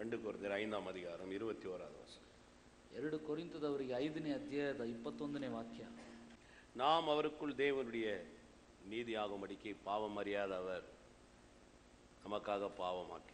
ரெண்டு குறைந்தர் ஐந்தாம் அதிகாரம் இருபத்தி ஓராவது வருஷம் ಎರಡು ಕೊರಿಂತದವರಿಗೆ ಐದನೇ ಅಧ್ಯಾಯದ ಇಪ್ಪತ್ತೊಂದನೇ ವಾಕ್ಯ நாம் அவருக்குள் தேவனுடைய நீதியாகும்படிக்கு பாவம் அறியாத அவர் நமக்காக பாவமாக்கினார்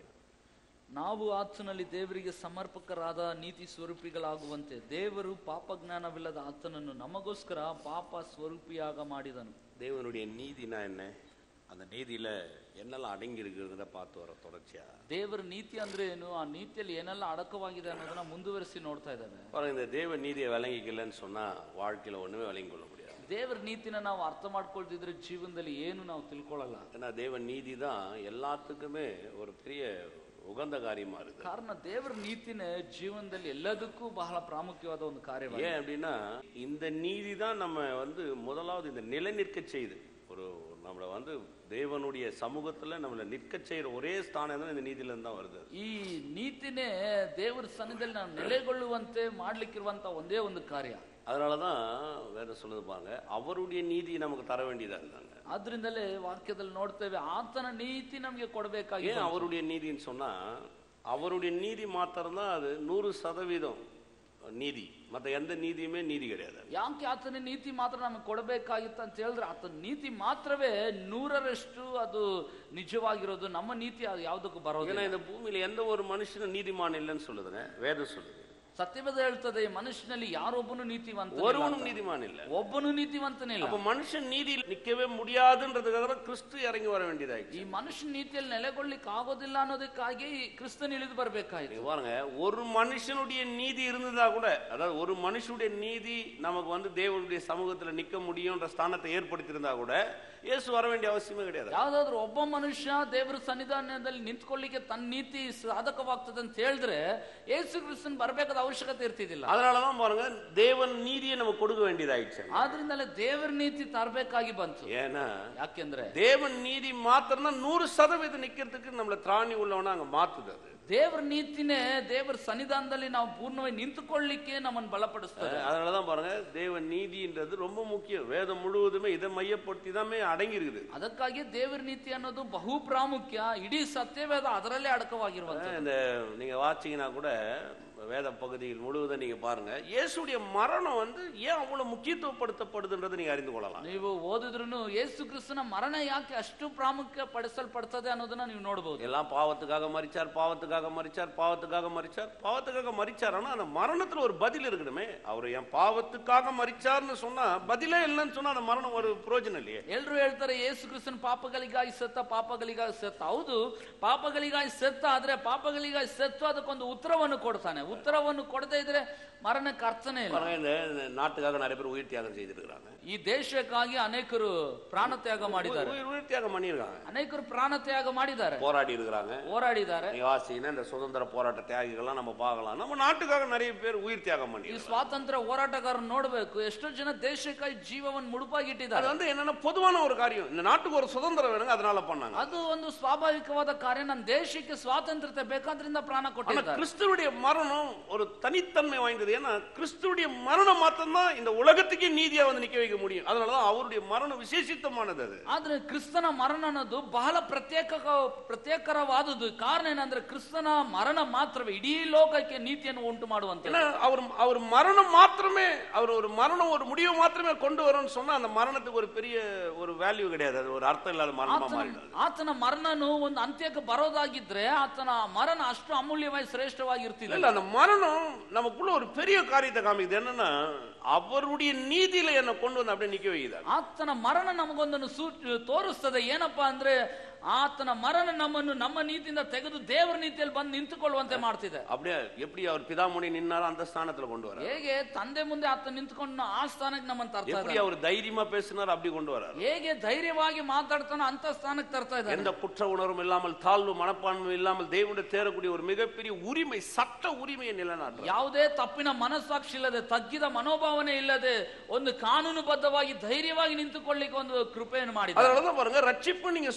ನಾವು ಆತನಲ್ಲಿ ದೇವರಿಗೆ ಸಮರ್ಪಕರಾದ ನೀತಿ ಸ್ವರೂಪಿಗಳಾಗುವಂತೆ ದೇವರು ಪಾಪ ಜ್ಞಾನವಿಲ್ಲದ ಆತನನ್ನು ನಮಗೋಸ್ಕರ ಪಾಪ ಸ್ವರೂಪಿಯಾಗ ಮಾಡಿದನು தேவனுடைய நீதினா என்ன அந்த நீதியில என்னெல்லாம் அடங்கி இருக்கிறத பார்த்து வர தொடர்ச்சியா ದೇವರ ನೀತಿ ಅಂದ್ರೆ ಏನು ಆ ನೀತಿಯಲ್ಲಿ ಏನೆಲ್ಲ ಅಡಕವಾಗಿದೆ ಅನ್ನೋದನ್ನ ಮುಂದುವರಿಸಿ ನೋಡ್ತಾ ಇದ್ದಾವೆ பாருங்க இந்த தேவ நீதியை விளங்கிக்கலன்னு சொன்னா வாழ்க்கையில ஒண்ணுமே விளங்கி கொள்ள முடியாது ದೇವರ ನೀತಿನ ನಾವು ಅರ್ಥ ಮಾಡ್ಕೊಳ್ತಿದ್ರೆ ಜೀವನದಲ್ಲಿ ಏನು ನಾವು ತಿಳ್ಕೊಳ್ಳಲ್ಲ ஏன்னா தேவ நீதி தான் எல்லாத்துக்குமே ஒரு பெரிய உகந்த காரியமா இருக்கு ಕಾರಣ ದೇವರ ನೀತಿನೇ ಜೀವನದಲ್ಲಿ ಎಲ್ಲದಕ್ಕೂ ಬಹಳ ಪ್ರಾಮುಖ್ಯವಾದ ಒಂದು ಕಾರ್ಯವಾಗಿದೆ ஏன் அப்படின்னா இந்த நீதி தான் நம்ம வந்து முதலாவது இந்த நிலை நிற்க செய்யுது ஒரு நம்மளை வந்து தேவனுடைய சமூகத்துல நம்மளை நிற்க செய்யற ஒரே ஸ்தானம் தான் இந்த நீதியில இருந்து தான் வருது ಈ ನೀತಿನೇ ದೇವರ ಸನ್ನಿಧಿಯಲ್ಲಿ ನಾವು ನೆಲೆಗೊಳ್ಳುವಂತೆ ಮಾಡ್ಲಿಕ್ಕಿರುವಂತ ಒಂದೇ ಒಂದು ಕಾರ್ಯ அதனாலதான் வேற சொல்லுது பாருங்க அவருடைய நீதி நமக்கு தர வேண்டியதா இருந்தாங்க ಆದ್ರಿಂದಲೇ ವಾಕ್ಯದಲ್ಲಿ ನೋಡ್ತೇವೆ ಆತನ ನೀತಿ ನಮಗೆ ಕೊಡಬೇಕಾಗಿದೆ ஏன் அவருடைய நீதின்னு சொன்னா அவருடைய நீதி மாத்திரம்தான் அது நூறு சதவீதம் நீதி மற்ற எந்த நீதியுமே நீதி கிடையாது ಯಾಕೆ ಆತನ ನೀತಿ ಮಾತ್ರ ನಮಗೆ ಕೊಡಬೇಕಾಗಿತ್ತು ಅಂತ ಹೇಳಿದ್ರೆ ಆತನ ನೀತಿ ಮಾತ್ರವೇ ನೂರರಷ್ಟು ಅದು ನಿಜವಾಗಿರೋದು ನಮ್ಮ ನೀತಿ ಅದು ಯಾವುದಕ್ಕೂ ಬರೋದಿಲ್ಲ ஏன்னா இந்த பூமியில எந்த ஒரு மனுஷனும் நீதிமான் இல்லைன்னு சொல்லுதுங்க வேதம் சொல்லுது ಸತ್ಯವೇದ ಹೇಳ್ತದೆ ಈ ಮನುಷ್ಯನಲ್ಲಿ ಯಾರೊಬ್ಬನು ನೀತಿವಂತ ஒருவனும் நீதிமான் இல்ல ಒಬ್ಬನು ನೀತಿವಂತನಿಲ್ಲ அப்ப மனுஷன் நீதியில் நிக்கவே முடியாதுன்றதுக்காக தான் கிறிஸ்து இறங்கி வர வேண்டியதாயிடுச்சு ಈ ಮನುಷ್ಯ ನೀತಿಯಲ್ಲಿ ನೆಲೆಗೊಳ್ಳಿಕ್ಕೆ ಆಗೋದಿಲ್ಲ ಅನ್ನೋದಕ್ಕಾಗಿ ಕ್ರಿಸ್ತನ್ ಇಳಿದು ಬರ್ಬೇಕಾಯ್ತು நீங்க பாருங்க ஒரு மனுஷனுடைய நீதி இருந்ததா கூட அதாவது ஒரு மனுஷனுடைய நீதி நமக்கு வந்து தேவனுடைய சமூகத்துல நிக்க முடியும்ன்ற ஸ்தானத்தை ஏற்படுத்தியிருந்தா கூட இயேசு வர வேண்டிய அவசியமே கிடையாது ಯಾವ್ದಾದ್ರು ಒಬ್ಬ ಮನುಷ್ಯ ದೇವರ ಸನ್ನಿಧಾನದಲ್ಲಿ ನಿಂತ್ಕೊಳ್ಳಿಕ್ಕೆ ತನ್ನ ನೀತಿ ಸಾಧಕವಾಗ್ತದೆ ಅಂತ ಹೇಳಿದ್ರೆ ಯೇಸು ಕ್ರಿಸ್ತನ್ ಬರ್ಬೇಕಾದ ಅವಶ್ಯಕತೆ ಇರ್ತಿದ್ದಿಲ್ಲ அதனாலதான் பாருங்க தேவன் நீதியை நமக்கு கொடுக்க வேண்டியதாயிடுச்சு ಆದ್ರಿಂದಲೇ ದೇವರ ನೀತಿ ತರಬೇಕಾಗಿ ಬಂತು ஏன்னா ಯಾಕೆಂದ್ರೆ தேவன் நீதி மாத்திரம் நூறு சதவீதம் நிக்கிறதுக்கு நம்மள திராணி உள்ளவனா அங்க மாத்துது அது ದೇವರ ನೀತಿನೇ ದೇವರ ಸನ್ನಿಧಾನದಲ್ಲಿ ನಾವು ಪೂರ್ಣವಾಗಿ ನಿಂತುಕೊಳ್ಳಿಕ್ಕೆ ನಮ್ಮನ್ನು ಬಲಪಡಿಸ್ತದೆ அதனாலதான் பாருங்க தேவ நீதின்றது ரொம்ப முக்கியம் வேதம் முழுவதுமே இதை மையப்படுத்தி தான் அடங்கி இருக்குது ಅದಕ್ಕಾಗಿ ದೇವರ ನೀತಿ ಅನ್ನೋದು ಬಹು ಪ್ರಾಮುಖ್ಯ ಇಡೀ ಸತ್ಯವೇದ ಅದರಲ್ಲೇ ಅಡಕವಾಗಿರುವಂತ இந்த நீங்க வாச்சீங்கன்னா கூட வேத பகுதியில் முழுவதும் நீங்க பாருங்க இயேசுடைய மரணம் வந்து ஏன் அவ்வளவு முக்கியத்துவப்படுத்தப்படுதுன்றதை நீங்க அறிந்து கொள்ளலாம் ನೀವು ಓದಿದ್ರು ಯೇಸು ಕ್ರಿಸ್ತನ ಮರಣ ಯಾಕೆ ಅಷ್ಟು ಪ್ರಾಮುಖ್ಯ ಪಡಿಸಲ್ಪಡ್ತದೆ ಅನ್ನೋದನ್ನ ನೀವು ನೋಡಬಹುದು எல்லாம் பாவத்துக்காக மறிச்சார் பாவத்துக்காக மறிச்சார் பாவத்துக்காக மறிச்சார் பாவத்துக்காக மறிச்சார் ஆனா அந்த மரணத்துல ஒரு பதில் இருக்கணுமே அவர் என் பாவத்துக்காக மறிச்சார்னு சொன்னா பதிலே இல்லைன்னு சொன்னா அந்த மரணம் ஒரு பிரயோஜனம் இல்லையே ಎಲ್ರು ಹೇಳ್ತಾರೆ ಯೇಸು ಕ್ರಿಸ್ತನ್ ಪಾಪಗಳಿಗಾಗಿ ಸತ್ತ ಪಾಪಗಳಿಗಾಗಿ ಸತ್ತ ಹೌದು ಪಾಪಗಳಿಗಾಗಿ ಸತ್ತ ಆದ್ರೆ ಪಾಪಗಳಿಗಾಗಿ ಸತ್ತು ಅದಕ್ಕೊಂದು ಉತ್ತರವನ್ನು ಕೊಡ್ತಾನೆ ಉತ್ತರವನ್ನು ಕೊಡದೇ ಇದ್ರೆ ಮರಣಕ್ಕೆ ಅರ್ಥನೇ ಇಲ್ಲ பாருங்க இந்த இந்த நாட்டுக்காக நிறைய பேர் உயிர் தியாகம் செய்திருக்கிறாங்க ಈ ದೇಶಕ್ಕಾಗಿ ಅನೇಕರು ಪ್ರಾಣ ತ್ಯಾಗ ಮಾಡಿದ್ದಾರೆ உயிர் உயிர் தியாகம் பண்ணியிருக்காங்க ಅನೇಕರು ಪ್ರಾಣ ತ್ಯಾಗ ಮಾಡಿದ್ದಾರೆ போராடி இருக்கிறாங்க ಹೋರಾಡಿದ್ದಾರೆ நீங்க வாசிங்கன்னா இந்த சுதந்திர போராட்ட தியாகிகள்லாம் நம்ம பார்க்கலாம் நம்ம நாட்டுக்காக நிறைய பேர் உயிர் தியாகம் ಈ பண்ணி ಸ್ವಾತಂತ್ರ್ಯ ಹೋರಾಟಗಾರರು ನೋಡ್ಬೇಕು ಎಷ್ಟೋ ಜನ ದೇಶಕ್ಕಾಗಿ ಜೀವವನ್ನು அது ಮುಡುಪಾಗಿಟ್ಟಿದ್ದಾರೆ வந்து என்னன்னா பொதுவான ஒரு காரியம் இந்த நாட்டுக்கு ஒரு சுதந்திரம் வேணுங்க அதனால பண்ணாங்க ಅದು ಒಂದು ಸ್ವಾಭಾವಿಕವಾದ ಕಾರ್ಯ ನನ್ನ ದೇಶಕ್ಕೆ ಸ್ವಾತಂತ್ರ್ಯತೆ ಬೇಕಾದ್ರಿಂದ ಪ್ರಾಣ ஆனா ಕೊಟ್ಟಿದ್ದಾರೆ கிறிஸ்துவுடைய மரணம் ஒரு தனித்தன்மை வாய்ந்தது ஏன்னா கிறிஸ்துவுடைய மரணம் மாத்திரம்தான் இந்த உலகத்துக்கே நீதியா வந்து நிக்க வைக்க முடியும் அதனாலதான் அவருடைய மரணம் விசேஷித்தமானது அது ಆದ್ರೆ ಕ್ರಿಸ್ತನ ಮರಣ ಅನ್ನೋದು ಬಹಳ ಪ್ರತ್ಯೇಕ ಪ್ರತ್ಯೇಕರವಾದದ್ದು ಕಾರಣ ಏನಂದ್ರೆ ಕ್ರಿಸ್ತನ ಮರಣ ಮಾತ್ರವೇ ಇಡೀ ಲೋಕಕ್ಕೆ ನೀತಿಯನ್ನು ಉಂಟು ಮಾಡುವಂತ ஏன்னா அவர் அவர் மரணம் மாத்திரமே அவர் ஒரு மரணம் ஒரு முடிவு மாத்திரமே கொண்டு வரும்னு சொன்னா அந்த மரணத்துக்கு ஒரு பெரிய ஒரு வேல்யூ கிடையாது அது ஒரு அர்த்தம் இல்லாத மரணமா ಆತನ மாறிடும் ಆತನ ಮರಣನು ಒಂದು ಅಂತ್ಯಕ್ಕೆ ಬರೋದಾಗಿದ್ರೆ ಆತನ ಮರಣ ಅಷ್ಟು ಅಮೂಲ್ಯವಾಗಿ ಶ್ರೇಷ್ಠವಾಗಿ இல்ல ಇರ್ತಿಲ್ಲ இல்ல, அந்த மரணம் நமக்குள்ள ஒரு பெரிய காரியத்தை காமிக்குது என்னன்னா அவருடைய நீதியில என்னை கொண்டு வந்து அப்படியே நிக்க வைக்குது ಆತನ ಮರಣ ನಮಗೊಂದನ್ನು ಸೂ ತೋರಿಸ್ತದೆ ಏನಪ್ಪಾ ಅಂದ್ರೆ ಆತನ ಮರಣ ನಮ್ಮನ್ನು ನಮ್ಮ ನೀತಿಯಿಂದ ತೆಗೆದು ದೇವರ ನೀತಿಯಲ್ಲಿ ಬಂದು ನಿಂತುಕೊಳ್ಳುವಂತೆ ಮಾಡ್ತಿದೆ அப்படியே எப்படி அவர் பிதாமுனி நின்னாரோ அந்த ஸ்தானத்துல கொண்டு வர ಹೇಗೆ ತಂದೆ ಮುಂದೆ ಆತ ನಿಂತ್ಕೊಂಡು ಆ ಸ್ಥಾನಕ್ಕೆ ನಮ್ಮನ್ನು ತರ್ತಾ எப்படி ಇದ್ದಾನೆ அவர் தைரியமா பேசினாரோ அப்படி கொண்டு வராரு ಹೇಗೆ ಧೈರ್ಯವಾಗಿ ಮಾತಾಡ್ತಾನೋ ಅಂತ ಸ್ಥಾನಕ್ಕೆ ತರ್ತಾ ಇದ್ದಾನೆ எந்த குற்ற உணர்வும் இல்லாமல் தாழ்வு மனப்பான்மை இல்லாமல் தேவனுடைய தேரக்கூடிய ஒரு மிகப்பெரிய உரிமை சட்ட உரிமையை நிலைநாட்டுறார் ಯಾವುದೇ ತಪ್ಪಿನ ಮನಸ್ಸಾಕ್ಷಿ ಇಲ್ಲದೆ ತಗ್ಗಿದ ಮನೋಭಾವನೆ ಇಲ್ಲದೆ ಒಂದು ಕಾನೂನುಬದ್ಧವಾಗಿ ಧೈರ್ಯವಾಗಿ ನಿಂತುಕೊಳ್ಳಿಕ್ಕೆ ಒಂದು ಕೃಪೆಯನ್ನು ಮಾಡಿದ அதனாலதான் பாருங்க ரட்சிப்பு நீங்க சொன்ன போது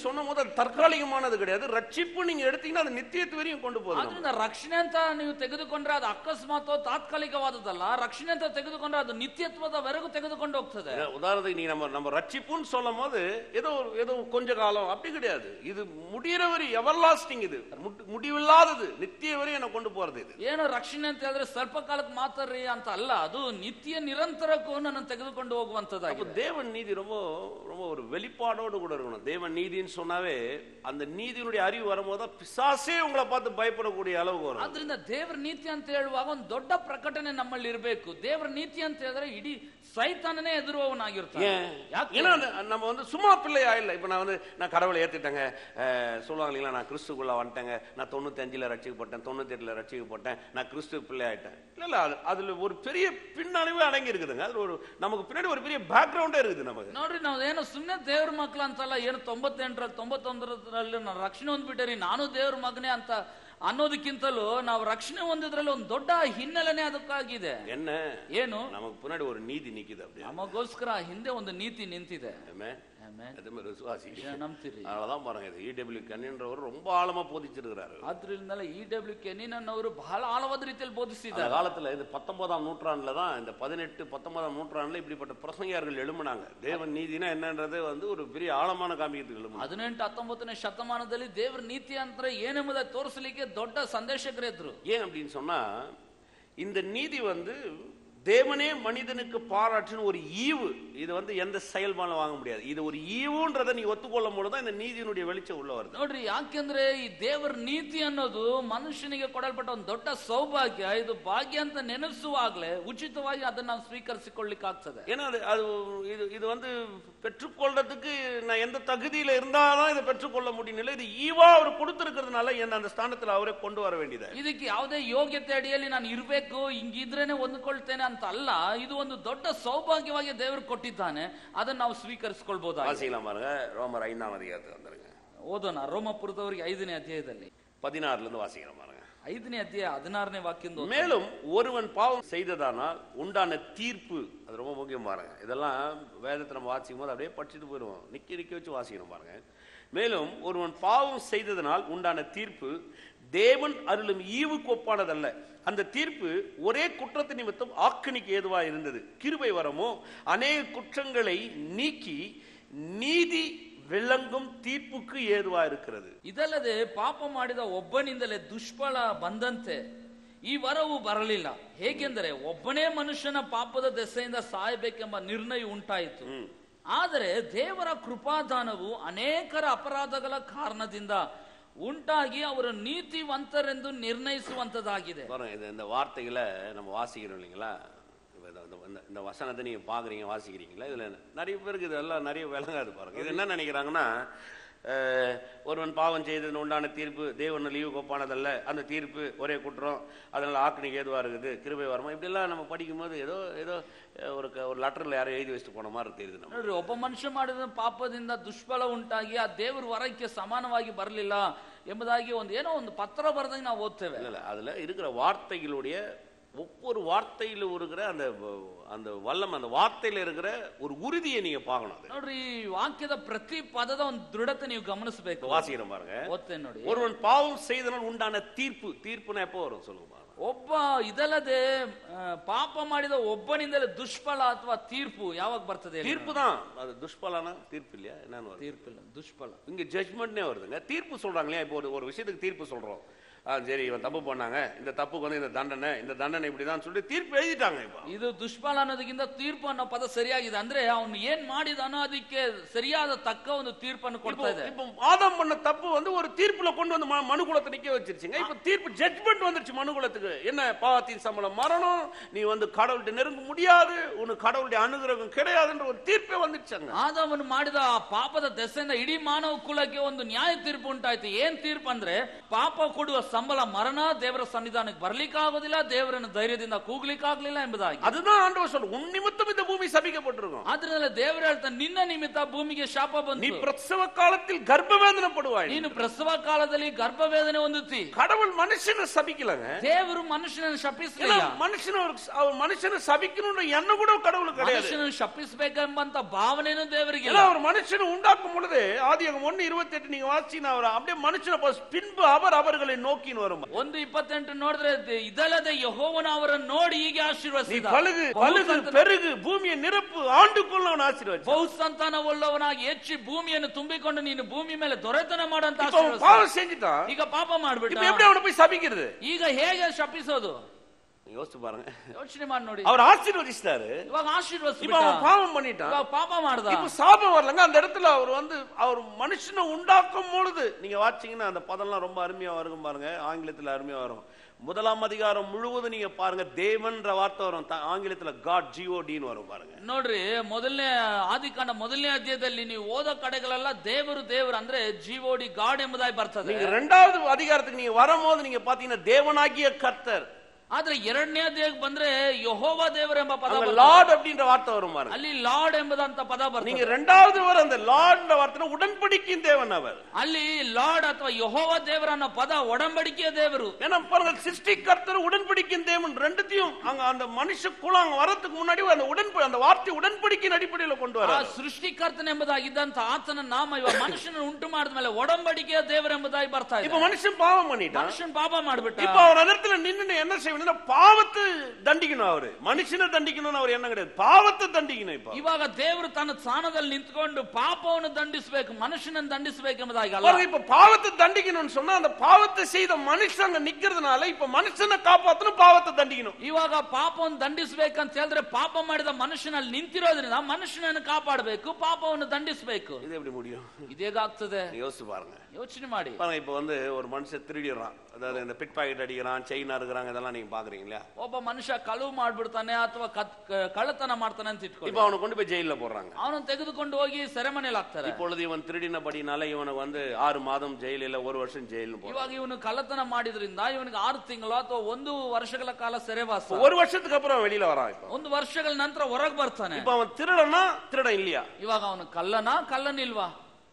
தற்காலிகமானது கிடையாது ரட்சிப்பு நீங்க எடுத்தீங்கன்னா அது நித்தியத்து வரையும் கொண்டு போகுது நம்மளை. ಆದ್ರಿಂದ ರಕ್ಷಣೆ ಅಂತ ನೀವು ತೆಗೆದುಕೊಂಡ್ರೆ ಅದು ಅಕಸ್ಮಾತ್ ತಾತ್ಕಾಲಿಕವಾದದ್ದಲ್ಲ ರಕ್ಷಣೆ ಅಂತ ತೆಗೆದುಕೊಂಡ್ರೆ ಅದು ನಿತ್ಯತ್ವದವರೆಗೂ ತೆಗೆದುಕೊಂಡು ಹೋಗ್ತದೆ ஏன்னா, உதாரணத்துக்கு நீங்க நம்ம நம்ம ரட்சிப்புன்னு சொல்லும் போது ஏதோ ஒரு- ஏதோ கொஞ்ச காலம் அப்படி கிடையாது இது முடியிற வரை எவர் லாஸ்டிங் இது முட்டு- முடிவில்லாதது நித்திய வரை என்ன கொண்டு போறது இது ಏನು ರಕ್ಷಣೆ ಅಂತ ಹೇಳಿದ್ರೆ ಸ್ವಲ್ಪ ಕಾಲಕ್ಕೆ ಮಾತ್ರ ರೀ ಅಂತ ಅಲ್ಲ ಅದು ನಿತ್ಯ ನಿರಂತರಕ್ಕೂ ನನ್ನ ತೆಗೆದುಕೊಂಡು அப்ப ಹೋಗುವಂತದ್ದಾಗಿದೆ தேவன் நீதி ரொம்ப ரொம்ப ஒரு வெளிப்பாடோடு கூட இருக்கணும் தேவன் நீதின்னு சொன்னாவே அந்த நீதியினுடைய அறிவு வரும்போது தான் பிசாசே உங்களை பார்த்து பயப்படக்கூடிய அளவுக்கு வரும் ಆದ್ರಿಂದ ದೇವರ ನೀತಿ ಅಂತ ಹೇಳುವಾಗ ಒಂದು ದೊಡ್ಡ ಪ್ರಕಟಣೆ ನಮ್ಮಲ್ಲಿ ಇರಬೇಕು ದೇವರ ನೀತಿ ಅಂತ ಹೇಳಿದ್ರೆ ಇಡೀ ಸೈತಾನನೇ ಎದುರುವವನಾಗಿರ್ತಾನೆ ஏன் ಯಾಕೆ? ஏன்னா அந்த- நம்ம வந்து சும்மா பிள்ளையா இல்லை இப்ப நான் வந்து நான் கடவுளை ஏத்துட்டேங்க அஹ், சொல்லுவாங்க இல்லைங்களா நான் கிறிஸ்துக்குள்ள வந்துட்டேங்க நான் தொண்ணூத்தி அஞ்சுல ரட்சிக்கப்பட்டேன் தொண்ணூத்தி எட்டுல ரட்சிக்கப்பட்டேன் நான் கிறிஸ்து பிள்ளை ஆயிட்டேன் இல்ல இல்ல அது அதுல ஒரு பெரிய பின்னணிவே அடங்கி இருக்குதுங்க அதுல ஒரு நமக்கு பின்னாடி ஒரு பெரிய பேக்ரவுண்டே இருக்குது நமக்கு ನೋಡ್ರಿ ನಾವು ಏನು ಸುಮ್ಮನೆ ದೇವ್ರ ಮಕ್ಳು ಅಂತಲ್ಲ ಏನು ತೊಂಬತ್ತೆಂಟರಲ್ಲಿ ತೊಂಬತ್ತೊಂದರಲ್ಲಿ ನಾನು ರಕ್ಷಣೆ ಹೊಂದ್ಬಿಟ್ಟೆ ನಾನು ದೇವ್ರ ಮಗನೇ ಅಂತ ಅನ್ನೋದಕ್ಕಿಂತಲೂ ನಾವು ರಕ್ಷಣೆ ಹೊಂದಿದ್ರಲ್ಲಿ ಒಂದು ದೊಡ್ಡ ಹಿನ್ನೆಲೆನೇ ಅದಕ್ಕಾಗಿದೆ என்ன ಏನು நமக்கு பின்னாடி ஒரு நீதி நிக்குது அப்படியே ನಮಗೋಸ್ಕರ ಹಿಂದೆ ಒಂದು ನೀತಿ ನಿಂತಿದೆ Amen. Amen. அதே மாதிரி விசுவாசி ಇದನ್ನ ನಂಬ್ತೀರಿ அதனாலதான் பாருங்க இது இடபிள்யூ கண்ணின்றவர் ரொம்ப ஆழமா போதிச்சிருக்கிறாரு ಆದ್ರಿಂದಲೇ ಇ ಡಬ್ಲ್ಯೂ ಕೆನಿನನ್ ಅವರು ಬಹಳ ಆಳವಾದ ರೀತಿಯಲ್ಲಿ அந்த ಬೋಧಿಸಿದ್ದಾರೆ காலத்துல இது பத்தொன்பதாம் நூற்றாண்டுல தான் இந்த பதினெட்டு பத்தொன்பதாம் நூற்றாண்டுல இப்படிப்பட்ட பிரசங்கியார்கள் எழும்பினாங்க தேவன் நீதினா என்னன்றது வந்து ஒரு பெரிய ஆழமான காமியத்துக்கு எழும்புனாங்க ಹದಿನೆಂಟು ಹತ್ತೊಂಬತ್ತನೇ ಶತಮಾನದಲ್ಲಿ ದೇವ್ರ ನೀತಿ ಅಂದ್ರೆ ಏನೆಂಬುದಾಗಿ ತೋರಿಸಲಿಕ್ಕೆ ದೊಡ್ಡ ಸಂದೇಶಕರಿದ್ರು ஏன் அப்படின்னு சொன்னா இந்த நீதி வந்து தேவனே மனிதனுக்கு பாராட்டின ஒரு ஈவு இது வந்து எந்த செயல்பாடும் வாங்க முடியாது இது ஒரு ஈவுன்றதை நீ ஒத்துக்கொள்ளும் பொழுது தான் இந்த நீதியினுடைய வெளிச்சம் உள்ள வருது ನೋಡ್ರಿ ಯಾಕೆಂದ್ರೆ ಈ ದೇವರ ನೀತಿ ಅನ್ನೋದು ಮನುಷ್ಯನಿಗೆ ಕೊಡಲ್ಪಟ್ಟ ಒಂದು ದೊಡ್ಡ ಸೌಭಾಗ್ಯ ಇದು ಭಾಗ್ಯ ಅಂತ ನೆನೆಸುವಾಗ್ಲೇ ಉಚಿತವಾಗಿ ಅದನ್ನ ನಾವು ಸ್ವೀಕರಿಸಿಕೊಳ್ಳಿಕ್ಕೆ ಆಗ್ತದೆ ஏன்னா அது அது இது இது வந்து பெற்றுக்கொள்றதுக்கு நான் எந்த தகுதியில இருந்தாதான் இதை பெற்றுக்கொள்ள முடியும் இல்லை இது ஈவா அவர் கொடுத்திருக்கிறதுனால என்ன அந்த ஸ்தானத்துல அவரே கொண்டு வர வேண்டியது ಇದಕ್ಕೆ ಯಾವುದೇ ಯೋಗ್ಯತೆ ಅಡಿಯಲ್ಲಿ ನಾನು ಇರಬೇಕು ಹಿಂಗಿದ್ರೇನೆ ಹೊಂದ್ಕೊಳ್ತೇನೆ ಅಂತ ಅಲ್ಲ ಇದು ಒಂದು ದೊಡ್ಡ ಸೌಭಾಗ್ಯವಾಗಿ ದೇವರು ಕೊಟ್ಟಿದ್ದಾನೆ ಅದನ್ನ ನಾವು ಸ್ವೀಕರಿಸಿಕೊಳ್ಬಹುದಾಗಿದೆ வாசிக்கலாம் பாருங்க ரோமர் ஐந்தாம் அதிகாரத்துக்கு வந்துருங்க ಓದೋಣ ರೋಮಪುರದವರಿಗೆ ಐದನೇ ಅಧ್ಯಾಯದಲ್ಲಿ பதினாறுல இருந்து வாசிக்கலாம் பாருங்க ಐದನೇ ಅಧ್ಯಾಯ ಹದಿನಾರನೇ ವಾಕ್ಯದ மேலும் ஒருவன் பாவம் செய்ததானால் உண்டான தீர்ப்பு அது ரொம்ப முக்கியம் பாருங்க இதெல்லாம் வேதத்தை நம்ம வாசிக்கும் போது அப்படியே படிச்சுட்டு போயிடுவோம் நிக்க நிக்க வச்சு வாசிக்கணும் பாருங்க மேலும் ஒருவன் பாவம் செய்ததனால் உண்டான தீர்ப்பு தேவன் அருளும் ஈவுக்கு ஒப்பானதல்ல அந்த தீர்ப்பு ஒரே குற்றத்து நிமித்தம் ஆக்கினிக்கு ஏதுவா இருந்தது கிருபை வரமோ அநேக குற்றங்களை நீக்கி நீதி விளங்கும் தீர்ப்புக்கு ஏதுவா இருக்கிறது ಇದಲ್ಲದೆ ಪಾಪ ಮಾಡಿದ ಒಬ್ಬನಿಂದಲೇ ದುಷ್ಫಲ ಬಂದಂತೆ ಈ ವರವು ಬರಲಿಲ್ಲ ಹೇಗೆಂದರೆ ಒಬ್ಬನೇ ಮನುಷ್ಯನ ಪಾಪದ ದೆಸೆಯಿಂದ ಸಾಯಬೇಕೆಂಬ ನಿರ್ಣಯ ಉಂಟಾಯಿತು ಆದರೆ ದೇವರ ಕೃಪಾದಾನವು ಅನೇಕರ ಅಪರಾಧಗಳ ಕಾರಣದಿಂದ ಉಂಟಾಗಿ ಅವರು ನೀತಿವಂತರೆಂದು ನಿರ್ಣಯಿಸುವಂತದಾಗಿದೆ பாருங்க இது இந்த வார்த்தைகளை நம்ம வாசிக்கிறோம் இல்லைங்களா இப்ப இந்த- இந்த- இந்த- இந்த வசனத்தை நீங்க பாக்குறீங்க வாசிக்கிறீங்களா இதுல நிறைய பேருக்கு இதெல்லாம் நிறைய விளங்காது பாருங்க இது என்ன நினைக்கிறாங்கன்னா அஹ், ஒருவன் பாவம் செய்தது உண்டான தீர்ப்பு தேவன் லீவு கொப்பானதல்ல அந்த தீர்ப்பு ஒரே குற்றம் அதனால ஆக்கினிக்கு ஏதுவா இருக்குது கிருபை வரமா இப்படிலாம் நம்ம படிக்கும்போது ஏதோ ஏதோ அஹ், ஒரு க- ஒரு லெட்டர்ல யாரோ எழுதி வச்சுட்டு போன மாதிரி தெரியுது நம்ம ನೋಡ್ರಿ ಒಬ್ಬ ಮನುಷ್ಯ ಮಾಡಿದ ಪಾಪದಿಂದ ದುಷ್ಫಲ ಉಂಟಾಗಿ ಆ ದೇವರ ವರಕ್ಕೆ ಸಮಾನವಾಗಿ ಬರಲಿಲ್ಲ ಎಂಬುದಾಗಿ ಒಂದು ಏನೋ ಒಂದು ಪತ್ರ ಬರೆದಂಗೆ ನಾವು ಓದ್ತೇವೆ இல்ல இல்ல அதுல இருக்கிற வார்த்தைகளுடைய ஒவ்வொரு வார்த்தையில இருக்கிற அந்த அந்த வல்லம் அந்த வார்த்தையில இருக்கிற ஒரு உறுதியை நீங்க பார்க்கணும் அது ನೋಡ್ರಿ ಈ ವಾಕ್ಯದ ಪ್ರತಿ ಪದದ ಒಂದು ದೃಢತೆ ನೀವು ಗಮನಿಸಬೇಕು வாசிக்கிறேன் பாருங்க ಓದ್ತೇನೆ ನೋಡಿ ஒருவன் பாவம் செய்தனால் உண்டான தீர்ப்பு தீர்ப்புனா எப்போ வரும் சொல்லுங்க பாருங்க ಒಬ್ಬ ಇದಲ್ಲದೆ ಆ, ಪಾಪ ಮಾಡಿದ ಒಬ್ಬನಿಂದಲೇ ದುಷ್ಫಲ ಅಥವಾ ತೀರ್ಪು ಯಾವಾಗ ಬರ್ತದೆ ಹೇಳಿ? தீர்ப்பு தான் அது துஷ்பலனா தீர்ப்பு இல்லையா என்னன்னு வருது ತೀರ್ಪಿಲ್ಲ ದುಷ್ಫಲ இங்க ஜட்மெண்ட்னே வருதுங்க தீர்ப்பு சொல்றாங்க இல்லையா இப்போ ஒரு ஒரு விஷயத்துக்கு தீர்ப்பு சொல்றோம் ஆ சரி இவன் தப்பு பண்ணாங்க இந்த தப்புக்கு வந்து இந்த தண்டனை இந்த தண்டனை இப்படிதான் சொல்லி தீர்ப்பு எழுதிட்டாங்க இப்போ ಇದು ದುಷ್ಫಲ ಅನ್ನೋದಕ್ಕಿಂತ ತೀರ್ಪು ಅನ್ನೋ ಪದ ಸರಿಯಾಗಿದೆ ಅಂದ್ರೆ ಅವನು ಏನ್ ಮಾಡಿದಾನೋ ಅದಕ್ಕೆ ಸರಿಯಾದ ತಕ್ಕ ಒಂದು ತೀರ್ಪನ್ನು இப்போ ಕೊಡ್ತಾ ಇದೆ இப்போ ஆதாம் பண்ண தப்பு வந்து ஒரு தீர்ப்புல கொண்டு வந்து ம- மனு குலத்தை நிக்க வச்சிருச்சுங்க இப்போ தீர்ப்பு ஜட்மெண்ட் வந்துருச்சு மனு குலத்துக்கு என்ன பாவத்தின் சம்பளம் மரணம் நீ வந்து கடவுள்கிட்ட நெருங்க முடியாது உனக்கு கடவுளுடைய அனுகிரகம் கிடையாதுன்ற ஒரு தீர்ப்பே வந்துருச்சாங்க ಆದವನು ಮಾಡಿದ ಆ ಪಾಪದ ದೆಸೆಯಿಂದ ಇಡೀ ಮಾನವ ಕುಲಕ್ಕೆ ಒಂದು ನ್ಯಾಯ ತೀರ್ಪು ಉಂಟಾಯ್ತು ಏನ್ ತೀರ್ಪು ಅಂದ್ರೆ ಪಾಪ ಕೊಡುವ ಸಂಬಳ ಮರಣ ದೇವರ ಸನ್ನಿಧಾನಕ್ಕೆ ಬರ್ಲಿಕ್ಕಾಗೋದಿಲ್ಲ ದೇವರನ್ನು ಧೈರ್ಯದಿಂದ ಕೂಗ್ಲಿಕ್ಕಾಗ್ಲಿಲ್ಲ ಎಂಬುದಾಗಿ அதுதான் ஆண்டவர் சொல்ற உன் நிமித்தம் இந்த பூமி சபிக்கப்பட்டிருக்கும் ಆದ್ರಿಂದ ದೇವರು ಹೇಳ್ತಾನೆ ನಿನ್ನ ನಿಮಿತ್ತ ಭೂಮಿಗೆ ಶಾಪ நீ ಬಂತು பிரசவ காலத்தில் கர்ப்ப வேதனைப்படுவாய் ನೀನು ಪ್ರಸವ ಕಾಲದಲ್ಲಿ ಗರ್ಭವೇದನೆ ಹೊಂದುತ್ತಿ கடவுள் மனுஷனை சபிக்கலங்க ದೇವರು ಮನುಷ್ಯನನ್ನು ஏன்னா ಶಪಿಸಲಿಲ್ಲ மனுஷனை ஒரு- அவர் மனுஷனை சபிக்கணும்ன்ற எண்ணம் கூட கடவுளுக்கு கிடையாது ಮನುಷ್ಯನನ್ನು ಶಪಿಸಬೇಕೆಂಬಂತ ಭಾವನೆನೂ ದೇವರಿಗೆ ஏன்னா அவர் மனுஷனை உண்டாக்கும் பொழுது ஆதியாகமம் ஒண்ணு இருபத்தி எட்டு நீங்க வாசிச்சீங்கன்னா அவர் அப்படியே மனுஷனை பஸ்- பின்பு அவர் அவர்களை நோக்கின்னு வரும் ಒಂದು ಇಪ್ಪತ್ತೆಂಟು ನೋಡಿದ್ರೆ ದ- ಇದಲ್ಲದೆ ಯಹೋವನ ಅವರನ್ನು ನೋಡಿ ಹೀಗೆ நீ ಆಶೀರ್ವದಿಸಿದ பழுகு பழுகு பெருகு பூமியை நிரப்பு ஆண்டுக்குள்ள அவன் ஆசீர்வாத ಬಹು ಸಂತಾನವುಳ್ಳವನಾಗಿ ಹೆಚ್ಚಿ ಭೂಮಿಯನ್ನು ತುಂಬಿಕೊಂಡು ನೀನು ಭೂಮಿ ಮೇಲೆ ದೊರೆತನ ಮಾಡಂತ இப்ப அவன் ಆಶೀರ್ವದಿಸಿದ. பாவம் செஞ்சுட்டான் ಈಗ ಪಾಪ இப்ப ಮಾಡ್ಬಿಟ್ಟ எப்படி அவனை போய் சபிக்கிறது ಈಗ ಹೇಗೆ ಶಪಿಸೋದು நீங்க யோசிச்சு பாருங்க ಯೋಚನೆ ಮಾಡಿ ನೋಡಿ அவர் ஆசீர்வதிச்சிட்டாரு ಇವಾಗ இப்ப ಆಶೀರ್ವದಿಸ್ಬಿಟ್ಟ அவன் பாவம் பண்ணிட்டான் ಇವಾಗ ಪಾಪ ಮಾಡ್ದ இப்ப சாபம் வரலங்க அந்த இடத்துல அவர் வந்து அவர் மனுஷனை உண்டாக்கும் பொழுது நீங்க வாட்சிங்கன்னா அந்த பதம்லாம் ரொம்ப அருமையா வரும் பாருங்க ஆங்கிலத்துல அருமையா வரும் முதலாம் அதிகாரம் முழுவதும் நீங்க பாருங்க தேவன்ற வார்த்தை வரும் த- ஆங்கிலத்துல காட் ஜிஓடின்னு வரும் பாருங்க ನೋಡ್ರಿ ಮೊದಲನೇ ಆದಿಕಾಂಡ ಮೊದಲನೇ ಅಧ್ಯಾಯದಲ್ಲಿ ನೀವು ಓದೋ ಕಡೆಗಳೆಲ್ಲ ದೇವರು ದೇವರು ಅಂದ್ರೆ ಜೀವೋಡಿ ಗಾಡ್ ಎಂಬುದಾಗಿ ಬರ್ತದೆ நீங்க ரெண்டாவது அதிகாரத்துக்கு நீங்க வரும்போது நீங்க பாத்தீங்கன்னா தேவனாகிய கர்த்தர் ಆದ್ರೆ ಎರಡನೇ ಅಧ್ಯಾಯಕ್ಕೆ ಬಂದ್ರೆ ಯಹೋವ ದೇವರು ಎಂಬ ಪದ அங்க ಬರ್ತದೆ. லார்ட் அப்படின்ற வார்த்தை வரும் பாருங்க ಅಲ್ಲಿ ಲಾರ್ಡ್ ಎಂಬುದಂತ ಪದ நீங்க ಬರ್ತದೆ ரெண்டாவது வர அந்த லார்ட்ன்ற வார்த்தை உடன்படிக்கையின் தேவன் அவர் ಅಲ್ಲಿ ಲಾರ್ಡ್ ಅಥವಾ ಯಹೋವ ದೇವರ ಅನ್ನೋ ಪದ ಒಡಂಬಡಿಕೆಯ ದೇವರು ஏன்னா பாருங்க சிருஷ்டி கர்த்தர் உடன்படிக்கையின் தேவன் ரெண்டுத்தையும் அங்க அந்த மனுஷ குலம் அங்க வரதுக்கு முன்னாடி அந்த உடன்ப அந்த வார்த்தை உடன்படிக்கையின் அடிப்படையில கொண்டு ಆ வர ಸೃಷ್ಟಿಕರ್ತನೆಂಬುದಾಗಿದ್ದಂತ ಆತನ ನಾಮ ಇವ ಮನುಷ್ಯನ ಉಂಟು ಮಾಡಿದ ಮೇಲೆ ಒಡಂಬಡಿಕೆಯ ದೇವರೆಂಬುದಾಗಿ ಬರ್ತಾ இப்ப ಇದೆ மனுஷன் பாவம் பண்ணிட்டான் ಮನುಷ್ಯನ್ ಪಾಪ ಮಾಡ್ಬಿಟ್ಟ இப்ப அவர் அந்த இடத்துல நின்னு என்ன செய்யணும்னா பாவத்தை தண்டிக்கணும் அவரு மனுஷனை தண்டிக்கணும்னு அவர் என்ன கிடையாது பாவத்தை தண்டிக்கணும் இப்ப ಇವಾಗ ದೇವರು ತನ್ನ ಸ್ಥಾನದಲ್ಲಿ ನಿಂತ್ಕೊಂಡು ಪಾಪವನ್ನು ದಂಡಿಸಬೇಕು ಮನುಷ್ಯನನ್ನು ದಂಡಿಸಬೇಕೆಂಬುದಾಗಿ ಅಲ್ಲ பாருங்க இப்ப பாவத்தை தண்டிக்கணும்னு சொன்னா அந்த பாவத்தை செய்த மனுஷன் அங்க நிக்கிறதுனால இப்ப மனுஷனை காப்பாத்தணும் பாவத்தை தண்டிக்கணும் ಇವಾಗ ಪಾಪವನ್ನು ದಂಡಿಸಬೇಕಂತ ಹೇಳಿದ್ರೆ ಪಾಪ ಮಾಡಿದ ಮನುಷ್ಯನಲ್ಲಿ ನಿಂತಿರೋದ್ರಿಂದ ಮನುಷ್ಯನನ್ನು ಕಾಪಾಡಬೇಕು ಪಾಪವನ್ನು ದಂಡಿಸಬೇಕು இது எப்படி முடியும் ಇದೇಗಾಗ್ತದೆ நீங்க யோசிச்சு பாருங்க ಯೋಚನೆ ಮಾಡಿ பாருங்க இப்ப வந்து ஒரு மனுஷன் திருடிடுறான் அதாவது இந்த பிட் பாக்கெட் அடிக்கிறான் செயின் அறுக்கிறாங்க இதெல்லாம் நீங்க பாக்குறீங்க இல்லையா ಒಬ್ಬ ಮನುಷ್ಯ ಕಳುವು ಮಾಡ್ಬಿಡ್ತಾನೆ ಅಥವಾ ಕತ್- ಕ- ಕಳ್ಳತನ ಮಾಡ್ತಾನೆ ಅಂತ ಇಟ್ಕೊಳ್ಳಿ இப்ப அவனை கொண்டு போய் ஜெயில போடுறாங்க ಅವನನ್ನು ತೆಗೆದುಕೊಂಡು ಹೋಗಿ ಸೆರೆಮನೆಯಲ್ಲಿ ಹಾಕ್ತಾರೆ இப்பொழுது இவன் திருடினபடினால இவனுக்கு வந்து ஆறு மாதம் ஜெயில் இல்ல ஒரு வருஷம் ஜெயில்னு போறான் ಇವಾಗ ಇವನು ಕಳ್ಳತನ ಮಾಡಿದ್ರಿಂದ ಇವನಿಗೆ ಆರು ತಿಂಗಳು ಅಥವಾ ಒಂದು ವರ್ಷಗಳ ಕಾಲ ಸೆರೆವಾಸ ஒரு வருஷத்துக்கு அப்புறம் அவன் வெளியில வரான் இப்ப ಒಂದು ವರ್ಷಗಳ ನಂತರ ಹೊರಗೆ ಬರ್ತಾನೆ இப்ப அவன் திருடனா திருடன் இல்லையா ಇವಾಗ ಅವನು ಕಳ್ಳನ ಕಳ್ಳನಿಲ್ವಾ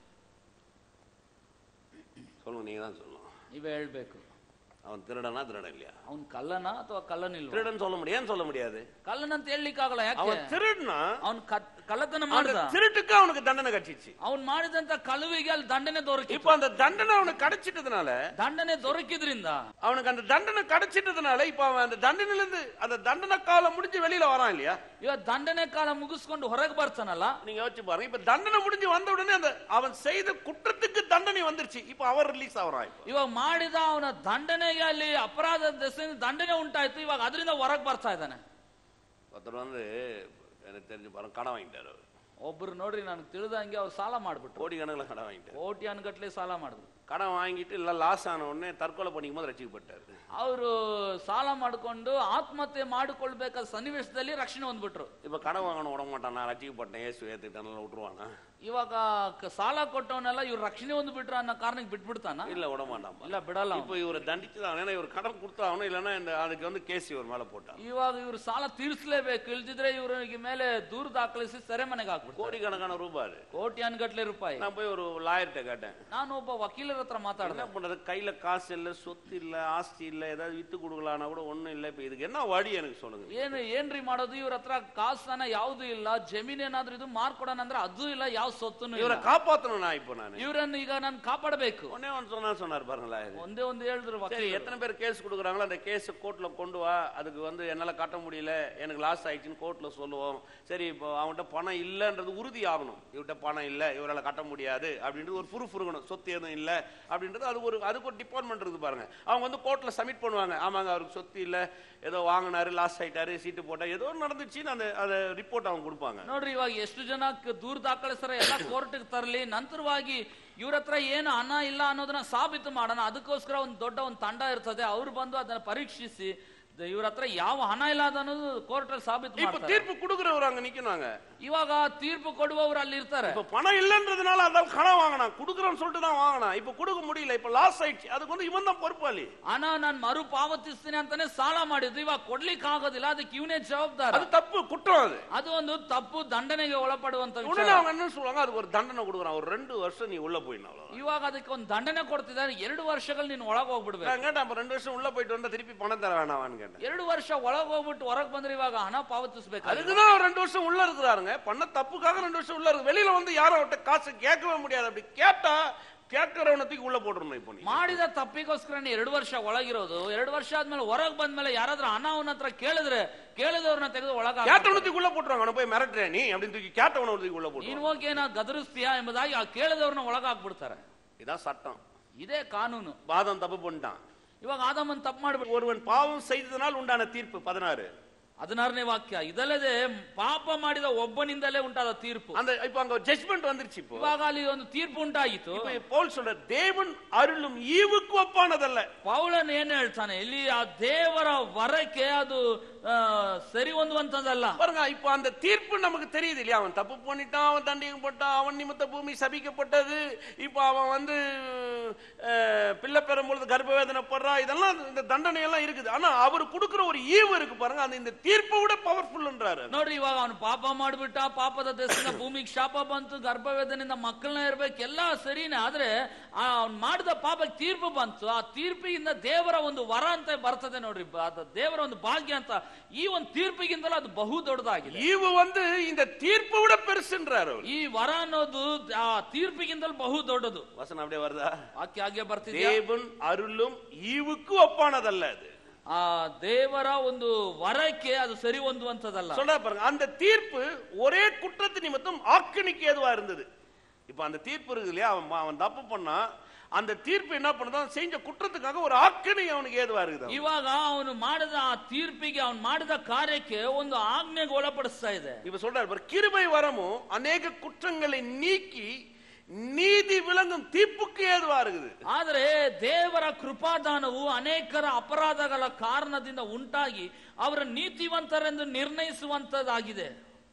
சொல்லுங்க நீங்க தான் சொல்லணும் ನೀವೇ ಹೇಳ್ಬೇಕು அவன் திருடனா திருடன் இல்லையா ಅವನು ಕಳ್ಳನ ಅಥವಾ ಕಳ್ಳನಿಲ್ವಾ திருடன் சொல்ல முடியாது ஏன் சொல்ல முடியாது ಕಳ್ಳನಂತ ಹೇಳಲಿಕ್ಕಾಗಲ್ಲ ಯಾಕೆ அவன் திருடுனா ಅವನು ಕಳ್ಳತನ அந்த ಮಾಡ್ದ திருட்டுக்கு அவனுக்கு தண்டனை கிடைச்சிச்சு ಅವನು ಮಾಡಿದಂತ ಕಳುವಿಗೆ ಅಲ್ಲಿ ದಂಡನೆ ದೊರಕಿ இப்ப அந்த தண்டனை அவனுக்கு கிடைச்சிட்டதுனால ದಂಡನೆ ದೊರಕಿದ್ರಿಂದ அவனுக்கு அந்த தண்டனை கிடைச்சிட்டதுனால இப்ப அவன் அந்த தண்டனையில இருந்து அந்த தண்டனை காலம் முடிஞ்சு வெளியில வரான் இல்லையா ಇವಾಗ ದಂಡನೆ ಕಾಲ ಮುಗಿಸ್ಕೊಂಡು ಹೊರಗೆ ಬರ್ತಾನಲ್ಲ நீங்க யோசிச்சு பாருங்க இப்ப தண்டனை முடிஞ்சு வந்த உடனே அந்த அவன் செய்த குற்றத்துக்கு தண்டனை வந்துருச்சு இப்ப அவன் ரிலீஸ் ஆகுறான் இப்ப ಇವಾಗ ಮಾಡಿದ ಅವನ ದಂಡನೆಗೆ ಅಲ್ಲಿ ಅಪರಾಧ ದೆಸೆಯಿಂದ ದಂಡನೆ ಉಂಟಾಯ್ತು ಇವಾಗ ಅದರಿಂದ ಹೊರಗೆ ಬರ್ತಾ ಇದ್ದಾನೆ ஒருத்தர் வந்து எனக்கு தெரிஞ்சு பாருங்க கடன் வாங்கிட்டாரு அவரு. ಒಬ್ರು ನೋಡ್ರಿ ನನಗೆ ತಿಳಿದಂಗೆ ಅವ್ರು ಸಾಲ ಮಾಡ್ಬಿಟ್ರು கோடி கணக்கில் கடன் வாங்கிட்டாரு ಕೋಟಿ ಅನ್ಗಟ್ಲೆ ಸಾಲ ಮಾಡಿದ್ರು கடன் வாங்கிட்டு இல்ல லாஸ் ஆன உடனே தற்கொலை பண்ணிக்கும் போது ரசிக்கப்பட்டாரு ಅವರು ಸಾಲ ಮಾಡಿಕೊಂಡು ಆತ್ಮಹತ್ಯೆ ಮಾಡಿಕೊಳ್ಬೇಕಾದ ಸನ್ನಿವೇಶದಲ್ಲಿ ರಕ್ಷಣೆ ಹೊಂದ್ಬಿಟ್ರು இப்ப கடன் வாங்கணும் விட மாட்டான் நான் ரசிக்கப்பட்டேன் ஏசு ஏத்துக்கிட்டேன் விட்டுருவானா ಇವಾಗ ಕ- ಸಾಲ ಕೊಟ್ಟವನೆಲ್ಲ ಇವ್ರು ರಕ್ಷಣೆ ಹೊಂದ್ಬಿಟ್ರು ಅನ್ನೋ ಕಾರಣಕ್ಕೆ ಬಿಟ್ಬಿಡ್ತಾನ இல்ல விட மாட்டான் ಇಲ್ಲ ಬಿಡಲ್ಲ ಅವ್ನು. இப்போ இவரை தண்டிச்சுதான் ஏன்னா இவர் கடன் கொடுத்தாகணும் இல்லைன்னா இந்த அதுக்கு வந்து கேஸ் இவர் மேல போட்டான் ಇವಾಗ ಇವ್ರು ಸಾಲ ತೀರಿಸಲೇಬೇಕು ಇಲ್ದಿದ್ರೆ ಇವ್ರಿಗೆ ಮೇಲೆ ದೂರ ದಾಖಲಿಸಿ ಸೆರೆಮನೆಗೆ ಹಾಕ್ಬಿಡ್ತಾರೆ கோடிக்கணக்கான ரூபாய் அது. ಕೋಟಿ ಅನ್ಗಟ್ಲೆ ರೂಪಾಯಿ நான் போய் ஒரு லாயர்கிட்ட கேட்டேன் ನಾನು ಒಬ್ಬ ವಕೀಲರ ಹತ್ರ ಮಾತಾಡ್ದೆ என்ன பண்றது கையில காசு இல்ல சொத்து இல்ல ஆஸ்தி இல்ல ஏதாவது வித்து கொடுக்கலாம்னா கூட ஒண்ணும் இல்ல இப்ப இதுக்கு என்ன வழி எனக்கு சொல்லுங்க ಏನು ಏನ್ರಿ ಮಾಡೋದು ಇವ್ರ ಹತ್ರ ಕಾಸನ ಯಾವ್ದು ಇಲ್ಲ ಜಮೀನ್ ಏನಾದ್ರೂ ಇದು ಮಾರ್ಕೊಡೋಣ ಅಂದ್ರೆ ಅದು ಇಲ್ಲ ಯಾವ ಸೊತ್ತುನು ಇಲ್ಲ இவரை காப்பாத்தணும் நான் இப்போ நான் ಇವ್ರನ್ನ ಈಗ ನಾನು ಕಾಪಾಡಬೇಕು உடனே ஒன்று சொன்னா சொன்னார் பாருங்களேன் ಒಂದೇ ಒಂದು ಹೇಳಿದ್ರು சரி ವಕೀಲರು. எத்தனை பேர் கேஸ் கொடுக்குறாங்களோ அந்த கேஸ் கோர்ட்ல கொண்டு வா அதுக்கு வந்து என்னால காட்ட முடியல எனக்கு லாஸ் ஆயிடுச்சுன்னு கோர்ட்ல சொல்லுவோம் சரி இப்போ அவன்கிட்ட பணம் இல்லைன்றது உறுதி ஆகணும் இவர்கிட்ட பணம் இல்லை இவரால கட்ட முடியாது அப்படின்றது ஒரு ப்ரூஃப் இருக்கணும் சொத்து எதுவும் இல்லை அப்படின்றது அது ஒரு அதுக்கு ஒரு டிபார்ட்மெண்ட் இருக்குது பாருங்க அவங்க வந்து கோர்ட்ல சப்மிட் பண்ணுவாங்க ஆமாங்க அவருக்கு சொத்து இல்லை ஏதோ வாங்கினாரு லாஸ் ஆயிட்டாரு சீட்டு போட்டா ஏதோ ஒண்ணு நடந்துச்சுன்னு அந்த அந்த ரிப்போர்ட் அவங்க கொடுப்பாங்க ನೋಡ್ರಿ ಇವಾಗ ಎಷ್ಟು ಜನ ಕ- ದೂರ ದಾಖಲಿಸ್ತಾರೆ ಎಲ್ಲ ಕೋರ್ಟ್ಗೆ ತರಲಿ ನಂತರವಾಗಿ ಇವ್ರ ಹತ್ರ ಏನು ಹಣ ಇಲ್ಲ ಅನ್ನೋದನ್ನ ಸಾಬೀತು ಮಾಡೋಣ ಅದಕ್ಕೋಸ್ಕರ ಒಂದು ದೊಡ್ಡ ಒಂದು ತಂಡ ಇರ್ತದೆ ಅವ್ರು ಬಂದು ಅದನ್ನ ಪರೀಕ್ಷಿಸಿ ಇವ್ರ ಹತ್ರ ಯಾವ ಹಣ ಇಲ್ಲ ಅನ್ನೋದು ಕೋರ್ಟ್ ಅಲ್ಲಿ ಸಾಬೀತು இப்ப ಮಾಡ್ತಾರೆ தீர்ப்பு கொடுக்கறவர் அங்க நிக்கணுங்க ಇವಾಗ ತೀರ್ಪು ಕೊಡುವವರು ಅಲ್ಲಿ ಇರ್ತಾರೆ இப்ப பணம் இல்லன்றதுனால அந்த கடன் வாங்கினான் குடுக்கறோம்னு சொல்லிட்டு தான் வாங்கினான் இப்ப கொடுக்க முடியல இப்ப லாஸ் ஆயிடுச்சு அதுக்கு வந்து இவன் தான் பொறுப்பாளி ಹಣ ನಾನು ಮರು ಪಾವತಿಸ್ತೀನಿ ಅಂತಾನೆ ಸಾಲ ಮಾಡಿದ್ದು ಇವಾಗ ಕೊಡ್ಲಿಕ್ಕೆ ಆಗೋದಿಲ್ಲ ಅದಕ್ಕೆ ಇವನೇ ಜವಾಬ್ದಾರ அது தப்பு குற்றம் அது ಅದು ಒಂದು ತಪ್ಪು ದಂಡನೆಗೆ ಒಳಪಡುವಂತ உடனே ವಿಚಾರ அவங்க என்ன சொல்லுவாங்க அதுக்கு ஒரு தண்டனை கொடுக்குறான் ஒரு ரெண்டு வருஷம் நீ உள்ள போயிடணும் அவ்வளவுதான். ಇವಾಗ ಅದಕ್ಕೆ ಒಂದು ದಂಡನೆ ಕೊಡ್ತಿದ್ದಾರೆ ಎರಡು ವರ್ಷಗಳು ನೀನು ಒಳಗೆ ಹೋಗ್ಬಿಡ್ಬೇಕು நான் கேட்டேன் அப்ப ரெண்டு வருஷம் உள்ள போயிட்டு வந்தா திருப்பி பணம் தர வேணாமான்னு கேட்டேன் ಎರಡು ವರ್ಷ ಒಳಗೆ ಹೋಗ್ಬಿಟ್ಟು ಹೊರಗೆ ಬಂದ್ರೆ ಇವಾಗ ಹಣ ಪಾವತಿಸ್ಬೇಕು அதுக்குதான் அவர் ரெண்டு வருஷம் உள்ள இருக்கிறாருங்க பண்ண தப்புக்காக ரெண்டு வருஷம் உள்ள இருக்கு வெளியில வந்து யாரும் அவர்கிட்ட காசு கேட்கவே முடியாது அப்படி கேட்டா கேட்கறவனை தூக்கி உள்ள போட்டுருணும் இப்போ நீ ಮಾಡಿದ ತಪ್ಪಿಗೋಸ್ಕರ ನೀ ಎರಡು ವರ್ಷ ಒಳಗಿರೋದು ಎರಡು ವರ್ಷ ಆದ್ಮೇಲೆ ಹೊರಗೆ ಬಂದ್ಮೇಲೆ ಯಾರಾದ್ರೂ ಹಣ ಅವನ ಹತ್ರ ಕೇಳಿದ್ರೆ ಕೇಳಿದವ್ರನ್ನ ತೆಗೆದು ಒಳಗ கேட்டவனை தூக்கி உள்ள போட்டுருவாங்க அவனை போய் மிரட்டுற நீ அப்படின்னு தூக்கி கேட்டவனை தூக்கி உள்ள ನೀನ್ போட்டுருவாங்க ಹೋಗಿ ಏನೋ ಗದರಿಸ್ತೀಯಾ ಎಂಬುದಾಗಿ ಆ ಕೇಳಿದವ್ರನ್ನ ಒಳಗ ಹಾಕ್ಬಿಡ್ತಾರೆ இதான் சட்டம் ಇದೇ ಕಾನೂನು வாதம் தப்பு பண்ணிட்டான் ಇವಾಗ ಆದಮನ್ ತಪ್ಪು ಮಾಡ್ಬಿಟ್ಟು ஒருவன் பாவம் செய்ததனால் உண்டான தீர்ப்பு பதினாறு ಹದಿನಾರನೇ ವಾಕ್ಯ ಇದಲ್ಲದೆ ಪಾಪ ಮಾಡಿದ ಒಬ್ಬನಿಂದಲೇ ಉಂಟಾದ ತೀರ್ಪು அந்த இப்ப அங்க ஜட்ஜ்மெண்ட் வந்துருச்சு இப்போ ಇವಾಗ ಅಲ್ಲಿ ಒಂದು ತೀರ್ಪು ಉಂಟಾಯಿತು இப்ப பவுல் சொல்ற தேவன் அருளும் ஈவுக்கு ஒப்பானதல்ல ಪೌಲನ್ ಏನ್ ಹೇಳ್ತಾನೆ ಇಲ್ಲಿ ಆ ದೇವರ ವರಕ್ಕೆ ಅದು ಆ, ಸರಿ ಹೊಂದುವಂತದಲ್ಲ பாருங்க இப்ப அந்த தீர்ப்பு நமக்கு தெரியுது இல்லையா அவன் தப்பு பண்ணிட்டான் அவன் தண்டிக்கப்பட்டான் அவன் நிமித்த பூமி சபிக்கப்பட்டது இப்ப அவன் வந்து அஹ், பிள்ளை பெறும்பொழுது கர்ப்ப வேதனைப்படுறான் இதெல்லாம் இந்த தண்டனை எல்லாம் இருக்குது ஆனா அவர் கொடுக்கிற ஒரு ஈவு இருக்கு பாருங்க அந்த இந்த தீர்ப்பை விட பவர்ஃபுல்ன்றாரு ನೋಡ್ರಿ ಇವಾಗ ಅವನು ಪಾಪ ಮಾಡ್ಬಿಟ್ಟ ಪಾಪದ ದೇಶದಿಂದ ಭೂಮಿಗೆ ಶಾಪ ಬಂತು ಗರ್ಭವೇದನೆಯಿಂದ ಮಕ್ಕಳನ್ನ ಇರ್ಬೇಕು ಎಲ್ಲ ಸರಿನೇ ಆದ್ರೆ ಅವ್ನು ಮಾಡಿದ ಪಾಪಕ್ಕೆ ತೀರ್ಪು ಬಂತು ಆ ತೀರ್ಪಿಗಿಂದ ದೇವರ ಒಂದು ವರ ಅಂತ ಬರ್ತದೆ ನೋಡ್ರಿ ಬ- ಅದು ದೇವರ ಒಂದು ಭಾಗ್ಯ ಅಂತ ಈ ಒಂದು ತೀರ್ಪಿಗಿಂತಲೂ ಅದು ಬಹು ದೊಡ್ಡದಾಗಿದೆ ஈவு வந்து இந்த தீர்ப்பை விட பெருசுன்றாரு அவர். ಈ ವರ ಅನ್ನೋದು ಆ ತೀರ್ಪಿಗಿಂತಲೂ ಬಹು ದೊಡ್ಡದು வசனம் அப்படியே வருதா ವಾಕ್ಯ ಹಾಗೆ ಬರ್ತಿದೆ தேவன் அருளும் ஈவுக்கு ஒப்பானதல்ல அது ಆ ದೇವರ ಒಂದು ವರಕ್ಕೆ ಅದು ಸರಿ ಹೊಂದುವಂತದಲ್ಲ சொல்ற பாருங்க அந்த தீர்ப்பு ஒரே குற்றத்து நிமித்தம் ஆக்கணிக்கு ஏதுவா இருந்தது இப்ப அந்த தீர்ப்பு இருக்குது இல்லையா அவன் அவன் தப்பு பண்ணா அந்த தீர்ப்பு என்ன பண்ணுதான் செஞ்ச குற்றத்துக்காக ஒரு ஆக்கணி அவனுக்கு ஏதுவா இருக்குது ಇವಾಗ ಅವನು ಮಾಡಿದ ಆ ತೀರ್ಪಿಗೆ ಅವನು ಮಾಡಿದ ಕಾರ್ಯಕ್ಕೆ ಒಂದು ಆಜ್ಞೆಗೆ ಒಳಪಡಿಸ್ತಾ ಇದೆ இப்ப சொல்றாரு பாரு, கிருபை வரமும் அநேக குற்றங்களை நீக்கி நீதி விளங்கும் தீர்ப்புக்கு ஏதுவா இருக்குது ಆದರೆ ದೇವರ ಕೃಪಾದಾನವು ಅನೇಕರ ಅಪರಾಧಗಳ ಕಾರಣದಿಂದ ಉಂಟಾಗಿ ಅವರ ನೀತಿವಂತರೆಂದು ನಿರ್ಣಯಿಸುವಂತದ್ದಾಗಿದೆ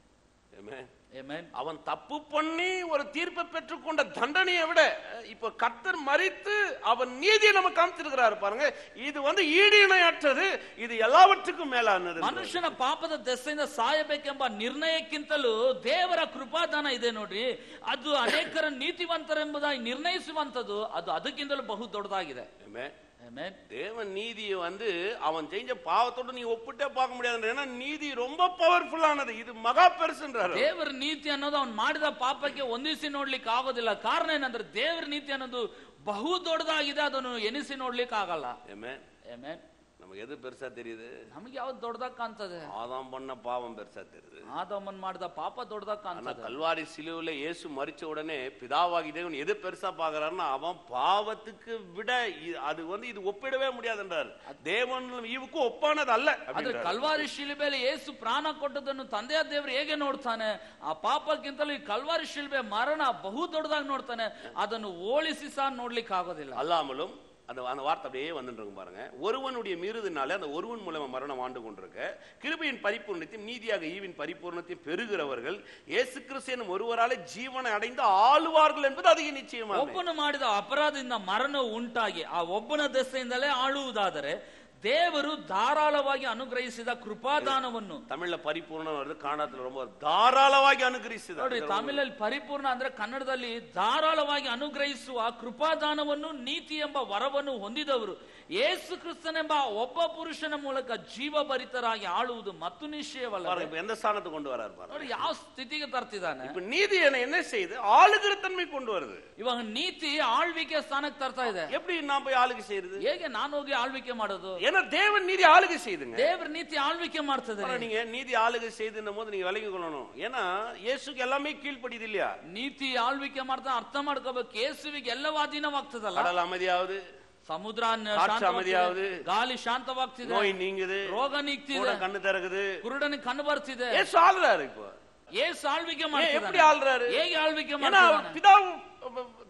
Amen. Amen. அவன் தப்பு பண்ணி ஒரு தீர்ப்பை பெற்றுக்கொண்ட தண்டனையை விட இப்ப கர்த்தர் மறித்து அவன் நீதியை நம்ம காமிச்சிருக்கிறாரு பாருங்க இது வந்து ஈடு இணையற்றது இது எல்லாவற்றுக்கும் மேலானது ಮನುಷ್ಯನ ಪಾಪದ ದೆಸೆಯಿಂದ ಸಾಯಬೇಕೆಂಬ ನಿರ್ಣಯಕ್ಕಿಂತಲೂ ದೇವರ ಕೃಪಾದಾನ ಇದೆ ನೋಡ್ರಿ ಅದು ಅನೇಕರ ನೀತಿವಂತರೆಂಬುದಾಗಿ ನಿರ್ಣಯಿಸುವಂತದ್ದು ಅದು ಅದಕ್ಕಿಂತಲೂ ಬಹು ದೊಡ್ಡದಾಗಿದೆ Amen. Amen. தேவன் நீதியை வந்து அவன் செஞ்ச பாவத்தோட நீ ஒப்பிட்டே பார்க்க முடியாது ஏன்னா நீதி ரொம்ப பவர்ஃபுல்லானது இது மகா பெருசுன்றாரு ದೇವರ ನೀತಿ ಅನ್ನೋದು ಅವ್ನು ಮಾಡಿದ ಪಾಪಕ್ಕೆ ಹೊಂದಿಸಿ ನೋಡ್ಲಿಕ್ಕೆ ಆಗೋದಿಲ್ಲ ಕಾರಣ ಏನಂದ್ರೆ ದೇವರ ನೀತಿ ಅನ್ನೋದು ಬಹು ದೊಡ್ಡದಾಗಿದೆ ಅದನ್ನು ಎನಿಸಿ ನೋಡ್ಲಿಕ್ಕೆ ಆಗಲ್ಲ Amen. Amen. நமக்கு எது பெருசா தெரியுது ನಮ್ಗೆ ಯಾವ್ದು ದೊಡ್ಡದಾಗ ಕಾಣ್ತದೆ ஆதாம் பண்ண பாவம் பெருசா தெரியுது ಆದಮನ್ ಮಾಡಿದ ಪಾಪ ದೊಡ್ಡದಾಗ ஆனா ಕಾಣ್ತದೆ கல்வாரி சிலுவையில இயேசு மறிச்ச உடனே பிதாவாகி தேவன் எது பெருசா பாக்குறாருன்னா அவன் பாவத்துக்கு விட இ- அது வந்து இது ஒப்பிடவே முடியாதுன்றார் தேவன் இவுக்கும் ஒப்பானது அல்ல ಆದ್ರೆ அப்படின்றாரு. ಕಲ್ವಾರಿ ಶಿಲ್ಬೆಯಲ್ಲಿ ಏಸು ಪ್ರಾಣ ಕೊಟ್ಟದನ್ನು ತಂದೆಯ ದೇವರು ಹೇಗೆ ನೋಡ್ತಾನೆ ಆ ಪಾಪಕ್ಕಿಂತಲೂ ಈ ಕಲ್ವಾರಿ ಶಿಲ್ಬೆ ಮರಣ ಬಹು ದೊಡ್ಡದಾಗಿ ನೋಡ್ತಾನೆ ಅದನ್ನು ಹೋಲಿಸಿ ಸಹ ನೋಡ್ಲಿಕ್ಕೆ ಆಗೋದಿಲ್ಲ அல்லாமலும் அந்த அந்த வார்த்தை அப்படியே வந்துட்டு இருக்கும் பாருங்க ஒருவனுடைய மீறுதினாலே அந்த ஒருவன் மூலமா மரணம் ஆண்டு கொண்டிருக்க கிருபையின் பரிபூர்ணத்தையும் நீதியாக ஈவின் பரிபூர்ணத்தையும் பெறுகிறவர்கள் இயேசு கிறிஸ்து எனும் ஒருவராலே ஜீவனை அடைந்து ஆளுவார்கள் என்பது அதிக நிச்சயமாக ಒಬ್ಬನು ಮಾಡಿದ ಅಪರಾಧದಿಂದ ಮರಣ ಉಂಟಾಗಿ ಆ ಒಬ್ಬನ ದೆಸೆಯಿಂದಲೇ ಆಳುವುದಾದರೆ ದೇವರು ಧಾರಾಳವಾಗಿ ಅನುಗ್ರಹಿಸಿದ ಕೃಪಾದಾನವನ್ನು தமிழ்ல பரிபூர்ணம் வருது காணாத்துல ரொம்ப தாராளವಾಗಿ ಅನುಗ್ರಹಿಸಿದ ನೋಡ್ರಿ ತಮಿಳಲ್ಲಿ ಪರಿಪೂರ್ಣ ಅಂದ್ರೆ ಕನ್ನಡದಲ್ಲಿ ಧಾರಾಳವಾಗಿ ಅನುಗ್ರಹಿಸುವ ಕೃಪಾದಾನವನ್ನು ನೀತಿ ಎಂಬ ವರವನ್ನು ಹೊಂದಿದವರು ಯೇಸು ಕ್ರಿಸ್ತನೆಂಬ ಒಬ್ಬ ಪುರುಷನ ಮೂಲಕ ಜೀವಭರಿತರಾಗಿ ಆಳುವುದು ಮತ್ತು ನಿಶ್ಚಯವಲ್ಲ பாருங்க இப்ப எந்த ஸ்தானத்துக்கு கொண்டு வராரு பாருங்க ನೋಡಿ ಯಾವ ಸ್ಥಿತಿಗೆ ತರ್ತಿದ್ದಾನೆ இப்ப நீதி என்ன என்ன செய்யுது ஆளுகிற தன்மை கொண்டு வருது ಇವಾಗ ನೀತಿ ಆಳ್ವಿಕೆ ಸ್ಥಾನಕ್ಕೆ ತರ್ತಾ ಇದೆ எப்படி நான் போய் ஆளுகை செய்யுது ಹೇಗೆ ನಾನು ಹೋಗಿ ಆಳ್ವಿಕೆ ಮಾಡೋದು ஏன்னா தேவன் நீதி ஆளுகை செய்யுதுங்க ದೇವ್ರ ನೀತಿ ಆಳ್ವಿಕೆ ಮಾಡ್ತದೆ ஆனா நீங்க நீதி ஆளுகை செய்துன்னும் போது நீங்க விலகி கொள்ளணும் ஏன்னா இயேசுக்கு எல்லாமே கீழ்ப்படியுது இல்லையா ನೀತಿ ಆಳ್ವಿಕೆ ಮಾಡ್ತಾ ಅರ್ಥ ಮಾಡ್ಕೋಬೇಕು ಯೇಸುವಿಗೆ ಎಲ್ಲವೂ ಅಧೀನವಾಗ್ತದಲ್ಲ கடல் அமைதியாவது ಸಮುದ್ರ ನ- ಕಾற்று ಶಾಂತವಾಗ್ತಿದೆ. ಅಮದಿಯಾವುದು. ಗಾಳಿ ಶಾಂತವಾಗ್ತಿದೆ நோய் நீங்குது ರೋಗ கூட ನೀಗ್ತಿದೆ கண்ணு திறக்குது ಕುರುಡನಿಗೆ ಕಣ್ಣು ಬರ್ತಿದೆ ஏசு ஆளுறாரு இப்போ ಏಸು ಆಳ್ವಿಕೆ ஏன் எப்படி ಮಾಡ್ತಿದ್ದಾನೆ ஆள்றாரு ಹೇಗೆ ಆಳ್ವಿಕೆ ஏன்னா அவர் ಮಾಡ್ತಿದ್ದಾನೆ பிதாவும்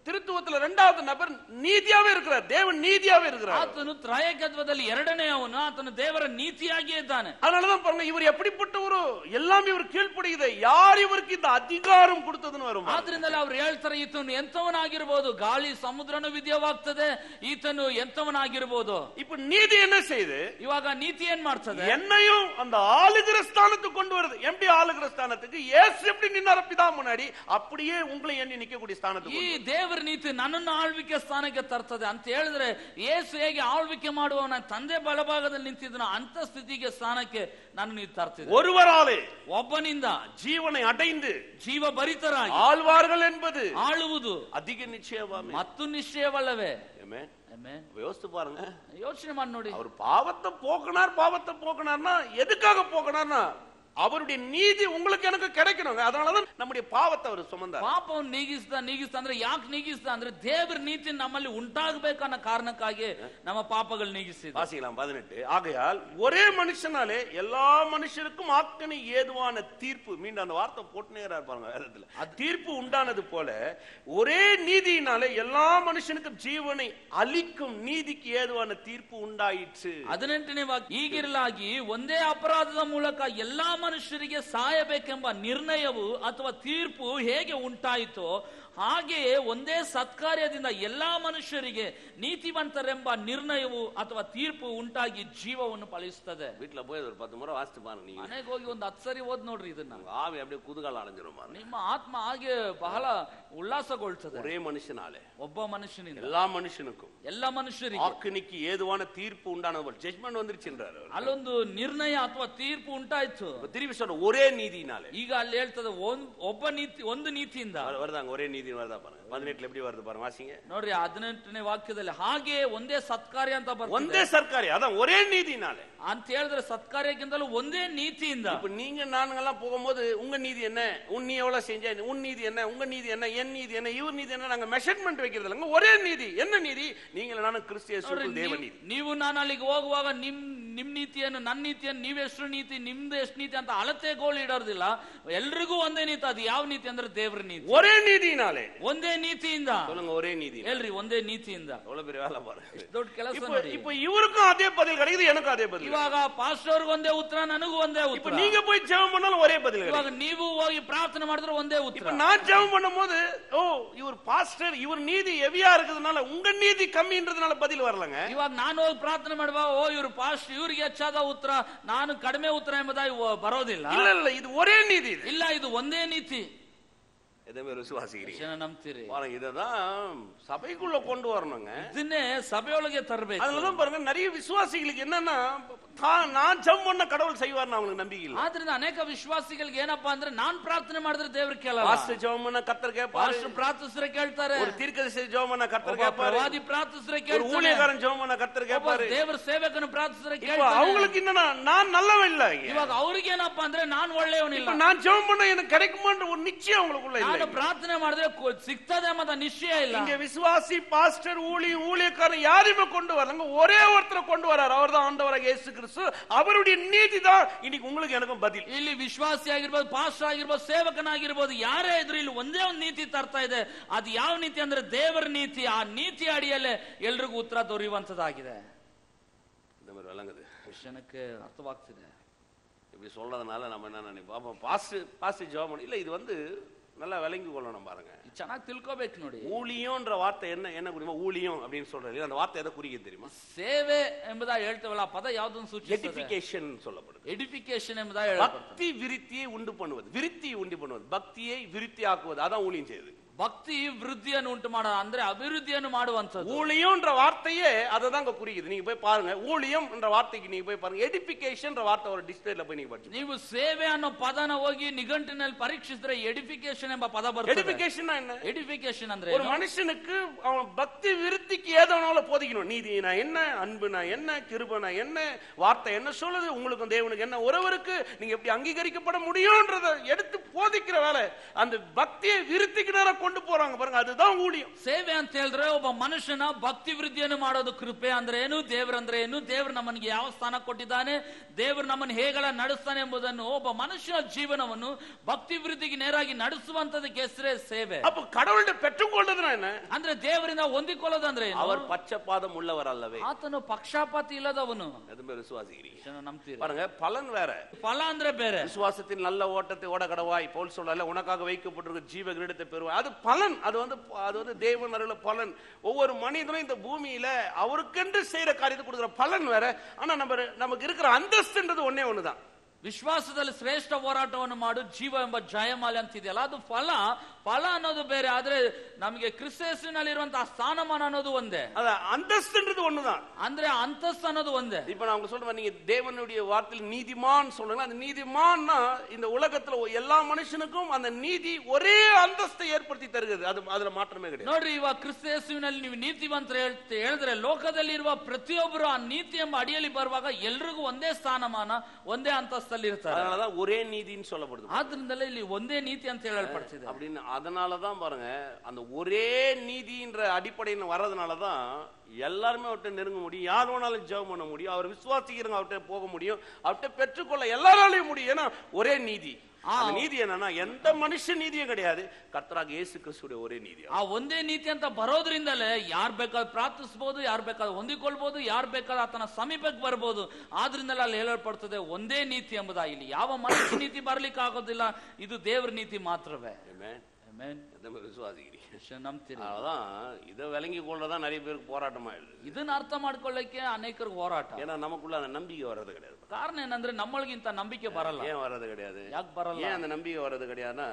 திருத்துவத்துல ரெண்டாவது நபர் நீதியாவே இருக்கிறார் தேவன் நீதியாவே இருக்கிறார் ಆತನು ತ್ರಯಕತ್ವದಲ್ಲಿ ಎರಡನೆಯವನು ಆತನು ದೇವರ ನೀತಿಯಾಗಿಯೇ ಇದ್ದಾನೆ அதனாலதான் பாருங்க இவர் எப்படிப்பட்டவரு எல்லாம் இவர் கீழ்ப்படுகிறது யார் இவருக்கு இந்த அதிகாரம் கொடுத்ததுன்னு வரும் ಆದ್ರಿಂದಲೇ ಅವ್ರು ಹೇಳ್ತಾರೆ ಈತನು ಎಂತವನಾಗಿರ್ಬೋದು ಗಾಳಿ ಸಮುದ್ರನು ವಿದ್ಯವಾಗ್ತದೆ ಈತನು ಎಂತವನಾಗಿರ್ಬೋದು இப்ப நீதி என்ன செய்யுது ಇವಾಗ ನೀತಿ ಏನ್ ಮಾಡ್ತದೆ என்னையும் அந்த ஆளுகிற ஸ்தானத்துக்கு கொண்டு வருது எப்படி ஆளுகிற ஸ்தானத்துக்கு ஏசு எப்படி நின்னார பிதா முன்னாடி அப்படியே உங்களை எண்ணி நிக்கக்கூடிய ஸ்தானத்துக்கு ಈ ದೇವರ ನೀತಿ ನನ್ನನ್ನು ಆಳ್ವಿಕೆ ಸ್ಥಾನಕ್ಕೆ ತರ್ತದೆ ಅಂತ ಹೇಳಿದ್ರೆ ಏಸು ಹೇಗೆ ಆಳ್ವಿಕೆ ಮಾಡುವವನ ತಂದೆ ಬಲಭಾಗದಲ್ಲಿ ನಿಂತಿದ್ದನೋ ಅಂತ ಸ್ಥಿತಿಗೆ ಸ್ಥಾನಕ್ಕೆ ನಾನು ನೀವು ತರ್ತಿದ್ದೆ ஒருவராலே ಒಬ್ಬನಿಂದ ஜீவனை அடைந்து ಜೀವ ಭರಿತರಾಗಿ ஆழ்வார்கள் என்பது ಆಳುವುದು அதிக நிச்சயமாமே ಮತ್ತು ನಿಶ್ಚಯವಲ್ಲವೇ Amen. Amen. யோசித்து பாருங்க ಯೋಚನೆ ಮಾಡಿ ನೋಡಿ அவர் பாவத்தை போக்கினார் பாவத்தை போக்கினார்னா எதுக்காக போக்கினார்னா அவருடைய நீதி உங்களுக்கு எனக்கு கிடைக்கணுங்க அதனாலதான் நம்முடைய பாவத்தை அவர் சுமந்தார் ಪಾಪವನ್ನು ನೀಗಿಸ್ದ ನೀಗಿಸ್ದ ಅಂದ್ರೆ ಯಾಕೆ ನೀಗಿಸ್ದ ಅಂದ್ರೆ ದೇವರ ನೀತಿ ನಮ್ಮಲ್ಲಿ ಉಂಟಾಗಬೇಕನ್ನೋ ಕಾರಣಕ್ಕಾಗಿ ನಮ್ಮ ಪಾಪಗಳು ನೀಗಿಸಿದ வாசிக்கலாம் பதினெட்டு ஆகையால் ஒரே மனுஷனாலே எல்லா மனுஷருக்கும் ஆக்கணி ஏதுவான தீர்ப்பு மீண்டும் அந்த வார்த்தை போட்டுனே பாருங்க வேதத்துல தீர்ப்பு உண்டானது போல ஒரே நீதியினாலே எல்லா மனுஷனுக்கும் ஜீவனை அளிக்கும் நீதிக்கு ஏதுவான தீர்ப்பு உண்டாயிற்று ಹದಿನೆಂಟನೇ ವಾಕ್ಯ ಹೀಗಿರಲಾಗಿ ಒಂದೇ ಅಪರಾಧದ ಮೂಲಕ ಎಲ್ಲಾ ಮನುಷ್ಯರಿಗೆ ಸಾಯಬೇಕೆಂಬ ನಿರ್ಣಯವು ಅಥವಾ ತೀರ್ಪು ಹೇಗೆ ಉಂಟಾಯಿತೋ ಹಾಗೆಯೇ ಒಂದೇ ಸತ್ಕಾರ್ಯದಿಂದ ಎಲ್ಲಾ ಮನುಷ್ಯರಿಗೆ ನೀತಿವಂತರೆಂಬ ನಿರ್ಣಯವು ಅಥವಾ ತೀರ್ಪು ಉಂಟಾಗಿ ಜೀವವನ್ನು ಫಲಿಸುತ್ತದೆ வீட்டுல போய் ஒரு பத்து முறை வாசித்து பாருங்க நீங்க ಮನೆಗೆ ಹೋಗಿ ಒಂದು ಹತ್ತು ಸರಿ ಓದ್ ನೋಡ್ರಿ ಇದನ್ನ உங்க ஆவி அப்படியே குதூகலம் அடைஞ்சிரும் பாருங்க ನಿಮ್ಮ ಆತ್ಮ ಹಾಗೆ ಬಹಳ ಉಲ್ಲಾಸಗೊಳ್ತದೆ ஒரே மனுஷனாலே ಒಬ್ಬ ಮನುಷ್ಯನಿಂದ எல்லா மனுஷனுக்கும் ಎಲ್ಲ ಮನುಷ್ಯರಿಗೆ ஆக்கினிக்கு ஏதுவான தீர்ப்பு உண்டானது போல ஜட்மெண்ட் வந்துருச்சுன்றாரு அவர். ಅಲ್ಲೊಂದು ನಿರ್ಣಯ ಅಥವಾ ತೀರ್ಪು ಉಂಟಾಯ್ತು இப்ப திருப்பி சொல்ற ஒரே நீதினாலே ಈಗ ಅಲ್ಲಿ ಹೇಳ್ತದೆ ಒಂದ್- ಒಬ್ಬ ನೀತಿ ಒಂದು ನೀತಿಯಿಂದ வரு- வருதாங்க ஒரே நீதி வருதா பாருங்க பதினெட்டுல எப்படி வருது பாருங்க வாசிங்க ನೋಡ್ರಿ ಹದಿನೆಂಟನೇ ವಾಕ್ಯದಲ್ಲಿ ಹಾಗೆ ಒಂದೇ ಸತ್ಕಾರ್ಯ ಅಂತ ಬರ್ತದೆ ஒந்தே சர்க்காரி அதான் ஒரே நீதினாலே ಅಂತ ಹೇಳಿದ್ರೆ ಸತ್ಕಾರ್ಯಕ್ಕಿಂತಲೂ ಒಂದೇ ನೀತಿಯಿಂದ இப்ப நீங்க நானுங்கெல்லாம் போகும்போது உங்க நீதி என்ன உன் நீ எவ்வளவு செஞ்ச உன் நீதி என்ன உங்க நீதி என்ன என் நீதி என்ன இவர் நீதி என்ன நாங்க மெஷர்மெண்ட் வைக்கிறது இல்லைங்க ஒரே நீதி என்ன நீதி நீங்கள் நானும் கிறிஸ்திய ನೋಡ್ರಿ தேவ ನೀವು- நீதி ನೀವು ನಾನು ಅಲ್ಲಿಗೆ ಹೋಗುವಾಗ ನಿಮ್ ನಿಮ್ ನೀತಿಯನ್ನು ನನ್ನ ನೀತಿಯನ್ನು ನೀವೆಷ್ಟು ನೀತಿ ನಿಮ್ದು ಎಷ್ಟು ನೀತಿ ಅಂತ ಅಳತೆ ಗೋಳು ಇಡೋದಿಲ್ಲ ಎಲ್ರಿಗೂ ಒಂದೇ ನೀತಿ ಅದು ಯಾವ ನೀತಿ ಅಂದ್ರೆ ದೇವ್ರ ನೀತಿ ஒரே நீதினாலே ಒಂದೇ ನೀತಿಯಿಂದ சொல்லுங்க ஒரே நீதி ಹೇಳ್ರಿ ಒಂದೇ ನೀತಿಯಿಂದ எவ்வளவு பெரிய வேலை பாருங்க ದೊಡ್ಡ ಕೆಲಸ இப்ப ನೋಡಿ இப்ப இவருக்கும் அதே பதில் கிடைக்குது எனக்கும் அதே பதில் ಇವಾಗ ಪಾಸ್ಟರ್ಗೆ ಒಂದೇ ಉತ್ತರ ನನಗೂ ಒಂದೇ இப்ப ಉತ್ತರ நீங்க போய் ஜெபம் பண்ணாலும் ஒரே பதில் கிடைக்கும் ಇವಾಗ ನೀವು ಹೋಗಿ ಪ್ರಾರ್ಥನೆ ಮಾಡಿದ್ರೆ ಒಂದೇ இப்ப ಉತ್ತರ நான் ஜெபம் பண்ணும்போது ஓ இவர் பாஸ்டர் இவர் நீதி ஹெவியா இருக்கிறதுனால உங்க நீதி கம்மின்றதுனால பதில் வரலங்க ಇವಾಗ ನಾನು ಹೋಗಿ ಪ್ರಾರ್ಥನೆ ಮಾಡುವ ಓ ಇವ್ರು ಪಾಸ್ಟ್ ಇವ್ರಿಗೆ ಹೆಚ್ಚಾದ ಉತ್ತರ ನಾನು ಕಡಿಮೆ ಉತ್ತರ ಎಂಬುದಾಗಿ ಓ- ಬರೋದಿಲ್ಲ இல்ல இல்ல இது ஒரே நீதி இது ಇಲ್ಲ ಇದು ಒಂದೇ ನೀತಿ எதுவுமே விசுவாசிக்கிறீங்க ಜನ ನಂಬ್ತೀರಿ பாருங்க இததான் சபைக்குள்ள கொண்டு வரணுங்க ಇದನ್ನೇ ಸಭೆಯೊಳಗೆ ತರಬೇಕು அதுலதான் பாருங்க நிறைய விசுவாசிகளுக்கு என்னன்னா தான் நான் ஜெபம் பண்ண கடவுள் செய்வார்னு அவங்களுக்கு நம்பிக்கை இல்ல ಆದ್ರಿಂದ ಅನೇಕ ವಿಶ್ವಾಸಿಗಳಿಗೆ ಏನಪ್ಪಾ ಅಂದ್ರೆ ನಾನ್ ಪ್ರಾರ್ಥನೆ ಮಾಡಿದ್ರೆ ದೇವ್ರು ಕೇಳಲ್ಲ பாஸ்டர் ஜெபம் பண்ண கத்தர் கேட்பாரு ಪಾಸ್ಟರ್ ಪ್ರಾರ್ಥಿಸ್ರೆ ಕೇಳ್ತಾರೆ ஒரு தீர்க்கதரிசி ஜெபம் பண்ண கத்தர் ಒಬ್ಬ கேட்பாரு ಪ್ರವಾದಿ ಪ್ರಾರ್ಥಿಸ್ರೆ ஒரு ಕೇಳ್ತಾರೆ ஊழியக்காரன் ஜெபம் பண்ண கத்தர் ಒಬ್ಬ கேட்பாரு ದೇವರ ಸೇವಕನ ಪ್ರಾರ್ಥಿಸ್ರೆ இப்ப ಕೇಳ್ತಾರೆ அவங்களுக்கு என்னன்னா நான் நல்லவன் இல்ல இங்க. ಇವಾಗ ಅವ್ರಿಗೆ ಏನಪ್ಪಾ ಅಂದ್ರೆ ನಾನ್ ಒಳ್ಳೆಯವನಿಲ್ಲ இப்ப நான் ஜெபம் பண்ண எனக்கு கிடைக்குமான்ற ஒரு நிச்சயம் அவங்களுக்குள்ள ನಾನು இல்ல ಪ್ರಾರ್ಥನೆ ಮಾಡಿದ್ರೆ ಕೊ- ಸಿಗ್ತದೆ ಎಂಬ ನಿಶ್ಚಯ ಇಲ್ಲ இங்க விசுவாசி பாஸ்டர் ஊழி ஊழியக்காரன் யாரையுமே கொண்டு வரலங்க ஒரே ஒருத்தரை கொண்டு வராரு அவர் தான் ஆண்டவராக இயேசு கிறிஸ்து அவருடைய நீதி தான் இன்னைக்கு உங்களுக்கு எனக்கும் பதில் ಇಲ್ಲಿ ವಿಶ್ವಾಸಿ ಆಗಿರ್ಬೋದು ಪಾಸ್ಟರ್ ಆಗಿರ್ಬೋದು ಸೇವಕನಾಗಿರ್ಬೋದು ಯಾರೇ ಇದ್ರು ಇಲ್ಲಿ ಒಂದೇ ಒಂದು ನೀತಿ ತರ್ತಾ ಇದೆ ಅದು ಯಾವ ನೀತಿ ಅಂದ್ರೆ ದೇವರ ನೀತಿ ಆ ನೀತಿ ಅಡಿಯಲ್ಲೇ ಎಲ್ರಿಗೂ ಉತ್ತರ ದೊರೆಯುವಂತದ್ದಾಗಿದೆ இந்த மாதிரி விளங்குது ಜನಕ್ಕೆ ಅರ್ಥವಾಗ್ತಿದೆ இப்படி சொல்றதுனால நம்ம என்ன நினைப்போம் அப்ப பாஸ்ட் பாஸ்ட் ஜெபம் பண்ணி இல்ல இது வந்து நல்லா விளங்கி கொள்ளணும் பாருங்க ಚೆನ್ನಾಗಿ ತಿಳ್ಕೊಬೇಕು ನೋಡಿ ஊழியம்ன்ற வார்த்தை என்ன என்ன குறிமா ஊழியம் அப்படின்னு சொல்றது இல்லையா? அந்த வார்த்தை எதை குறிக்குது தெரியுமா ಸೇವೆ ಎಂಬುದಾಗಿ ಹೇಳ್ತೇವಲ್ಲ ಆ ಪದ ಯಾವ್ದನ್ನು ಸೂಚಿಸುತ್ತದೆ எடிபிகேஷன் சொல்லப்படுது ಎಡಿಫಿಕೇಶನ್ ಎಂಬುದಾಗಿ ಹೇಳಲ್ಪಡ್ತದೆ பக்தி விருத்தியை உண்டு பண்ணுவது விருத்தியை உண்டு பண்ணுவது பக்தியை விருத்தி ஆக்குவது அதான் ஊழியம் செய்யுது ಭಕ್ತಿ ವೃದ್ಧಿಯನ್ನು ಉಂಟು ಮಾಡ ಅಂದ್ರೆ ಅಭಿವೃದ್ಧಿಯನ್ನು ಮಾಡುವಂತದ್ದು ஊழியம்ன்ற வார்த்தையே அதை தான் குறிக்குது நீங்க போய் பாருங்க ஊழியம் என்ற வார்த்தைக்கு நீங்க போய் பாருங்க எடிபிகேஷன் வார்த்தை ஒரு டிஸ்பிளேல போய் நீங்க படிச்சு ನೀವು ಸೇವೆ ಅನ್ನೋ ಪದನ ಹೋಗಿ ನಿಘಂಟಿನಲ್ಲಿ ಪರೀಕ್ಷಿಸಿದ್ರೆ ಎಡಿಫಿಕೇಶನ್ ಎಂಬ ಪದ ಬರ್ತದೆ எடிபிகேஷன் என்ன ಎಡಿಫಿಕೇಶನ್ ಅಂದ್ರೆ ஒரு ಏನು? மனுஷனுக்கு அவன் பக்தி விருத்திக்கு ஏதோனாலும் போதிக்கணும் நீதினா என்ன அன்புனா என்ன கிருபனா என்ன வார்த்தை என்ன சொல்லுது உங்களுக்கும் தேவனுக்கு என்ன உறவருக்கு நீங்க எப்படி அங்கீகரிக்கப்பட முடியும்ன்றத எடுத்து போதிக்கிற வேலை அந்த பக்தியை விருத்திக்கு நேரம் கொண்டு போறாங்க பாருங்க அதுதான் ஊழியம் ಸೇವೆ ಅಂತ ಹೇಳಿದ್ರೆ ಒಬ್ಬ ಮನುಷ್ಯನ ಭಕ್ತಿ ವೃದ್ಧಿಯನ್ನು ಮಾಡೋದು ಕೃಪೆ ಅಂದ್ರೆ ಏನು ದೇವರಂದ್ರೆ ಏನು ದೇವರು ನಮ್ಮನಿಗೆ ಯಾವ ಸ್ಥಾನ ಕೊಟ್ಟಿದ್ದಾನೆ ದೇವರು ನಮ್ಮನ್ನು ಹೇಗೆಲ್ಲ ನಡೆಸ್ತಾನೆ ಎಂಬುದನ್ನು ಒಬ್ಬ ಮನುಷ್ಯನ ಜೀವನವನ್ನು ಭಕ್ತಿ ವೃದ್ಧಿಗೆ ನೇರಾಗಿ ನಡೆಸುವಂತದಕ್ಕೆ ಹೆಸರೇ ಸೇವೆ அப்ப கடவுள்கிட்ட பெற்றுக்கொள்றதுனா என்ன ಅಂದ್ರೆ ದೇವರಿಂದ ಹೊಂದಿಕೊಳ್ಳೋದಂದ್ರೆ ಏನು அவர் பச்சைப்பாதம் உள்ளவர் அல்லவே ಆತನು ಪಕ್ಷಪಾತಿ ಇಲ್ಲದವನು எதுவுமே விசுவாசிக்கிறீங்க ಜನ ನಂಬ್ತೀರಿ பாருங்க பலன் வேற ಫಲ ಅಂದ್ರೆ ಬೇರೆ விசுவாசத்தின் நல்ல ஓட்டத்தை ஓட கடவாய் போல் சொல்லல உனக்காக வைக்கப்பட்டிருக்க ஜீவ கிரீடத்தை பெறுவாய் அது பலன் அது வந்து அது வந்து தேவன் அருள பலன் ஒவ்வொரு மனிதனும் இந்த பூமியில அவருக்கென்று செய்யற காரியத்தை கொடுக்குற பலன் வேற ஆனா நம்ம நமக்கு இருக்கிற அந்தஸ்துன்றது ஒண்ணே ஒண்ணுதான் ವಿಶ್ವಾಸದಲ್ಲಿ ಶ್ರೇಷ್ಠ ಹೋರಾಟವನ್ನು ಮಾಡು ಜೀವ ಎಂಬ ಜಯಮಾಲೆ ಅಂತಿದೆಯಲ್ಲ ಅದು ಫಲ ಫಲ ಅನ್ನೋದು ಬೇರೆ ಆದ್ರೆ ನಮಗೆ ಕ್ರಿಸ್ತೇಸಿನಲ್ಲಿರುವಂತಹ ಸ್ಥಾನಮಾನ ಅನ್ನೋದು ಒಂದೇ அது அந்தஸ்துன்றது ஒண்ணுதான் ಅಂದ್ರೆ ಅಂತಸ್ತು ಅನ್ನೋದು ಒಂದೇ இப்ப நான் உங்களுக்கு சொல்றேன் நீங்க தேவனுடைய வார்த்தையில் நீதிமான் சொல்றீங்களா அந்த நீதிமான்னா இந்த உலகத்துல எல்லா மனுஷனுக்கும் அந்த நீதி ஒரே அந்தஸ்தை ஏற்படுத்தி தருகிறது அது அதுல மாற்றமே கிடையாது ನೋಡ್ರಿ ಇವಾಗ ಕ್ರಿಸ್ತ ಯೇಸುವಿನಲ್ಲಿ ನೀವು ನೀತಿವಂತರ ಹೇಳಿದ್ರೆ ಲೋಕದಲ್ಲಿರುವ ಪ್ರತಿಯೊಬ್ಬರು ಆ ನೀತಿ ಎಂಬ ಅಡಿಯಲ್ಲಿ ಬರುವಾಗ ಎಲ್ರಿಗೂ ಒಂದೇ ಸ್ಥಾನಮಾನ ಒಂದೇ ಅಂತಸ್ತಲ್ಲಿ ಇರ್ತಾರೆ அதனாலதான் ஒரே நீதின்னு சொல்லப்படுது ಆದ್ರಿಂದಲೇ ಇಲ್ಲಿ ಒಂದೇ ನೀತಿ ಅಂತ ಹೇಳಲ್ಪಡ್ತಿದೆ அப்படின்னு அதனாலதான் பாருங்க அந்த ஒரே நீதின்ற அடிப்படையில் வர்றதுனாலதான் எல்லாருமே அவர்கிட்ட நெருங்க முடியும் யார் வேணாலும் ஜெபம் பண்ண முடியும் அவர் விசுவாசிக்கிறவங்க அவர்கிட்ட போக முடியும் அவர்கிட்ட பெற்றுக்கொள்ள எல்லாராலையும் முடியும் ஏன்னா ஒரே நீதி அந்த நீதி என்னன்னா எந்த மனுஷ நீதியும் கிடையாது கர்த்தராக இயேசு கிறிஸ்துடைய ஒரே நீதி ಆ ಒಂದೇ ನೀತಿ ಅಂತ ಬರೋದ್ರಿಂದಲೇ ಯಾರ್ ಬೇಕಾದ್ ಪ್ರಾರ್ಥಿಸಬಹುದು ಯಾರ್ ಬೇಕಾದ್ ಹೊಂದಿಕೊಳ್ಬಹುದು ಯಾರ್ ಬೇಕಾದ ಆತನ ಸಮೀಪಕ್ಕೆ ಬರ್ಬೋದು ಆದ್ರಿಂದಲೇ ಅಲ್ಲಿ ಹೇಳಲ್ಪಡ್ತದೆ ಒಂದೇ ನೀತಿ ಎಂಬುದಾ ಇಲ್ಲಿ ಯಾವ ಮನುಷ್ಯ ನೀತಿ ಬರ್ಲಿಕ್ಕೆ ಆಗೋದಿಲ್ಲ ಇದು ದೇವ್ರ ನೀತಿ ಮಾತ್ರವೇ Amen. Amen. எந்த மாதிரி விசுவாசிக்கிறீங்க ಅಷ್ಟೇ ನಂಬ್ತೀರಿ அதான் இதை விளங்கி கொள்ளதான் நிறைய பேருக்கு போராட்டமா எழுது ಇದನ್ನ ಅರ್ಥ ಮಾಡ್ಕೊಳ್ಳಕ್ಕೆ ಅನೇಕರಿಗೆ ಹೋರಾಟ ஏன்னா நமக்குள்ள அந்த நம்பிக்கை வர்றது கிடையாது ಕಾರಣ ಏನಂದ್ರೆ ನಮ್ಮೊಳಗಿಂತ ನಂಬಿಕೆ ಬರಲ್ಲ ஏன் வர்றது கிடையாது ಯಾಕೆ ಬರಲ್ಲ ஏன் அந்த நம்பிக்கை வர்றது கிடையாதுன்னா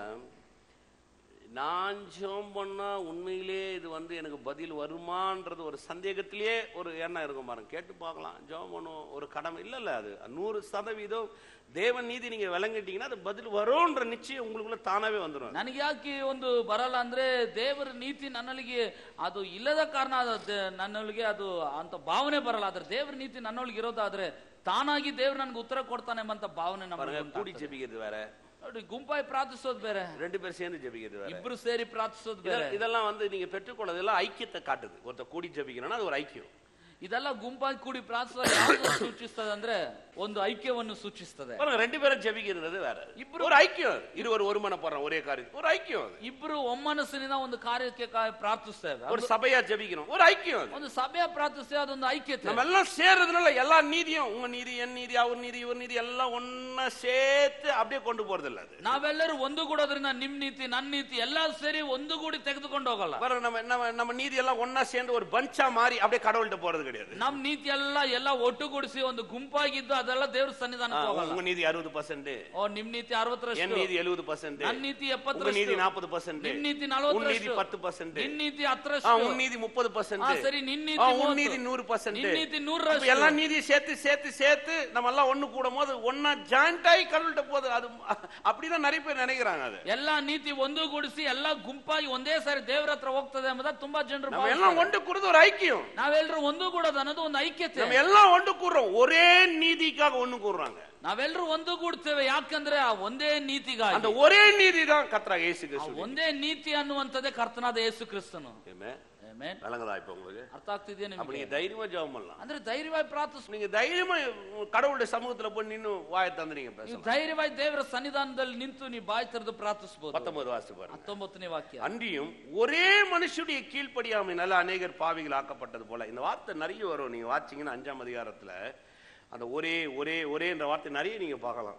நான் ஜெபம் பண்ணா உண்மையிலே இது வந்து எனக்கு பதில் வருமான்றது ஒரு சந்தேகத்திலேயே ஒரு எண்ணம் இருக்கும் பாருங்க கேட்டு பார்க்கலாம் ஜெபம் பண்ணுவோம் ஒரு கடமை இல்ல இல்ல அது நூறு சதவீதம் தேவன் நீதி நீங்க விளங்கிட்டீங்கன்னா அது பதில் வரும்ன்ற நிச்சயம் உங்களுக்குள்ள தானாவே வந்துடும் ನನಗೆ ಯಾಕೆ ಒಂದು ಬರಲ್ಲ ಅಂದ್ರೆ ದೇವರ ನೀತಿ ನನ್ನೊಳಗೆ ಅದು ಇಲ್ಲದ ಕಾರಣ ಅದು ದ- ನನ್ನೊಳಗೆ ಅದು ಅಂತ ಭಾವನೆ ಬರಲ್ಲ ಆದ್ರೆ ದೇವರ ನೀತಿ ನನ್ನೊಳಗೆ ಇರೋದಾದ್ರೆ ತಾನಾಗಿ ದೇವ್ರು ನನ್ಗೆ ಉತ್ತರ ಕೊಡ್ತಾನೆ ಎಂಬಂತ ಭಾವನೆ பாருங்க ನಮಗೆ கூடி ஜெபிக்கிறது வேற ನೋಡಿ ಗುಂಪಾಗಿ ಪ್ರಾರ್ಥಿಸೋದು ಬೇರೆ ரெண்டு பேர் சேர்ந்து ஜெபிக்கிறது வேற ಇಬ್ರು ಸೇರಿ ಪ್ರಾರ್ಥಿಸೋದು ಬೇರೆ இதெல்லாம் இதெல்லாம் வந்து நீங்க பெற்றுக்கொள்ளதெல்லாம் ஐக்கியத்தை காட்டுது ஒருத்தர் கூடி ஜெபிக்கணும்னா அது ஒரு ஐக்கியம் ಇದೆಲ್ಲ ಗುಂಪಾಗಿ ಕೂಡಿ ಪ್ರಾರ್ಥಿಸೋದು ಯಾವ್ದು ಸೂಚಿಸ್ತದೆ ಅಂದ್ರೆ ಒಂದು ಐಕ್ಯವನ್ನು ಸೂಚಿಸ್ತದೆ பாருங்க ரெண்டு பேரும் ஜெபிக்கிறது வேற இப்ரு- ஒரு ஐக்கியம் அது. இருவர் ஒருமனப்படுறோம் ஒரே காரியம் ஒரு ஐக்கியம் அது ಇಬ್ರು ಒಮ್ಮನಸ್ಸಿನಿಂದ ಒಂದು ಕಾರ್ಯಕ್ಕೆ ಕಾ- ಪ್ರಾರ್ಥಿಸ್ತೇವೆ ஒரு சபையா ஜெபிக்கணும் ஒரு ஐக்கியம் அது ಒಂದು ಸಭೆಯ ಪ್ರಾರ್ಥಿಸ್ತೇವೆ ಅದೊಂದು ಐಕ್ಯತೆ நம்ம எல்லாம் சேர்றதுனால எல்லா நீதியும் உங்க நீதி என் நீதி அவர் நீதி இவர் நீதி எல்லாம் ஒன்னா சேர்த்து அப்படியே கொண்டு போறது இல்ல அது ನಾವೆಲ್ಲರೂ ಒಂದುಗೂಡೋದ್ರಿಂದ ನಿಮ್ ನೀತಿ ನನ್ನ ನೀತಿ ಎಲ್ಲ ಸೇರಿ ಒಂದುಗೂಡಿ ತೆಗೆದುಕೊಂಡು ಹೋಗಲ್ಲ பாருங்க நம்ம நம்ம நம்ம நீதி எல்லாம் ஒன்னா சேர்ந்து ஒரு பஞ்சா மாறி அப்படியே கடவுள்கிட்ட போறது கிடையாது ನಮ್ ನೀತಿ ಎಲ್ಲ ಎಲ್ಲ ಒಟ್ಟುಗೂಡಿಸಿ ಒಂದು ಗುಂಪಾಗಿದ್ದು ಅದೆಲ್ಲ ದೇವ್ರ ஆ, ಸನ್ನಿಧಾನಕ್ಕೆ ಹೋಗಲ್ಲ உங்க நீதி அறுபது பர்சன்ட் ಓ ನಿಮ್ ನೀತಿ என் ಅರವತ್ತರಷ್ಟು நீதி எழுபது பர்சன்ட் ನನ್ ನೀತಿ உங்க ಎಪ್ಪತ್ತರಷ್ಟು நீதி நாற்பது பர்சன்ட் ನಿಮ್ ನೀತಿ உன் நீதி ನಲವತ್ತರಷ್ಟು பத்து பர்சன்ட் ನಿನ್ ನೀತಿ ஆ, ಹತ್ತರಷ್ಟು உன் நீதி முப்பது பர்சன்ட் ஆ, சரி, நின் நீதி உன் மூவತ್ತು. நீதி நூறு பர்சன்ட் ನಿನ್ ನೀತಿ ನೂರರಷ್ಟು எல்லா நீதியும் சேர்த்து சேர்த்து சேர்த்து நம்ம எல்லாம் ஒண்ணு கூடும் போது ஒன்னா ஜாயிண்ட் ஆகி கடவுள்கிட்ட போகுது அது அப்படிதான் நிறைய பேர் நினைக்கிறாங்க அது ಎಲ್ಲಾ ನೀತಿ ಒಂದುಗೂಡಿಸಿ ಎಲ್ಲ ಗುಂಪಾಗಿ ಒಂದೇ ಸಾರಿ ದೇವ್ರ ಹತ್ರ ಹೋಗ್ತದೆ ಎಂಬುದ ತುಂಬಾ ಜನರು நம்ம எல்லாம் ஒன்று கூடுறது ஒரு ஐக்கியம் ನಾವೆಲ್ಲರೂ ಒಂದುಗೂಡೋದು ಅನ್ನೋದು ಒಂದು ಐಕ್ಯತೆ நம்ம எல்லாம் ஒன்று கூடுறோம் ஒரே நீதிக்காக ஒண்ணு கூடுறாங்க ನಾವೆಲ್ಲರೂ ಒಂದುಗೂಡ್ತೇವೆ ಯಾಕಂದ್ರೆ ಆ ಒಂದೇ ನೀತಿಗಾಗಿ அந்த ஒரே நீதி தான் கத்ரா இயேசு ಆ கிறிஸ்து ಒಂದೇ ನೀತಿ ಅನ್ನುವಂಥದ್ದೇ ಕರ್ತನಾದ ಯೇಸು ಕ್ರಿಸ್ತನು Amen. Amen. விளங்குதா இப்ப உங்களுக்கு ಅರ್ಥ ಆಗ್ತಿದೆಯಾ அப்ப ನಿಮಗೆ நீங்க தைரியமா ஜெபம் பண்ணலாம் ಅಂದ್ರೆ ಧೈರ್ಯವಾಗಿ ಪ್ರಾರ್ಥಿಸ್ நீங்க தைரியமா கடவுளுடைய சமூகத்துல போய் நின்னு வாயை தந்து நீங்க ನೀವು பேசலாம் ಧೈರ್ಯವಾಗಿ ದೇವರ ಸನ್ನಿಧಾನದಲ್ಲಿ ನಿಂತು ನೀವು ಬಾಯಿ ತೆರೆದು ಪ್ರಾರ್ಥಿಸಬಹುದು பத்தொன்பது வாசித்து பாருங்க ಹತ್ತೊಂಬತ್ತನೇ ವಾಕ್ಯ அன்றியும் ஒரே மனுஷுடைய கீழ்ப்படியாமையினால அநேகர் பாவிகள் ஆக்கப்பட்டது போல இந்த வார்த்தை நிறைய வரும் நீங்க வாட்சிங்கன்னா அஞ்சாம் அதிகாரத்துல அந்த ஒரே ஒரே ஒரே என்ற வார்த்தை நிறைய நீங்க பார்க்கலாம்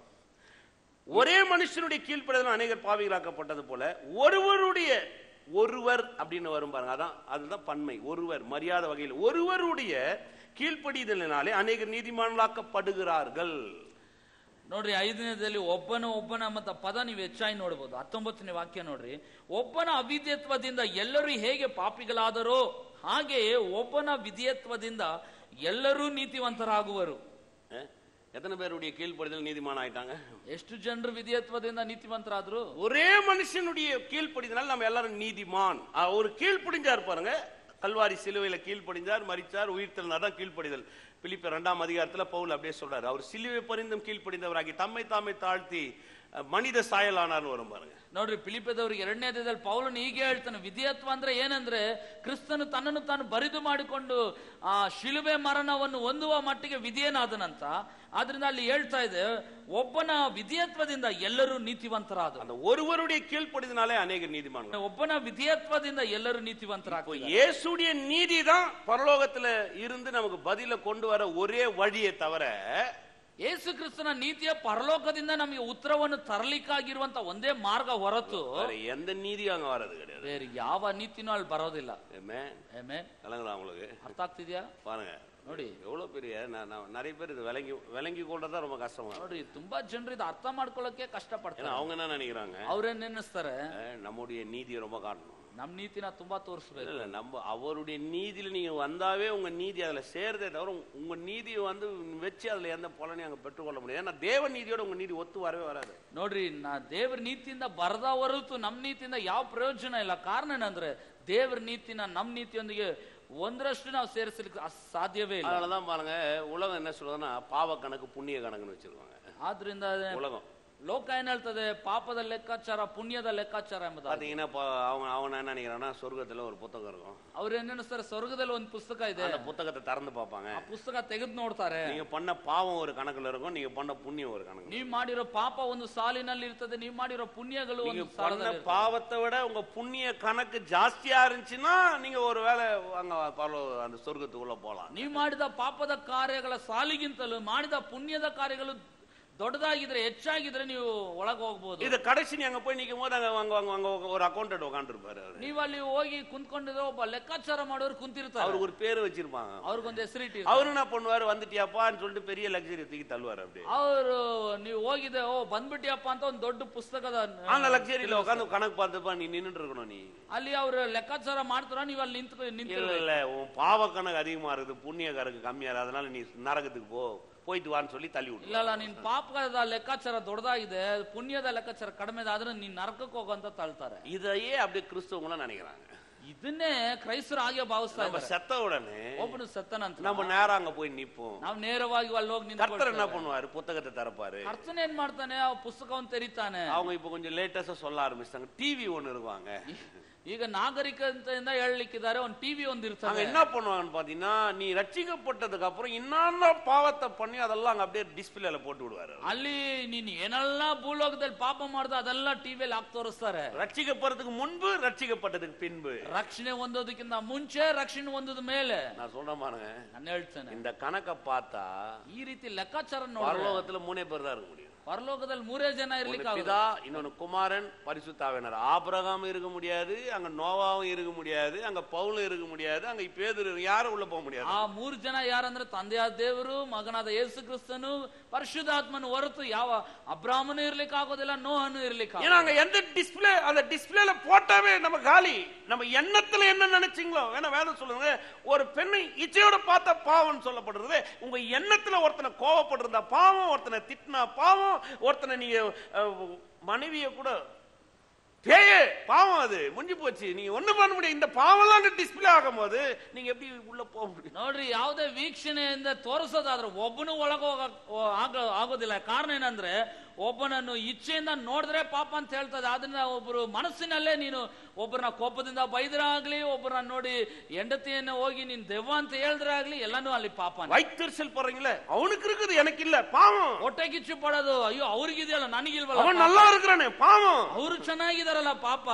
ஒரே மனுஷனுடைய கீழ்ப்படிதல் அநேகர் பாவிகள் ஆக்கப்பட்டது போல ஒருவருடைய ஒருவர் அப்படின்னு வரும் பாருங்க அதான் அதுதான் பன்மை ஒருவர் மரியாதை வகையில் ஒருவருடைய கீழ்ப்படிதலினாலே அநேகர் நீதிமான்களாக்கப்படுகிறார்கள் ನೋಡ್ರಿ ಐದನೇದಲ್ಲಿ ಒಬ್ಬನ ಒಬ್ಬನ ಮತ್ತ ಪದ ನೀವು ಹೆಚ್ಚಾಗಿ ನೋಡ್ಬೋದು ಹತ್ತೊಂಬತ್ತನೇ ವಾಕ್ಯ ನೋಡ್ರಿ ಒಬ್ಬನ ಅವಿದ್ಯತ್ವದಿಂದ ಎಲ್ಲರೂ ಹೇಗೆ ಪಾಪಿಗಳಾದರೋ ಹಾಗೆಯೇ ಒಬ್ಬನ ವಿಧೇಯತ್ವದಿಂದ ಎಲ್ಲರೂ ನೀತಿವಂತರಾಗುವರು அஹ், எத்தனை பேருடைய கீழ்ப்படிதல் நீதிமான் ஆயிட்டாங்க ಎಷ್ಟು ಜನರು ವಿಧೇಯತ್ವದಿಂದ ನೀತಿವಂತರಾದ್ರು ஒரே மனுஷனுடைய கீழ்ப்படிதனால் நம்ம எல்லாரும் நீதிமான் அஹ் ஒரு கீழ்ப்படிஞ்சார் பாருங்க கல்வாரி சிலுவையில கீழ்ப்படிஞ்சார் மரிச்சார் உயிர்த்தெழுந்தார் தான் கீழ்ப்படிதல் பிலிப்பர் இரண்டாம் அதிகாரத்துல பவுல் அப்படியே சொல்றாரு அவர் சிலுவை பரிந்தும் கீழ்ப்படிந்தவராகி தம்மை தாமை தாழ்த்தி அஹ், மனித சாயலானார்னு வரும் பாருங்க ನೋಡ್ರಿ ಫಿಲಿಪದವ್ರಿಗೆ ಎರಡನೇ ಅಧ್ಯಾಯದಲ್ಲಿ ಪೌಲನು ಹೀಗೆ ಹೇಳ್ತಾನೆ ವಿಧೇಯತ್ವ ಅಂದ್ರೆ ಏನಂದ್ರೆ ಕ್ರಿಸ್ತನು ತನ್ನನ್ನು ತಾನು ಬರಿದು ಮಾಡಿಕೊಂಡು ಆ ಶಿಲುಬೆ ಮರಣವನ್ನು ಹೊಂದುವ ಮಟ್ಟಿಗೆ ವಿಧೇಯನಾದನಂತ ಆದ್ರಿಂದ ಅಲ್ಲಿ ಹೇಳ್ತಾ ಇದೆ ಒಬ್ಬನ ವಿಧೇಯತ್ವದಿಂದ ಎಲ್ಲರೂ ನೀತಿವಂತರಾದರು அந்த ஒருவருடைய கீழ்ப்படிதனாலே அநேக நீதிமான்கள் ಒಬ್ಬನ ವಿಧೇಯತ್ವದಿಂದ ಎಲ್ಲರೂ இப்போ ನೀತಿವಂತರಾಗ್ತಾರೆ இயேசுடைய நீதி தான் பரலோகத்துல இருந்து நமக்கு பதில கொண்டு வர ஒரே வழியே தவிர ಯೇಸು ಕ್ರಿಸ್ತನ ನೀತಿಯ ಪರಲೋಕದಿಂದ ನಮಗೆ ಉತ್ತರವನ್ನು ತರಲಿಕ್ಕಾಗಿರುವಂತ ಒಂದೇ ಮಾರ್ಗ ಹೊರತು வேற எந்த நீதியும் அங்க வர்றது கிடையாது ಬೇರೆ ಯಾವ ನೀತಿನೂ ಅಲ್ಲಿ ಬರೋದಿಲ್ಲ Amen. Amen. விளங்குதா உங்களுக்கு ಅರ್ಥ ಆಗ್ತಿದ್ಯಾ பாருங்க ನೋಡಿ எவ்வளவு பெரிய நான் நான் நிறைய பேர் இது விளங்கி விளங்கி கொள்றதா ரொம்ப கஷ்டமா இருக்கு. ನೋಡ್ರಿ ತುಂಬಾ ಜನರು ಇದು ಅರ್ಥ ಮಾಡ್ಕೊಳ್ಳೋಕೆ ಕಷ್ಟಪಡ್ತಾರೆ ஏன்னா அவங்க என்ன நினைக்கிறாங்க ಅವ್ರೇನ್ ನೆನೆಸ್ತಾರೆ அஹ், நம்முடைய நீதியை ரொம்ப காட்டணும் ನಮ್ ನೀತಿನ ತುಂಬಾ ತೋರಿಸ್ಬೇಕು இல்ல நம்ம அவருடைய நீதியில நீங்க வந்தாவே உங்க நீதி அதுல சேருதே தவிர உங்க- உங்க நீதியை வந்து வச்சு அதுல எந்த பலனையும் அங்க பெற்றுக்கொள்ள முடியாது ஏன்னா தேவ நீதியோட உங்க நீதி ஒத்து வரவே வராது ನೋಡ್ರಿ ನಾ ದೇವ್ರ ನೀತಿಯಿಂದ ಬರದ ಹೊರತು ನಮ್ ನೀತಿಯಿಂದ ಯಾವ ಪ್ರಯೋಜನ ಇಲ್ಲ ಕಾರಣ ಏನಂದ್ರೆ ದೇವ್ರ ನೀತಿನ ನಮ್ ನೀತಿಯೊಂದಿಗೆ ಒಂದರಷ್ಟು ನಾವು ಸೇರಿಸಲಿಕ್ಕೆ ಅಸ್- ಸಾಧ್ಯವೇ ಇಲ್ಲ அதனாலதான் பாருங்க உலகம் என்ன சொல்றதுன்னா பாவ கணக்கு புண்ணிய கணக்குன்னு வச்சிருக்காங்க ಆದ್ರಿಂದ உலகம் ಲೋಕ ಏನ್ ಹೇಳ್ತದೆ ಪಾಪದ ಲೆಕ್ಕಾಚಾರ ಪುಣ್ಯದ ಲೆಕ್ಕಾಚಾರ ಎಂಬುದಾಗಿ பாத்தீங்கன்னா இப்ப அவன் அவன் என்ன நினைக்கிறான்னா சொர்க்கத்துல ஒரு புத்தகம் இருக்கும் ಅವ್ರು ಏನ್ ನೆನೆಸ್ತಾರೆ ಸ್ವರ್ಗದಲ್ಲಿ ಒಂದು ಪುಸ್ತಕ ಇದೆ அந்த புத்தகத்தை திறந்து பார்ப்பாங்க ಆ ಪುಸ್ತಕ ತೆಗೆದು ನೋಡ್ತಾರೆ நீங்க பண்ண பாவம் ஒரு கணக்குல இருக்கும் நீங்க பண்ண புண்ணியம் ஒரு கணக்கு ನೀವ್ ಮಾಡಿರೋ ಪಾಪ ಒಂದು ಸಾಲಿನಲ್ಲಿ ಇರ್ತದೆ ನೀವ್ ಮಾಡಿರೋ ಪುಣ್ಯಗಳು நீங்க ಒಂದು பண்ண ಸಾಲದಲ್ಲಿ ಇರ್ತದೆ. பாவத்தை விட உங்க புண்ணிய கணக்கு ஜாஸ்தியா இருந்துச்சுன்னா நீங்க ஒரு வேளை அங்க பரலோ அந்த சொர்க்கத்துக்குள்ள போலாம் ನೀವ್ ಮಾಡಿದ ಪಾಪದ ಕಾರ್ಯಗಳ ಸಾಲಿಗಿಂತಲೂ ಮಾಡಿದ ಪುಣ್ಯದ ಕಾರ್ಯಗಳು ದೊಡ್ಡದಾಗಿದ್ರೆ ಹೆಚ್ಚಾಗಿದ್ರೆ ನೀವು ಒಳಗೆ ಹೋಗ್ಬೋದು இது கடைசி நீ அங்க போய் நிக்கும் போது அங்க அங்க அங்க அங்க ஒரு அக்கௌண்டன்ட் உட்காந்துருப்பாரு அவரு ನೀವು ಅಲ್ಲಿ ಹೋಗಿ ಕುಂತ್ಕೊಂಡಿದ್ರೆ ಒಬ್ಬ ಲೆಕ್ಕಾಚಾರ ಮಾಡೋರು ಕುಂತಿರ್ತಾರೆ அவருக்கு ஒரு பேர் வச்சிருப்பாங்க ಅವ್ರಿಗೊಂದು ಹೆಸರಿಟ್ಟಿ அவரு என்ன பண்ணுவாரு வந்துட்டியாப்பான்னு சொல்லிட்டு பெரிய லக்ஸரி தூக்கி தள்ளுவாரு அப்படியே ಅವರು ನೀವು ಹೋಗಿದೆ ಓ ಬಂದ್ಬಿಟ್ಟಿಯಪ್ಪ ಅಂತ ಒಂದು ದೊಡ್ಡ ಪುಸ್ತಕದ அந்த லக்ஸரியில உட்காந்து கணக்கு பார்த்துப்பா நீ நின்னுட்டு இருக்கணும் நீ ಅಲ್ಲಿ ಅವ್ರ ಲೆಕ್ಕಾಚಾರ ಮಾಡ್ತಾರ ನೀವು ಅಲ್ಲಿ ನಿಂತು ನಿಂತು இல்ல இல்ல உன் பாவ கணக்கு அதிகமா இருக்குது புண்ணிய கணக்கு கம்மியா இருக்குது அதனால நீ நரகத்துக்கு போ போயிட்டு வான்னு சொல்லி தள்ளி விட்டு ಇಲ್ಲ ಇಲ್ಲ ನಿನ್ ಪಾಪದ ಲೆಕ್ಕಾಚಾರ ದೊಡ್ಡದಾಗಿದೆ ಪುಣ್ಯದ ಲೆಕ್ಕಾಚಾರ ಕಡಿಮೆ ಇದೆ ಆದ್ರೆ ನೀನ್ ನರಕಕ್ಕೆ ಹೋಗಂತ ತಳ್ತಾರೆ இதையே அப்படியே கிறிஸ்தவங்களும் நினைக்கிறாங்க ಇದನ್ನೇ ಕ್ರೈಸ್ತರು ಹಾಗೆ ಭಾವಿಸ್ತಾ நம்ம ಇದ್ದಾರೆ செத்த உடனே ಒಬ್ಬನು ಸತ್ತನಂತ நம்ம நேரம் அங்க போய் நிப்போம் ನಾವು ನೇರವಾಗಿ ಅಲ್ಲಿ ಹೋಗಿ கர்த்தர் என்ன ನಿಂತ್ಕೊಳ್ತೇವೆ பண்ணுவாரு புத்தகத்தை திறப்பாரு ಕರ್ತನ ಏನ್ ಮಾಡ್ತಾನೆ ಆ ಪುಸ್ತಕವನ್ನು ತೆರಿತಾನೆ அவங்க இப்ப கொஞ்சம் லேட்டஸ்டா சொல்ல ஆரம்பிச்சிட்டாங்க டிவி ஒண்ணு இருக்குவாங்க ಈಗ ನಾಗರಿಕತೆಯಿಂದ ಹೇಳಲಿಕ್ಕಿದ್ದಾರೆ ಒಂದು ಟಿವಿ ಒಂದು அங்க ಇರ್ತದೆ என்ன பண்ணுவாங்கன்னு பாத்தீங்கன்னா நீ ரட்சிக்கப்பட்டதுக்கு அப்புறம் என்னென்ன பாவத்தை பண்ணி அதெல்லாம் அங்க அப்படியே டிஸ்பிளேல போட்டு விடுவாரு ಅಲ್ಲಿ ನೀನ್ ಏನೆಲ್ಲ ಭೂಲೋಕದಲ್ಲಿ ಪಾಪ ಮಾಡ್ದ ಅದೆಲ್ಲ ಟಿವಿಯಲ್ಲಿ ಹಾಕಿ ತೋರಿಸ್ತಾರೆ ரட்சிக்கப்படுறதுக்கு முன்பு ரட்சிக்கப்பட்டதுக்கு பின்பு ರಕ್ಷಣೆ ಹೊಂದೋದಕ್ಕಿಂತ ಮುಂಚೆ ರಕ್ಷಣೆ ಹೊಂದದ ಮೇಲೆ நான் சொல்றேன் பாருங்க ನಾನು ಹೇಳ್ತೇನೆ இந்த கணக்கை பார்த்தா ಈ ರೀತಿ ಲೆಕ್ಕಾಚಾರ ನೋಡ್ರೆ பரலோகத்துல மூணே பேர் தான் இருக்க முடியும் ಪರಲೋಕದಲ್ಲಿ ಮೂರೇ ಜನ ஒண்ணு ಇರ್ಲಿಕ್ಕೆ ಆಗೋದಿಲ್ಲ. பிதா இன்னொன்னு குமாரன் பரிசுத்தாவினர் ஆபிரகாம் இருக்க முடியாது அங்க நோவாவும் இருக்க முடியாது அங்க பவுலும் இருக்க முடியாது அங்க பேதர் யாரும் உள்ள போக முடியாது ಆ ಮೂರು ಜನ ಯಾರಂದ್ರೆ ತಂದೆಯಾದ ದೇವರು ಮಗನಾದ ಯೇಸು ಕ್ರಿಸ್ತನು ಪರಿಶುದ್ಧಾತ್ಮನು ಹೊರತು ಯಾವ ಅಬ್ರಾಹ್ಮನು ಇರ್ಲಿಕ್ಕೆ ಆಗೋದಿಲ್ಲ ನೋಹನು ಇರ್ಲಿಕ್ಕೆ ஏன்னா அங்க எந்த டிஸ்பிளே அந்த டிஸ்பிளேல போட்டாவே நம்ம காலி நம்ம எண்ணத்துல என்ன நினைச்சீங்களோ வேணா வேதம் சொல்லுங்க ஒரு பெண்ணை இச்சையோட பார்த்தா பாவம்னு சொல்லப்படுறது உங்க எண்ணத்துல ஒருத்தனை கோவப்பட்டிருந்தா பாவம் ஒருத்தனை திட்டினா பாவம் ஒருத்தனை நீங்க அஹ், மனைவிய கூட பேயே பாவம் அது முடிஞ்சு போச்சு நீங்க ஒண்ணும் பண்ண முடியாது இந்த பாவம்லாம் டிஸ்பிளே ஆகும் போது நீங்க எப்படி உள்ள போக முடியும் ನೋಡ್ರಿ ಯಾವುದೇ ವೀಕ್ಷಣೆಯಿಂದ ತೋರಿಸೋದಾದ್ರೆ ಒಬ್ಬನು ಒಳಗೆ ಹೋಗ ಆಗ ಆಗೋದಿಲ್ಲ ಕಾರಣ ಏನಂದ್ರೆ ಒಬ್ಬನನ್ನು ಇಚ್ಛೆಯಿಂದ ನೋಡಿದ್ರೆ ಪಾಪ ಅಂತ ಹೇಳ್ತದೆ ಅದನ್ನ ಒಬ್ರು ಮನಸ್ಸಿನಲ್ಲೇ ನೀನು ಒಬ್ಬರನ್ನ ಕೋಪದಿಂದ ಬೈದ್ರೆ ಆಗ್ಲಿ ಒಬ್ಬರನ್ನ ನೋಡಿ ಹೆಂಡತಿಯನ್ನು ಹೋಗಿ ನೀನ್ ದೆವ್ವ ಅಂತ ಹೇಳಿದ್ರೆ ಆಗ್ಲಿ ಎಲ್ಲಾನು ಅಲ್ಲಿ ಪಾಪ வைத்தறிச்சல் போறீங்களே அவனுக்கு இருக்குது எனக்கு இல்ல பாவம் ಹೊಟ್ಟೆ ಕಿಚ್ಚು ಪಡೋದು ಅಯ್ಯೋ ಅವ್ರಿಗಿದೆಯಲ್ಲ ನನಗಿಲ್ವಲ್ಲ அவன் நல்லா இருக்கிறானே பாவம் ಅವ್ರು ಚೆನ್ನಾಗಿದಾರಲ್ಲ ಪಾಪ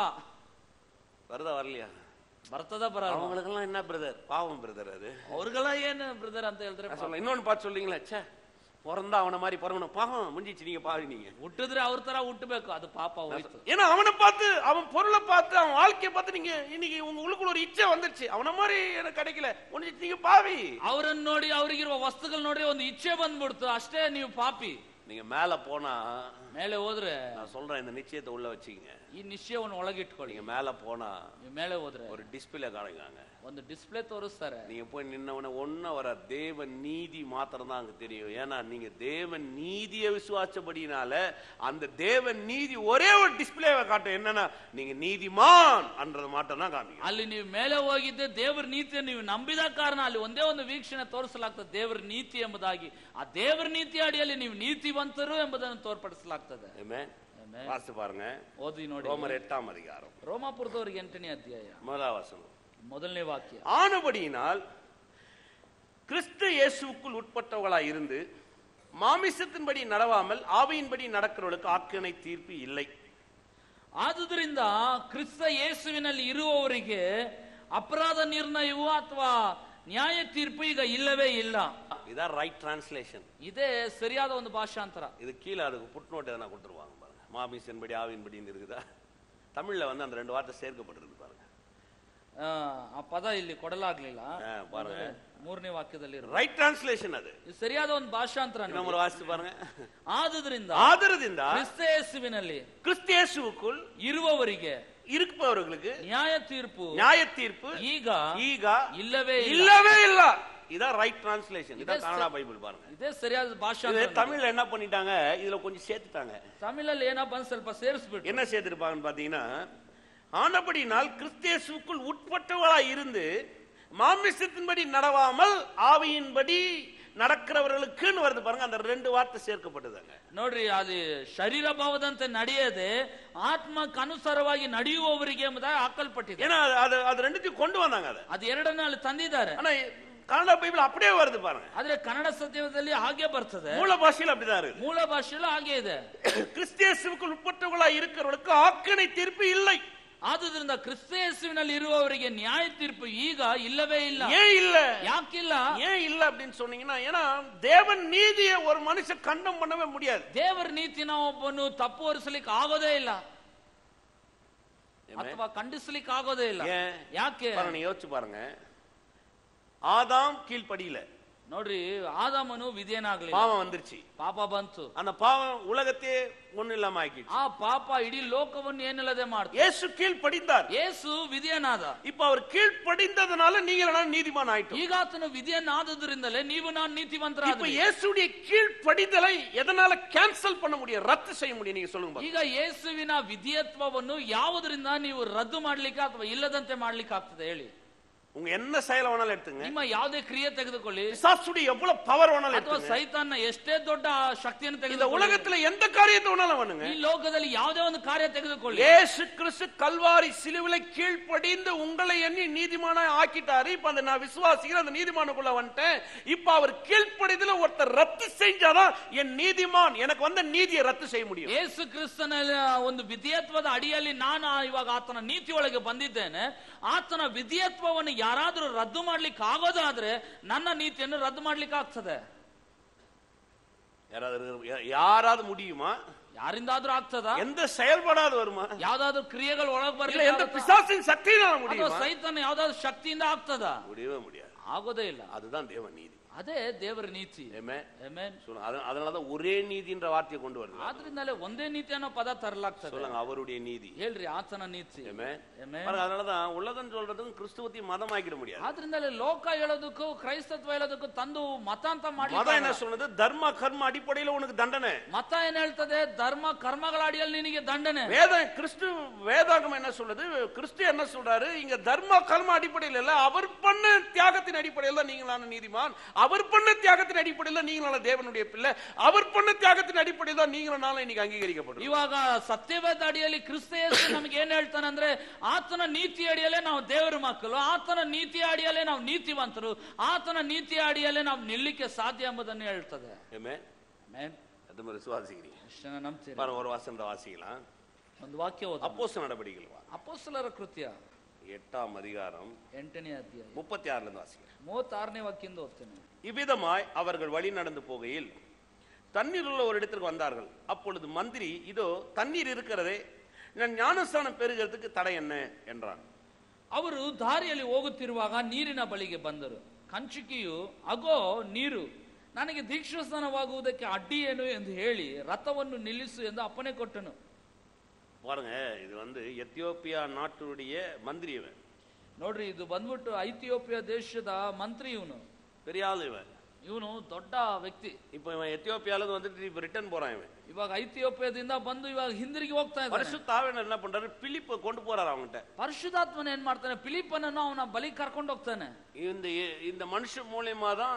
வருதா வரலையா ಬರ್ತದ ಬರಲ್ಲ அவங்களுக்கெல்லாம் என்ன பிரதர் பாவம் பிரதர் அது ಅವ್ರಿಗೆಲ್ಲ ಏನು ಬ್ರದರ್ ಅಂತ ಹೇಳಿದ್ರೆ நான் சொல்ல இன்னொன்னு பார்த்து சொல்றீங்களா ச்சே பிறந்தா அவனை மாதிரி பிறக்கணும் பாவம் முடிஞ்சிச்சு நீங்க பாவி நீங்க ಹುಟ್ಟಿದ್ರೆ ಅವ್ರ ತರ ಹುಟ್ಟಬೇಕು ಅದು ಪಾಪ ಹೋಯ್ತು ஏன்னா அவனை பார்த்து அவன் பொருளை பார்த்து அவன் வாழ்க்கையை பார்த்து நீங்க இன்னைக்கு உங்க உள்ளுக்குள்ள ஒரு இச்சை வந்துருச்சு அவன மாதிரி எனக்கு கிடைக்கல முடிஞ்சிச்சு நீங்க பாவி ಅವರನ್ನ ನೋಡಿ ಅವ್ರಿಗಿರುವ ವಸ್ತುಗಳು ನೋಡಿ ಒಂದು ಇಚ್ಛೆ ಬಂದ್ಬಿಡ್ತು ಅಷ್ಟೇ ನೀವು ಪಾಪಿ நீங்க மேல போனா ಮೇಲೆ ಹೋದ್ರೆ நான் சொல்றேன் இந்த நிச்சயத்தை உள்ள வச்சுக்கங்க ಈ ನಿಶ್ಚಯವನ್ನು ಒಳಗಿಟ್ಕೊಳ್ಳಿ நீங்க மேல போனா ನೀವು ಮೇಲೆ ಹೋದ್ರೆ ஒரு டிஸ்பிளே காமிக்காங்க ಒಂದು ಡಿಸ್ಪ್ಲೇ ತೋರಿಸ್ತಾರೆ நீங்க போய் நின்னவன ஒன்னும் வர தேவ நீதி மாத்திரம் தான் அங்க தெரியும் ஏன்னா நீங்க தேவ நீதியை விசுவாசப்படினால அந்த தேவ நீதி ஒரே ஒரு டிஸ்பிளேவை காட்டும் என்னன்னா நீங்க நீதிமான் அன்றது மாட்டம் தான் காமிக்கும் ಅಲ್ಲಿ ನೀವು ಮೇಲೆ ಹೋಗಿದ್ದೆ ದೇವರ ನೀತಿಯನ್ನು ನೀವು ನಂಬಿದ ಕಾರಣ ಅಲ್ಲಿ ಒಂದೇ ಒಂದು ವೀಕ್ಷಣೆ ತೋರಿಸಲಾಗ್ತದೆ ದೇವರ ನೀತಿ ಎಂಬುದಾಗಿ ಆ ದೇವರ ನೀತಿ ಅಡಿಯಲ್ಲಿ ನೀವು ನೀತಿವಂತರು ಎಂಬುದನ್ನು ತೋರ್ಪಡಿಸಲಾಗ್ತದೆ Amen. Amen. வாசித்து பாருங்க ಓದಿ ನೋಡಿ ரோமர் எட்டாம் அதிகாரம் ರೋಮಾಪುರದವರಿಗೆ ಎಂಟನೇ ಅಧ್ಯಾಯ முதலாம் வசனம் ಮೊದಲನೇ ವಾಕ್ಯ ஆனபடியினால் கிறிஸ்து இயேசுவுக்குள் உட்பட்டவர்களாய் இருந்து மாமிசத்தின்படி நடவாமல் ஆவியின்படி நடக்கிறவர்களுக்கு ஆக்கினை தீர்ப்பு இல்லை ಆದುದರಿಂದ ಕ್ರಿಸ್ತ ಯೇಸುವಿನಲ್ಲಿ ಇರುವವರಿಗೆ ಅಪರಾಧ ನಿರ್ಣಯವು ಅಥವಾ ನ್ಯಾಯ ತೀರ್ಪು ಈಗ ಇಲ್ಲವೇ ಇಲ್ಲ இதான் ரைட் டிரான்ஸ்லேஷன் ಇದೇ ಸರಿಯಾದ ಒಂದು ಭಾಷಾಂತರ இது கீழே அதுக்கு புட்நோட் எதனா கொடுத்துருவாங்க பாருங்க மாமிசன்படி ஆவியின்படின்னு இருக்குதா தமிழ்ல வந்து அந்த ரெண்டு வார்த்தை சேர்க்கப்பட்டிருக்கு பாருங்க ಆ, ಆ ಪದ ಇಲ್ಲಿ ಕೊಡಲಾಗ್ಲಿಲ್ಲ ஆ, பாருங்க ಮೂರನೇ ವಾಕ್ಯದಲ್ಲಿ ಇರುವ ரைட் டிரான்ஸ்லேஷன் அது ಇದು ಸರಿಯಾದ ಒಂದು ಭಾಷಾಂತರ ನೋಡಿ. நம்ம வாசித்து பாருங்க ಆದುದರಿಂದ ஆதரದಿಂದ ಕ್ರಿಸ್ತ ಯೇಸುವಿನಲ್ಲಿ கிறிஸ்து இயேசுவுக்குள் ಇರುವವರಿಗೆ இருப்பவர்களுக்கு ನ್ಯಾಯ ತೀರ್ಪು நியாய தீர்ப்பு ಈಗ ಈಗ ಇಲ್ಲವೇ ಇಲ್ಲ இல்லவே இல்ல இதான் ரைட் டிரான்ஸ்லேஷன் இதான் இதை கனடா பைபிள் பாருங்க ಇದೇ ಸರಿಯಾದ இது ಭಾಷಾಂತರ ನೋಡಿ. தமிழ்ல என்ன பண்ணிட்டாங்க இதுல கொஞ்சம் சேர்த்துட்டாங்க ತಮಿಳಲ್ಲಿ ಏನಪ್ಪ ಅಂತ ಸ್ವಲ್ಪ ಸೇರಿಸ್ಬಿಟ್ಟು என்ன சேர்த்திருப்பாங்கன்னு பாத்தீங்கன்னா ஆனபடினால் கிறிஸ்தேசுக்குள் உட்பட்டவளா இருந்து மாமிசத்தின்படி நடவாமல் ஆவியின்படி நடக்கிறவர்களுக்குன்னு வருது பாருங்க அந்த ரெண்டு வார்த்தை சேர்க்கப்பட்டதுங்க ನೋಡ್ರಿ ಅದು ಶರೀರ ಭಾವದಂತೆ ನಡೆಯದೆ ಆತ್ಮಕ್ಕೆ ಅನುಸಾರವಾಗಿ ನಡೆಯುವವರಿಗೆ ಎಂಬುದಾಗಿ ಹಾಕಲ್ಪಟ್ಟಿದೆ ஏன்னா அது- அது அது ரெண்டுத்தையும் கொண்டு வந்தாங்க அதை ಅದು ಎರಡನ್ನ ಅಲ್ಲಿ ತಂದಿದ್ದಾರೆ ஆனா கன்னடா பைபிள் அப்படியே வருது பாருங்க ಆದ್ರೆ ಕನ್ನಡ ಸತ್ಯದಲ್ಲಿ ಹಾಗೆ ಬರ್ತದೆ மூல பாஷையில் அப்படிதான் இருக்குது ಮೂಲ ಭಾಷೆಯಲ್ಲೂ ಹಾಗೆ ಇದೆ கிறிஸ்தியேசுக்குள் உட்பட்டவர்களா இருக்கிறவர்களுக்கு ஆக்கினை தீர்ப்பு இல்லை ಆದುದರಿಂದ ಕ್ರಿಸ್ತ ಯೇಸುವಿನಲ್ಲಿ ಇರುವವರಿಗೆ ನ್ಯಾಯ ತೀರ್ಪು ಈಗ ಇಲ್ಲವೇ ಇಲ್ಲ ஏன் இல்ல ಯಾಕಿಲ್ಲ ஏன் இல்ல அப்படின்னு சொன்னீங்கன்னா ஏன்னா தேவன் நீதியை ஒரு மனுஷன் கண்டம் பண்ணவே முடியாது ದೇವರ ನೀತಿನ ಒಬ್ಬನು ತಪ್ಪು ಹೊರಿಸಲಿಕ್ಕೆ ಆಗೋದೇ ಇಲ್ಲ ಅಥವಾ ಖಂಡಿಸ್ಲಿಕ್ಕೆ ಆಗೋದೇ ಇಲ್ಲ ஏன் ಯಾಕೆ பாருங்க நீங்க யோசிச்சு பாருங்க ஆதாம் கீழ்ப்படியில ನೋಡ್ರಿ ಆದಾಮನು ವಿಧೇಯನಾಗ್ಲಿಲ್ಲ பாவம் வந்துருச்சு ಪಾಪ ಬಂತು அந்த பாவம் உலகத்தையே ஒண்ணு இல்லாம ஆக்கிடுச்சு ಆ ಪಾಪ ಇಡೀ ಲೋಕವನ್ನು ಏನಿಲ್ಲದೆ ಮಾಡ್ತು இயேசு கீழ்ப்படிந்தார் ಯೇಸು ವಿಧಿಯನಾದ இப்ப அவர் கீழ்ப்படிந்ததுனால நீங்க எல்லாம் நீதிமான் ஆயிட்டோம் ಈಗ ಆತನು ವಿಧಿಯನ್ನಾದದ್ರಿಂದಲೇ ನೀವು ನಾನು இப்ப ನೀತಿವಂತರಾದ್ರಿ இயேசுடைய கீழ்ப்படிதலை எதனால கேன்சல் பண்ண முடியும் ரத்து செய்ய முடியும் நீங்க சொல்லுங்க பாருங்க. ಈಗ ಯೇಸುವಿನ ವಿಧಿಯತ್ವವನ್ನು ಯಾವುದರಿಂದ ನೀವು ರದ್ದು ಮಾಡ್ಲಿಕ್ಕೆ ಅಥವಾ ಇಲ್ಲದಂತೆ ಮಾಡ್ಲಿಕ್ಕೆ ಆಗ್ತದೆ ಹೇಳಿ உங்க என்ன செயலை வேணாலும் எடுத்துங்க ನಿಮ್ಮ ಯಾವುದೇ ಕ್ರಿಯೆ ತೆಗೆದುಕೊಳ್ಳಿ பிசாசுடைய எவ்வளவு பவர் வேணாலும் ಅಥವಾ எடுத்துங்க ಸೈತಾನ್ನ ಎಷ್ಟೇ ದೊಡ್ಡ ಶಕ್ತಿಯನ್ನು இந்த ತೆಗೆದುಕೊಳ್ಳಿ உலகத்துல எந்த காரியத்தை வேணாலும் பண்ணுங்க ಈ ಲೋಕದಲ್ಲಿ ಯಾವುದೇ ಒಂದು ಕಾರ್ಯ ತೆಗೆದುಕೊಳ್ಳಿ இயேசு கிறிஸ்து கல்வாரி சிலுவிலை கீழ்ப்படிந்து உங்களை எண்ணி நீதிமானா ஆக்கிட்டாரு இப்ப அந்த நான் விசுவாசிக்கிறேன் அந்த நீதிமானுக்குள்ள வந்துட்டேன் இப்ப அவர் கீழ்ப்படிதல ஒருத்தர் ரத்து செஞ்சாதான் என் நீதிமான் எனக்கு வந்த நீதியை ரத்து செய்ய முடியும் ಯೇಸು ಕ್ರಿಸ್ತನ ಒಂದು ವಿಧಿಯತ್ವದ ಅಡಿಯಲ್ಲಿ ನಾನು ಆ- ಇವಾಗ ಆತನ ನೀತಿಯೊಳಗೆ ಬಂದಿದ್ದೇನೆ ಆತನ ವಿಧಿಯತ್ವವನ್ನು ಯಾರಾದ್ರೂ ರದ್ದು ಮಾಡ್ಲಿಕ್ಕೆ ಆಗೋದಾದ್ರೆ ನನ್ನ ನೀತಿಯನ್ನು ರದ್ದು ಮಾಡ್ಲಿಕ್ಕೆ ಆಗ್ತದೆ யாராவது இருக்கிற- யா- யாராவது முடியுமா ಯಾರಿಂದಾದ್ರೂ ಆಗ್ತದ எந்த செயல்படாது வருமா ಯಾವ್ದಾದ್ರು ಕ್ರಿಯೆಗಳು ಒಳಗ್ இல்ல ಬರ್ಲಿಕ್ಕೆ எந்த ಆಗುತ್ತಾ? பிசாசின் சக்தியினால ಅಥವಾ முடியுமா ಸೈತಾನ ಯಾವ್ದಾದ್ರು ಶಕ್ತಿಯಿಂದ ಆಗ್ತದ முடியவே முடியாது ಆಗೋದೇ ಇಲ್ಲ அதுதான் தேவ நீதி ಅದೇ ದೇವರ ನೀತಿ Amen. Amen. சொல்லுங்க அதனால- அதனாலதான் ஒரே நீதின்ற வார்த்தையை கொண்டு வருது ಆದ್ರಿಂದಲೇ ಒಂದೇ ನೀತಿ ಅನ್ನೋ ಪದ ತರಲಾಗ್ತದೆ சொல்லுங்க அவருடைய நீதி ಹೇಳ್ರಿ ಆತನ ನೀತಿ Amen. Amen. பாருங்க, அதனாலதான் உலகம் சொல்றதுக்கும் கிறிஸ்துவத்தையும் மதமாக்கிட முடியாது ಆದ್ರಿಂದಲೇ ಲೋಕ ಹೇಳೋದಕ್ಕೂ ಕ್ರೈಸ್ತತ್ವ ಹೇಳೋದಕ್ಕೂ ತಂದು ಮತ ಅಂತ மதம் என்ன ಮಾಡಿ சொன்னது தர்ம கர்ம அடிப்படையில உனக்கு தண்டனை ಮತ ಏನ್ ಹೇಳ್ತದೆ ಧರ್ಮ ಕರ್ಮಗಳ ಅಡಿಯಲ್ಲಿ ನಿನಗೆ ದಂಡನೆ வேதம் கிறிஸ்து வேதாகம் என்ன சொல்றது கிறிஸ்து என்ன சொல்றாரு இங்க தர்ம கர்ம அடிப்படையில் இல்ல அவர் பண்ண தியாகத்தின் அடிப்படையில் தான் நீங்களான நீதிமான் அவர் பண்ண தியாகத்தின் அடிப்படையில் தான் நீங்களான தேவனுடைய பிள்ளை அவர் பண்ண தியாகத்தின் அடிப்படையில் தான் நீங்களான இன்னைக்கு அங்கீகரிக்கப்படும் ಇವಾಗ ಸತ್ಯವೇದ ಅಡಿಯಲ್ಲಿ ಕ್ರಿಸ್ತ ಯೇಸು ನಮ್ಗೆ ಏನ್ ಹೇಳ್ತಾನೆ ಅಂದ್ರೆ ಆತನ ನೀತಿ ಅಡಿಯಲ್ಲೇ ನಾವು ದೇವರ ಮಕ್ಕಳು ಆತನ ನೀತಿ ಅಡಿಯಲ್ಲೇ ನಾವು ನೀತಿವಂತರು ಆತನ ನೀತಿ ಅಡಿಯಲ್ಲೇ ನಾವು ನಿಲ್ಲಿಕ್ಕೆ ಸಾಧ್ಯ ಎಂಬುದನ್ನು ಹೇಳ್ತದೆ Amen. Amen. அது மாதிரி விசுவாசிக்கிறீங்க ಎಷ್ಟು ಜನ ನಂಬ್ತೀರಿ பாருங்க ஒரு வாசம் வாசிக்கலாம் ಒಂದು ವಾಕ್ಯ ಓದ அப்போஸ் நடவடிக்கைகள் வா ಅಪೋಸ್ತಲರ ಕೃತ್ಯ எட்டாம் அதிகாரம் ಎಂಟನೇ ಅಧ್ಯಾಯ முப்பத்தி ஆறுல இருந்து வாசிக்கிறேன் ಮೂವತ್ತಾರನೇ ವಾಕ್ಯದಿಂದ ಓದ್ತೇನೆ இவ்விதமாய் அவர்கள் வழி நடந்து போகையில் தண்ணீர் உள்ள ஒரு இடத்திற்கு வந்தார்கள் அப்பொழுது மந்திரி இதோ தண்ணீர் இருக்கிறதே நான் ஞானஸ்தானம் பெறுகிறதுக்கு தடை என்ன என்றான் ಅವರು ದಾರಿಯಲ್ಲಿ ಹೋಗುತ್ತಿರುವಾಗ ನೀರಿನ ಬಳಿಗೆ ಬಂದರು ಕಂಚುಕಿಯು ಅಗೋ ನೀರು ನನಗೆ ದೀಕ್ಷಾಸ್ನಾನವಾಗುವುದಕ್ಕೆ ಅಡ್ಡಿ ಏನು ಎಂದು ಹೇಳಿ ರಥವನ್ನು ನಿಲ್ಲಿಸು ಎಂದು ಅಪ್ಪಣೆ ಕೊಟ್ಟನು பாருங்க இது வந்து எத்தியோப்பியா நாட்டுடைய மந்திரி இவன் ನೋಡ್ರಿ ಇದು ಬಂದ್ಬಿಟ್ಟು ಐಥಿಯೋಪಿಯಾ ದೇಶದ ಮಂತ್ರಿ ಇವನು பெரிய ஆளு இவன் ಇವನು ದೊಡ್ಡ ವ್ಯಕ್ತಿ இப்போ இவன் எத்தியோப்பியால இருந்து வந்துட்டு இப்போ ரிட்டர்ன் போறான் இவன் ಇವಾಗ ಐಥಿಯೋಪಿಯಾದಿಂದ ಬಂದು ಇವಾಗ ಹಿಂದಿರುಗಿ ಹೋಗ್ತಾ ಇದ್ದಾನೆ பரிசுத்தாவினர் என்ன பண்றாரு பிலிப்பை கொண்டு போறாரு அவன்கிட்ட ಪರಿಶುದ್ಧಾತ್ಮನ ಏನ್ ಮಾಡ್ತಾನೆ ಫಿಲಿಪ್ಪನನ್ನು ಅವನ ಬಲಿ ಕರ್ಕೊಂಡು ಹೋಗ್ತಾನೆ இந்த இந்த மனுஷன் மூலியமா தான்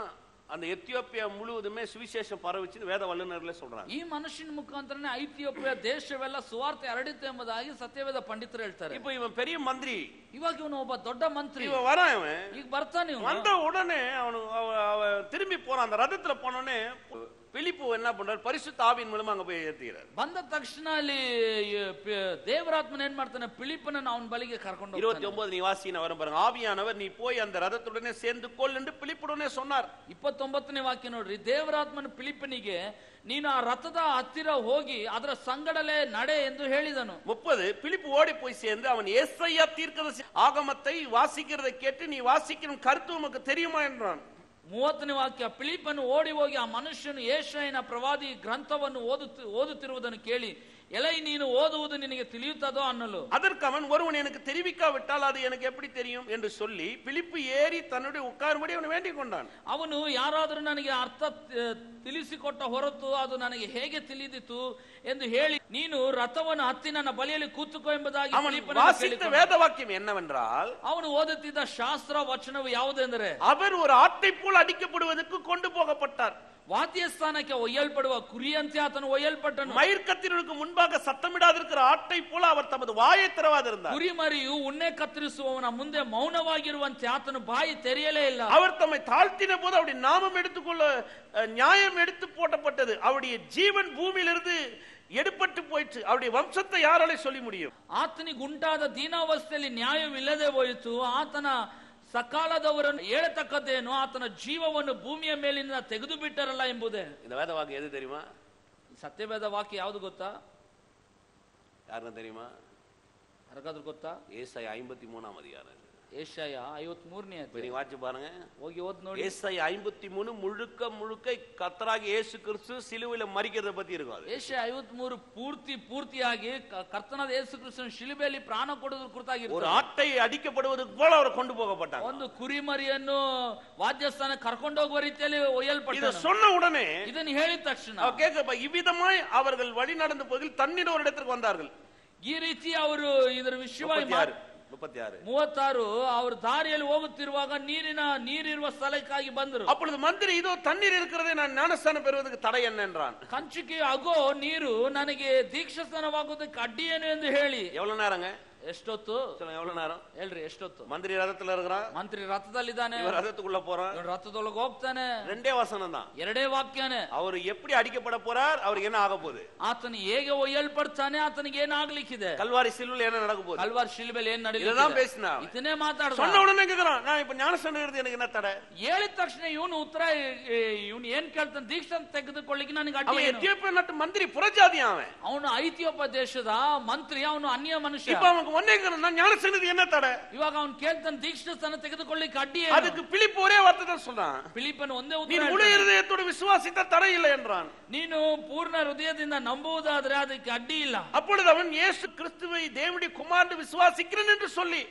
அந்த எத்தியோப்பியா முழுவதுமே சுவிசேஷம் பரவிச்சு வேத வல்லுநர்களே சொல்றாங்க ಈ ಮನುಷ್ಯನ ಮುಖಾಂತರನೇ ಐಥಿಯೋಪಿಯ ದೇಶವೆಲ್ಲ ಸುವಾರ್ತೆ ಹರಡಿತು ಎಂಬುದಾಗಿ ಸತ್ಯವೇದ ಪಂಡಿತರು ಹೇಳ್ತಾರೆ இப்போ இவன் பெரிய மந்திரி ಇವಾಗ ಇವನು ಒಬ್ಬ ದೊಡ್ಡ ಮಂತ್ರಿ இவன் வரான் இவன் ಈಗ ಬರ್ತಾನೆ ಇವನು வந்த உடனே அவனு அவ- அவ திரும்பி போறான் அந்த ரதத்துல போனோடனே பிலிப்பு என்ன பண்றாரு பரிசுத்த ஆவியின் மூலமா அங்க போய் ஏத்துகிறார் ಬಂದ ತಕ್ಷಣ ಅಲ್ಲಿ ಈ ಪಿ- ದೇವರಾತ್ಮನ ಏನ್ ಮಾಡ್ತಾನೆ ಪಿಲಿಪನ ಅವನ ಬಳಿಗೆ ಕರ್ಕೊಂಡು இருபத்தி ಹೋಗ್ತಾನೆ. ஒன்பது நீ வாசி நான் வரும் பாருங்க ஆவியானவர் நீ போய் அந்த ரதத்துடனே சேர்ந்து கொள் என்று பிலிப்புடனே சொன்னார் ಇಪ್ಪತ್ತೊಂಬತ್ತನೇ ವಾಕ್ಯ ನೋಡ್ರಿ ದೇವರಾತ್ಮನ ಪಿಲಿಪನಿಗೆ ನೀನು ಆ ರಥದ ಹತ್ತಿರ ಹೋಗಿ ಅದರ ಸಂಗಡಲೇ ನಡೆ ಎಂದು ಹೇಳಿದನು முப்பது பிலிப்பு ஓடி போய் சேர்ந்து அவன் ஏசையா தீர்க்கதரிசி ஆகமத்தை வாசிக்கிறதை கேட்டு நீ வாசிக்கிற கருத்து உமக்கு தெரியுமா என்றான் ಮೂವತ್ತನೇ ವಾಕ್ಯ ಪಿಲಿಪನು ಓಡಿ ಹೋಗಿ ಆ ಮನುಷ್ಯನು ಏಷಯನ ಪ್ರವಾದಿ ಗ್ರಂಥವನ್ನು ಓದುತ್ತಿ ಓದುತ್ತಿರುವುದನ್ನು ಕೇಳಿ ಎಲೈ ನೀನು ಓದುವುದು ನಿನಗೆ ತಿಳಿಯುತ್ತದೋ ಅನ್ನಲು அதற்கு அவன் ஒருவன் எனக்கு தெரிவிக்காவிட்டால் அது எனக்கு எப்படி தெரியும் என்று சொல்லி பிலிப்பு ஏறி தன்னுடைய உட்காரும்படி அவன் வேண்டிக் கொண்டான் ಅವನು ಯಾರಾದರೂ ನನಗೆ ಅರ್ಥ ತ- ತಿಳಿಸಿಕೊಟ್ಟ ಹೊರತು ಅದು ನನಗೆ ಹೇಗೆ ತಿಳಿದಿತು ಎಂದು ಹೇಳಿ ನೀನು ರಥವನ್ನು ಹತ್ತಿ ನನ್ನ ಬಳಿಯಲ್ಲಿ ಕೂತುಕೋ ಎಂಬುದಾಗಿ அவன் ಫಿಲಿಪ್ಪನನ್ನು வாசித்த ಕೇಳಿಕೊಂಡನು. வேத வாக்கியம் என்னவென்றால் ಅವನು ಓದುತ್ತಿದ್ದ ಶಾಸ್ತ್ರ ವಚನವು ಯಾವುದೆಂದರೆ அவர் ஒரு ஆட்டை போல் அடிக்கப்படுவதற்கு கொண்டு போகப்பட்டார் ವಾದ್ಯ ಸ್ಥಾನಕ್ಕೆ ಒಯ್ಯಲ್ಪಡುವ ಕುರಿಯಂತೆ ಆತನು ಒಯ್ಯಲ್ಪಟ್ಟನು மயிர்கத்திற்கு முன்பாக சத்தமிடாதிருக்கிற ஆட்டை போல அவர் தமது வாயை திறவாதிருந்தார் ಕುರಿಮರಿಯು ಉಣ್ಣೆ ಕತ್ತರಿಸುವವನ ಮುಂದೆ ಮೌನವಾಗಿರುವಂತೆ ಆತನು ಬಾಯಿ ತೆರೆಯಲೇ ಇಲ್ಲ அவர் தம்மை தாழ்த்தின போது அவருடைய நாமம் எடுத்துக்கொள்ள அஹ், நியாயம் எடுத்து போட்டப்பட்டது அவருடைய ஜீவன் பூமியிலிருந்து எடுபட்டு போயிற்று அவருடைய வம்சத்தை யாராலே சொல்லி முடியும் ಆತನಿಗೆ ಉಂಟಾದ ದೀನಾವಸ್ಥೆಯಲ್ಲಿ ನ್ಯಾಯವಿಲ್ಲದೆ ಹೋಯಿತು ಆತನ ಸಕಾಲದವರನ್ನು ಹೇಳತಕ್ಕದ್ದೇನು ಆತನ ಜೀವವನ್ನು ಭೂಮಿಯ ಮೇಲಿಂದ ತೆಗೆದು ಬಿಟ್ಟರಲ್ಲ ಎಂಬುದೇ இந்த வேத வாக்கு எது தெரியுமா ಸತ್ಯವೇದ ವಾಕ್ಯ ಯಾವುದು ಗೊತ್ತಾ யாருன்னு தெரியுமா ಯಾರಿಗಾದ್ರೂ ಗೊತ್ತಾ ஏசாய் ஐம்பத்தி மூணாம் அதிகாரம் ಏಷಯ ಐವತ್ ಮೂರನೇ இப்ப நீங்க வாட்சி பாருங்க ಹೋಗಿ ಓದ್ ನೋಡಿ ஏசாய் ஐம்பத்தி மூணு முழுக்க முழுக்க கத்தராகி இயேசு கிறிஸ்து சிலுவையில மறிக்கிறத பத்தி இருக்கும் அது ಏಷ್ಯ ಐವತ್ ಮೂರು ಪೂರ್ತಿ ಪೂರ್ತಿಯಾಗಿ ಕ- ಕರ್ತನಾದ ಯೇಸು ಕ್ರಿಸ್ತನ ಶಿಲುಬೆಯಲ್ಲಿ ಪ್ರಾಣ ಕೊಡೋದ್ರ ஒரு ಕುರಿತಾಗಿ ஆட்டை அடிக்கப்படுவதற்கு போல அவர் கொண்டு போகப்பட்டார் ಒಂದು ಕುರಿಮರಿಯನ್ನು ವಾದ್ಯಸ್ಥಾನ ಕರ್ಕೊಂಡೋಗುವ ರೀತಿಯಲ್ಲಿ இத ಒಯ್ಯಲ್ಪಟ್ಟ சொன்ன உடனே ಇದನ್ನು ಹೇಳಿದ ತಕ್ಷಣ அவ கேட்க ಇவ்விதமாய் அவர்கள் வழி நடந்த போதில் தண்ணீர் ஒரு இடத்திற்கு வந்தார்கள் ಈ ರೀತಿ ಅವರು ಇದರ ವಿಷಯವಾಗಿ முப்பத்தி ஆறு முப்பத்தி ஆறு ಮೂವತ್ತಾರು ಅವರು ದಾರಿಯಲ್ಲಿ ಹೋಗುತ್ತಿರುವಾಗ ನೀರಿನ ನೀರಿರುವ ಸ್ಥಳಕ್ಕಾಗಿ ಬಂದರು அப்பொழுது மந்திரி இதோ தண்ணீர் இருக்கிறதை நான் ஞானஸ்தானம் பெறுவதற்கு தடை என்ன என்றான் ಕಂಚಿಕೆ ಅಗೋ ನೀರು ನನಗೆ ದೀಕ್ಷಾಸ್ನಾನವಾಗುವುದಕ್ಕೆ ಅಡ್ಡಿ ಏನು ಎಂದು ಹೇಳಿ எவ்வளவு நேரங்க ಎಷ್ಟೊತ್ತು சொல்லுங்க எவ்வளவு நேரம் ಹೇಳ್ರಿ ಎಷ್ಟೊತ್ತು மந்திரி ரதத்துல இருக்கிறான் ಮಂತ್ರಿ ರಥದಲ್ಲಿದ್ದಾನೆ இவர் ரதத்துக்குள்ள போறான் ಇವ್ನು ರಥದೊಳಗೆ ಹೋಗ್ತಾನೆ ரெண்டே வசனம் தான் ಎರಡೇ ವಾಕ್ಯನೇ அவர் எப்படி அடிக்கப்பட போறார் அவருக்கு என்ன ஆக போகுது ಆತನು ಹೇಗೆ ಒಯ್ಯಲ್ಪಡ್ತಾನೆ ಆತನಿಗೆ ಏನಾಗ್ಲಿಕ್ಕಿದೆ கல்வாரி சிலுவில் என்ன நடக்க போகுது ಕಲ್ವಾರ್ ಶಿಲ್ಬೆಲ್ ಏನ್ இதுதான் ನಡೀಲಿದೆ பேசினா அவன். ಇದನ್ನೇ ಮಾತಾಡ್ದ சொன்ன உடனே கேக்குறான் நான் இப்ப ஞானஸ்தானம் எடுத்து எனக்கு என்ன தடை ಹೇಳಿದ ತಕ್ಷಣ ಇವನು ಉತ್ತರ ಇವನು ಏನ್ ಕೇಳ್ತಾನೆ ದೀಕ್ಷಾ ತೆಗೆದುಕೊಳ್ಳಿಕ್ಕೆ ನನಗೆ ಅಡ್ಡಿ அவன் ಏನು எத்தியோப்பிய நாட்டு மந்திரி புறஜாதி அவன் ಅವನು ಐತಿಯೋಪ ದೇಶದ ಮಂತ್ರಿ ಅವನು ಅನ್ಯ ಮನುಷ್ಯ இப்ப அவனுக்கு ஒன்னே கேக்குறான், நான் ஞானஸ்தானத்துக்கு என்ன தடை ಇವಾಗ ಅವನು ಕೇಳ್ತಾನೆ ದೀಕ್ಷಾ ಸ್ಥಾನ ತೆಗೆದುಕೊಳ್ಳಿಕ್ಕೆ ಅಡ್ಡಿ ಏನು அதுக்கு பிலிப்பு ஒரே வார்த்தை தான் சொல்றான் ಫಿಲಿಪನ್ ಒಂದೇ நீ ಉತ್ತರ முழு ಹೇಳ್ತಾನೆ. இருதயத்தோடு விசுவாசித்த தடை இல்லை என்றான் ನೀನು ಪೂರ್ಣ ಹೃದಯದಿಂದ ನಂಬುವುದಾದ್ರೆ ಅದಕ್ಕೆ ಅಡ್ಡಿ ಇಲ್ಲ அப்பொழுது அவன் இயேசு கிறிஸ்துவை தேவனுடைய குமாரன் விசுவாசிக்கிறேன் என்று சொல்லி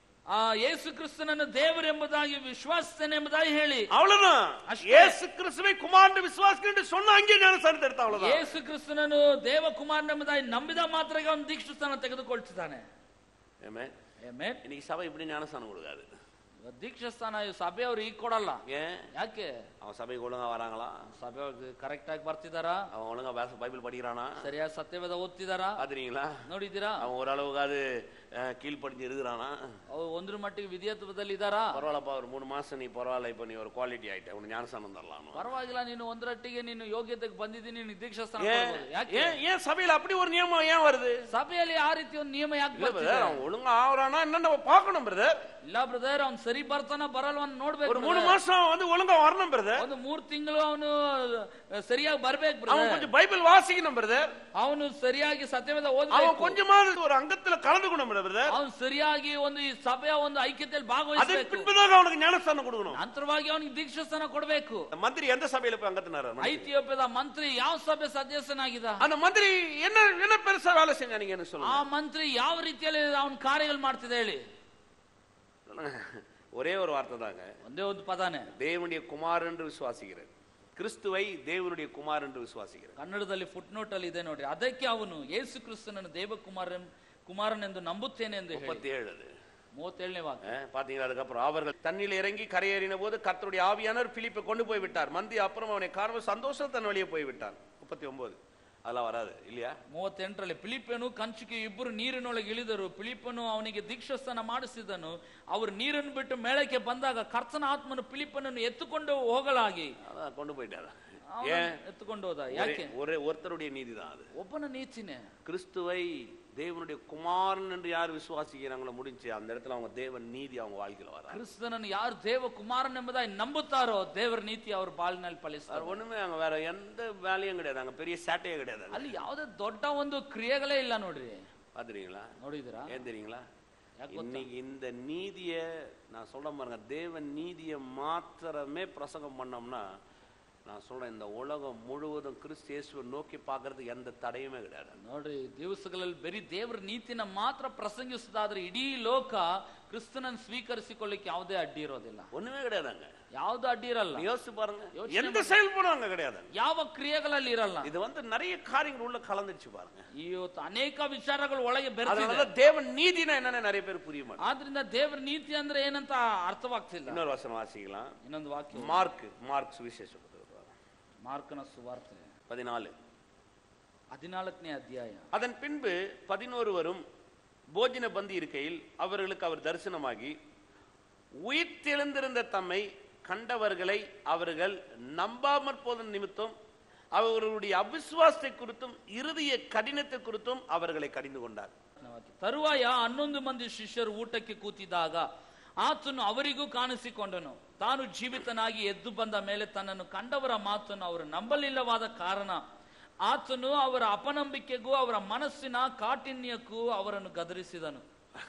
ಆ ಯೇಸು ಕ್ರಿಸ್ತನನ್ನು ದೇವರೆಂಬುದಾಗಿ ವಿಶ್ವಾಸಿಸ್ತೇನೆ ಎಂಬುದಾಗಿ ಹೇಳಿ அவ்வளவுதான் அஷ்டே. இயேசு கிறிஸ்துவை குமாரன் விசுவாசிக்கிறேன் என்று சொன்ன அங்கே ஞானஸ்தானத்தை எடுத்த அவ்வளவுதான் ಯೇಸು ಕ್ರಿಸ್ತನನ್ನು ದೇವಕುಮಾರನ ಎಂಬುದಾಗಿ ನಂಬಿದ ಮಾತ್ರಕ್ಕೆ ಅವನು ದೀಕ್ಷಾ ಸ್ಥಾನ ತೆಗೆದುಕೊಳ್ತಿದ್ದಾನೆ Amen. Amen. இன்னைக்கு சபை இப்படி ஞானஸ்தானம் கொடுக்காது ಇವತ್ತು ದೀಕ್ಷಾ ಸ್ಥಾನ ಸಭೆಯವರು ಈಗ ಕೊಡಲ್ಲ ஏன் ಯಾಕೆ அவன் சபைக்கு ஒழுங்கா வராங்களா ಸಭೆಯವ್ರಿಗೆ ಕರೆಕ್ಟ್ ಆಗಿ ಬರ್ತಿದಾರಾ அவன் ஒழுங்கா பேச பைபிள் படிக்கிறானா ಸರಿಯಾದ ಸತ್ಯವೇದ ಓದ್ತಿದಾರಾ பாத்துறீங்களா ನೋಡಿದ್ದೀರಾ அவன் ஓரளவுக்காவது அஹ், கீழ்ப்படிஞ்சு இருக்கிறானா ಅವು ಒಂದ್ರ ಮಟ್ಟಿಗೆ ವಿಧೇಯತ್ವದಲ್ಲಿ ಇದಾರಾ பரவாயில்லப்பா ஒரு மூணு மாசம் நீ பரவாயில்ல இப்ப நீ ஒரு குவாலிட்டி ஆயிட்ட உனக்கு ஞானஸ்தானம் தரலாம் ಪರವಾಗಿಲ್ಲ ನೀನು ಒಂದರಟ್ಟಿಗೆ ನೀನು ಯೋಗ್ಯತೆಗೆ ಬಂದಿದ್ದೀನಿ ನೀನು ದೀಕ್ಷಾ ಸ್ಥಾನ ஏன் ಕೊಡ್ಬೋದು. ಯಾಕೆ ஏன் ஏன் சபையில அப்படி ஒரு நியமம் ஏன் வருது ಸಭೆಯಲ್ಲಿ ಆ ರೀತಿ ಒಂದು ನಿಯಮ ಯಾಕೆ இல்ல ಬರ್ತಿದೆ பிரதர் அவன் ஒழுங்கா ஆகுறானா என்னன்னு நம்ம பார்க்கணும் பிரதர் ಇಲ್ಲ ಬ್ರದರ್ ಅವ್ನು ಸರಿ ಬರ್ತಾನ ಬರಲ್ವ ಅಂತ ನೋಡ್ಬೇಕು ஒரு மூணு brother. மாசம் அவன் வந்து ஒழுங்கா வரணும் பிரதர் ಒಂದು ಮೂರ್ ತಿಂಗಳು ಅವನು ಸರಿಯಾಗಿ ಬರ್ಬೇಕು அவன் ಬ್ರದರ್ கொஞ்சம் பைபிள் வாசிக்கணும் பிரதர் ಅವನು ಸರಿಯಾಗಿ ಸತ್ಯವೇದ அவன் ಓದ್ಬೇಕು கொஞ்சமாவது ஒரு அங்கத்துல கலந்துக்கணும் பிரதர் ಅವನು ಸರಿಯಾಗಿ ಒಂದು ಈ ಸಭೆಯ ಒಂದು ಐಕ್ಯತೆಯಲ್ಲಿ அதன் ಭಾಗವಹಿಸಬೇಕು பின்பதாக அவனுக்கு ஞானஸ்தானம் கொடுக்கணும் ನಂತರವಾಗಿ ಅವನಿಗೆ ದೀಕ್ಷಾಸ್ಥಾನ ಕೊಡಬೇಕು அந்த மந்திரி எந்த சபையில போய் அங்கத்தினாரு ಐತಿಯೋಪ್ಯದ ಮಂತ್ರಿ ಯಾವ ಸಭೆ ಸದಸ್ಯನಾಗಿದ್ದ அந்த மந்திரி என்ன என்ன பெருசா வேலை செஞ்சா நீங்க என்ன ಆ சொல்லுங்க ಮಂತ್ರಿ ಯಾವ ರೀತಿಯಲ್ಲಿ ಅವನ ಕಾರ್ಯಗಳು ಮಾಡ್ತಿದೆ ಹೇಳಿ சொல்லுங்க. ஒரே ஒரு வார்த்தை தாங்க ಒಂದೇ ಒಂದು ಪದಾನೆ தேவனுடைய குமார் என்று விசுவாசிக்கிறேன் கிறிஸ்துவை தேவனுடைய குமார் என்று விசுவாசிக்கிறேன் ಕನ್ನಡದಲ್ಲಿ ಫುಟ್ ನೋಟ್ ಅಲ್ಲಿ ಇದೆ ನೋಡ್ರಿ ಅದಕ್ಕೆ ಅವನು ಯೇಸು ಕ್ರಿಸ್ತನನ್ನು ದೇವಕುಮಾರನ್ ಕುಮಾರನೆಂದು ನಂಬುತ್ತೇನೆ ಎಂದು ಹೇಳಿ முப்பத்தி ஏழு அது ಮೂವತ್ತೇಳನೇ ವಾಕ್ಯ அஹ், பாத்தீங்களா அதுக்கப்புறம் அவர்கள் தண்ணியில் இறங்கி கரையேறின போது கர்த்தருடைய ஆவியானவர் பிலிப்பை கொண்டு போய் விட்டார் மந்தி அப்புறம் அவனை காரணம் சந்தோஷம் தன் வழியே போய் விட்டான் முப்பத்தி ஒன்பது அதெல்லாம் வராது இல்லையா ಮೂವತ್ತೆಂಟರಲ್ಲಿ ಫಿಲಿಪ್ಪನು ಕಂಚುಗೆ ಇಬ್ಬರು ನೀರಿನೊಳಗೆ ಇಳಿದರು ಫಿಲಿಪ್ಪನು ಅವನಿಗೆ ದೀಕ್ಷಾಸ್ನಾನ ಮಾಡಿಸಿದನು ಅವರು ನೀರನ್ನು ಬಿಟ್ಟು ಮೇಳಕ್ಕೆ ಬಂದಾಗ ಕರ್ತನ ಆತ್ಮನು ಫಿಲಿಪ್ಪನನ್ನು ಎತ್ತುಕೊಂಡು ಹೋಗಲಾಗಿ அதான் கொண்டு போயிட்டாரு ಅವನನ್ನು ஏன் ಎತ್ತುಕೊಂಡು ಹೋದ ಯಾಕೆ ஒரே- ஒரே ஒருத்தருடைய நீதி தான் அது ಒಬ್ಬನ ನೀತಿನೇ கிறிஸ்துவை தேவனுடைய குமாரன் என்று யார் விசுவாசிக்கிறாங்களோ முடிஞ்சு அந்த இடத்துல அவங்க தேவன் நீதி அவங்க வாழ்க்கையில வராது ಕ್ರಿಸ್ತನನ್ನು ಯಾರು ದೇವ ಕುಮಾರನ್ ಎಂಬುದಾಗಿ ನಂಬುತ್ತಾರೋ ದೇವರ ನೀತಿ ಅವ್ರ ಬಾಳಿನಲ್ಲಿ ಫಲಿಸ್ತಾರೆ வேற ஒண்ணுமே அங்க வேற எந்த வேலையும் கிடையாது அங்க பெரிய சேட்டையே கிடையாது அங்க. ಅಲ್ಲಿ ಯಾವುದೇ ದೊಡ್ಡ ಒಂದು ಕ್ರಿಯೆಗಳೇ ಇಲ್ಲ ನೋಡ್ರಿ பாத்துறீங்களா ನೋಡಿದಿರಾ ஏன் தெரியுங்களா ಯಾಕೆ ಗೊತ್ತಾ? இன்னைக்கு இந்த நீதிய நான் சொல்ல பாருங்க தேவன் நீதியை மாத்திரமே பிரசங்கம் பண்ணோம்னா நான் சொல்றேன் இந்த உலகம் முழுவதும் கிறிஸ்து இயேசுவை நோக்கி பார்க்கறதுக்கு எந்த தடையுமே கிடையாது ನೋಡ್ರಿ ದಿವಸಗಳಲ್ಲಿ ಬರೀ ದೇವರ ನೀತಿನ ಮಾತ್ರ ಪ್ರಸಂಗಿಸುದಾದ್ರೆ ಇಡೀ ಲೋಕ ಕ್ರಿಸ್ತನನ್ನು ಸ್ವೀಕರಿಸಿಕೊಳ್ಳಿಕ್ಕೆ ಯಾವುದೇ ಅಡ್ಡಿ ಇರೋದಿಲ್ಲ ஒண்ணுமே கிடையாதுங்க ಯಾವ್ದು ಅಡ್ಡಿ ಇರಲ್ಲ நீ யோசிச்சு பாருங்க யோசிச்சு எந்த செயல்பாடும் அங்க கிடையாது ಯಾವ ಕ್ರಿಯೆಗಳಲ್ಲಿ ಇರಲ್ಲ இது வந்து நிறைய காரியங்கள் உள்ள கலந்துச்சு பாருங்க ಇವತ್ತು ಅನೇಕ ವಿಚಾರಗಳು ಒಳಗೆ ಬೆರೆತಿದೆ அதனால தேவன் நீதினா என்னன்னு நிறைய பேர் புரிய மாட்டாங்க ಆದ್ರಿಂದ ದೇವರ ನೀತಿ ಅಂದ್ರೆ ಏನಂತ ಅರ್ಥವಾಗ್ತಿಲ್ಲ இன்னொரு வசனம் வாசிக்கலாம் ಇನ್ನೊಂದು ವಾಕ್ಯ மார்க் மார்க் சுவிசேஷ ಮಾರ್ಕನ ಸುವಾರ್ತೆ பதினாலு ಹದಿನಾಲ್ಕನೇ ಅಧ್ಯಾಯ அதன் பின்பு பதினோருவரும் போஜன பந்தி இருக்கையில் அவர்களுக்கு அவர் தரிசனமாகி உயிர்த்தெழுந்திருந்த தம்மை கண்டவர்களை அவர்கள் நம்பாமற் போதன் நிமித்தம் அவர்களுடைய அவிசுவாசத்தை குறித்தும் இறுதிய கடினத்தை குறித்தும் அவர்களை கடிந்து கொண்டார் ತರುವಾಯ ಹನ್ನೊಂದು ಮಂದಿ ಶಿಷ್ಯರು ಊಟಕ್ಕೆ ಕೂತಿದ್ದಾಗ ಆತನು ಅವರಿಗೂ ಕಾಣಿಸಿಕೊಂಡನು ತಾನು ಜೀವಿತನಾಗಿ ಎದ್ದು ಬಂದ ಮೇಲೆ ತನ್ನನ್ನು ಕಂಡವರ ಮಾತನ್ನು ಅವರು ನಂಬಲಿಲ್ಲವಾದ ಕಾರಣ ಆತನು ಅವರ ಅಪನಂಬಿಕೆಗೂ ಅವರ ಮನಸ್ಸಿನ ಕಾಠಿಣ್ಯಕ್ಕೂ ಅವರನ್ನು ಗದರಿಸಿದನು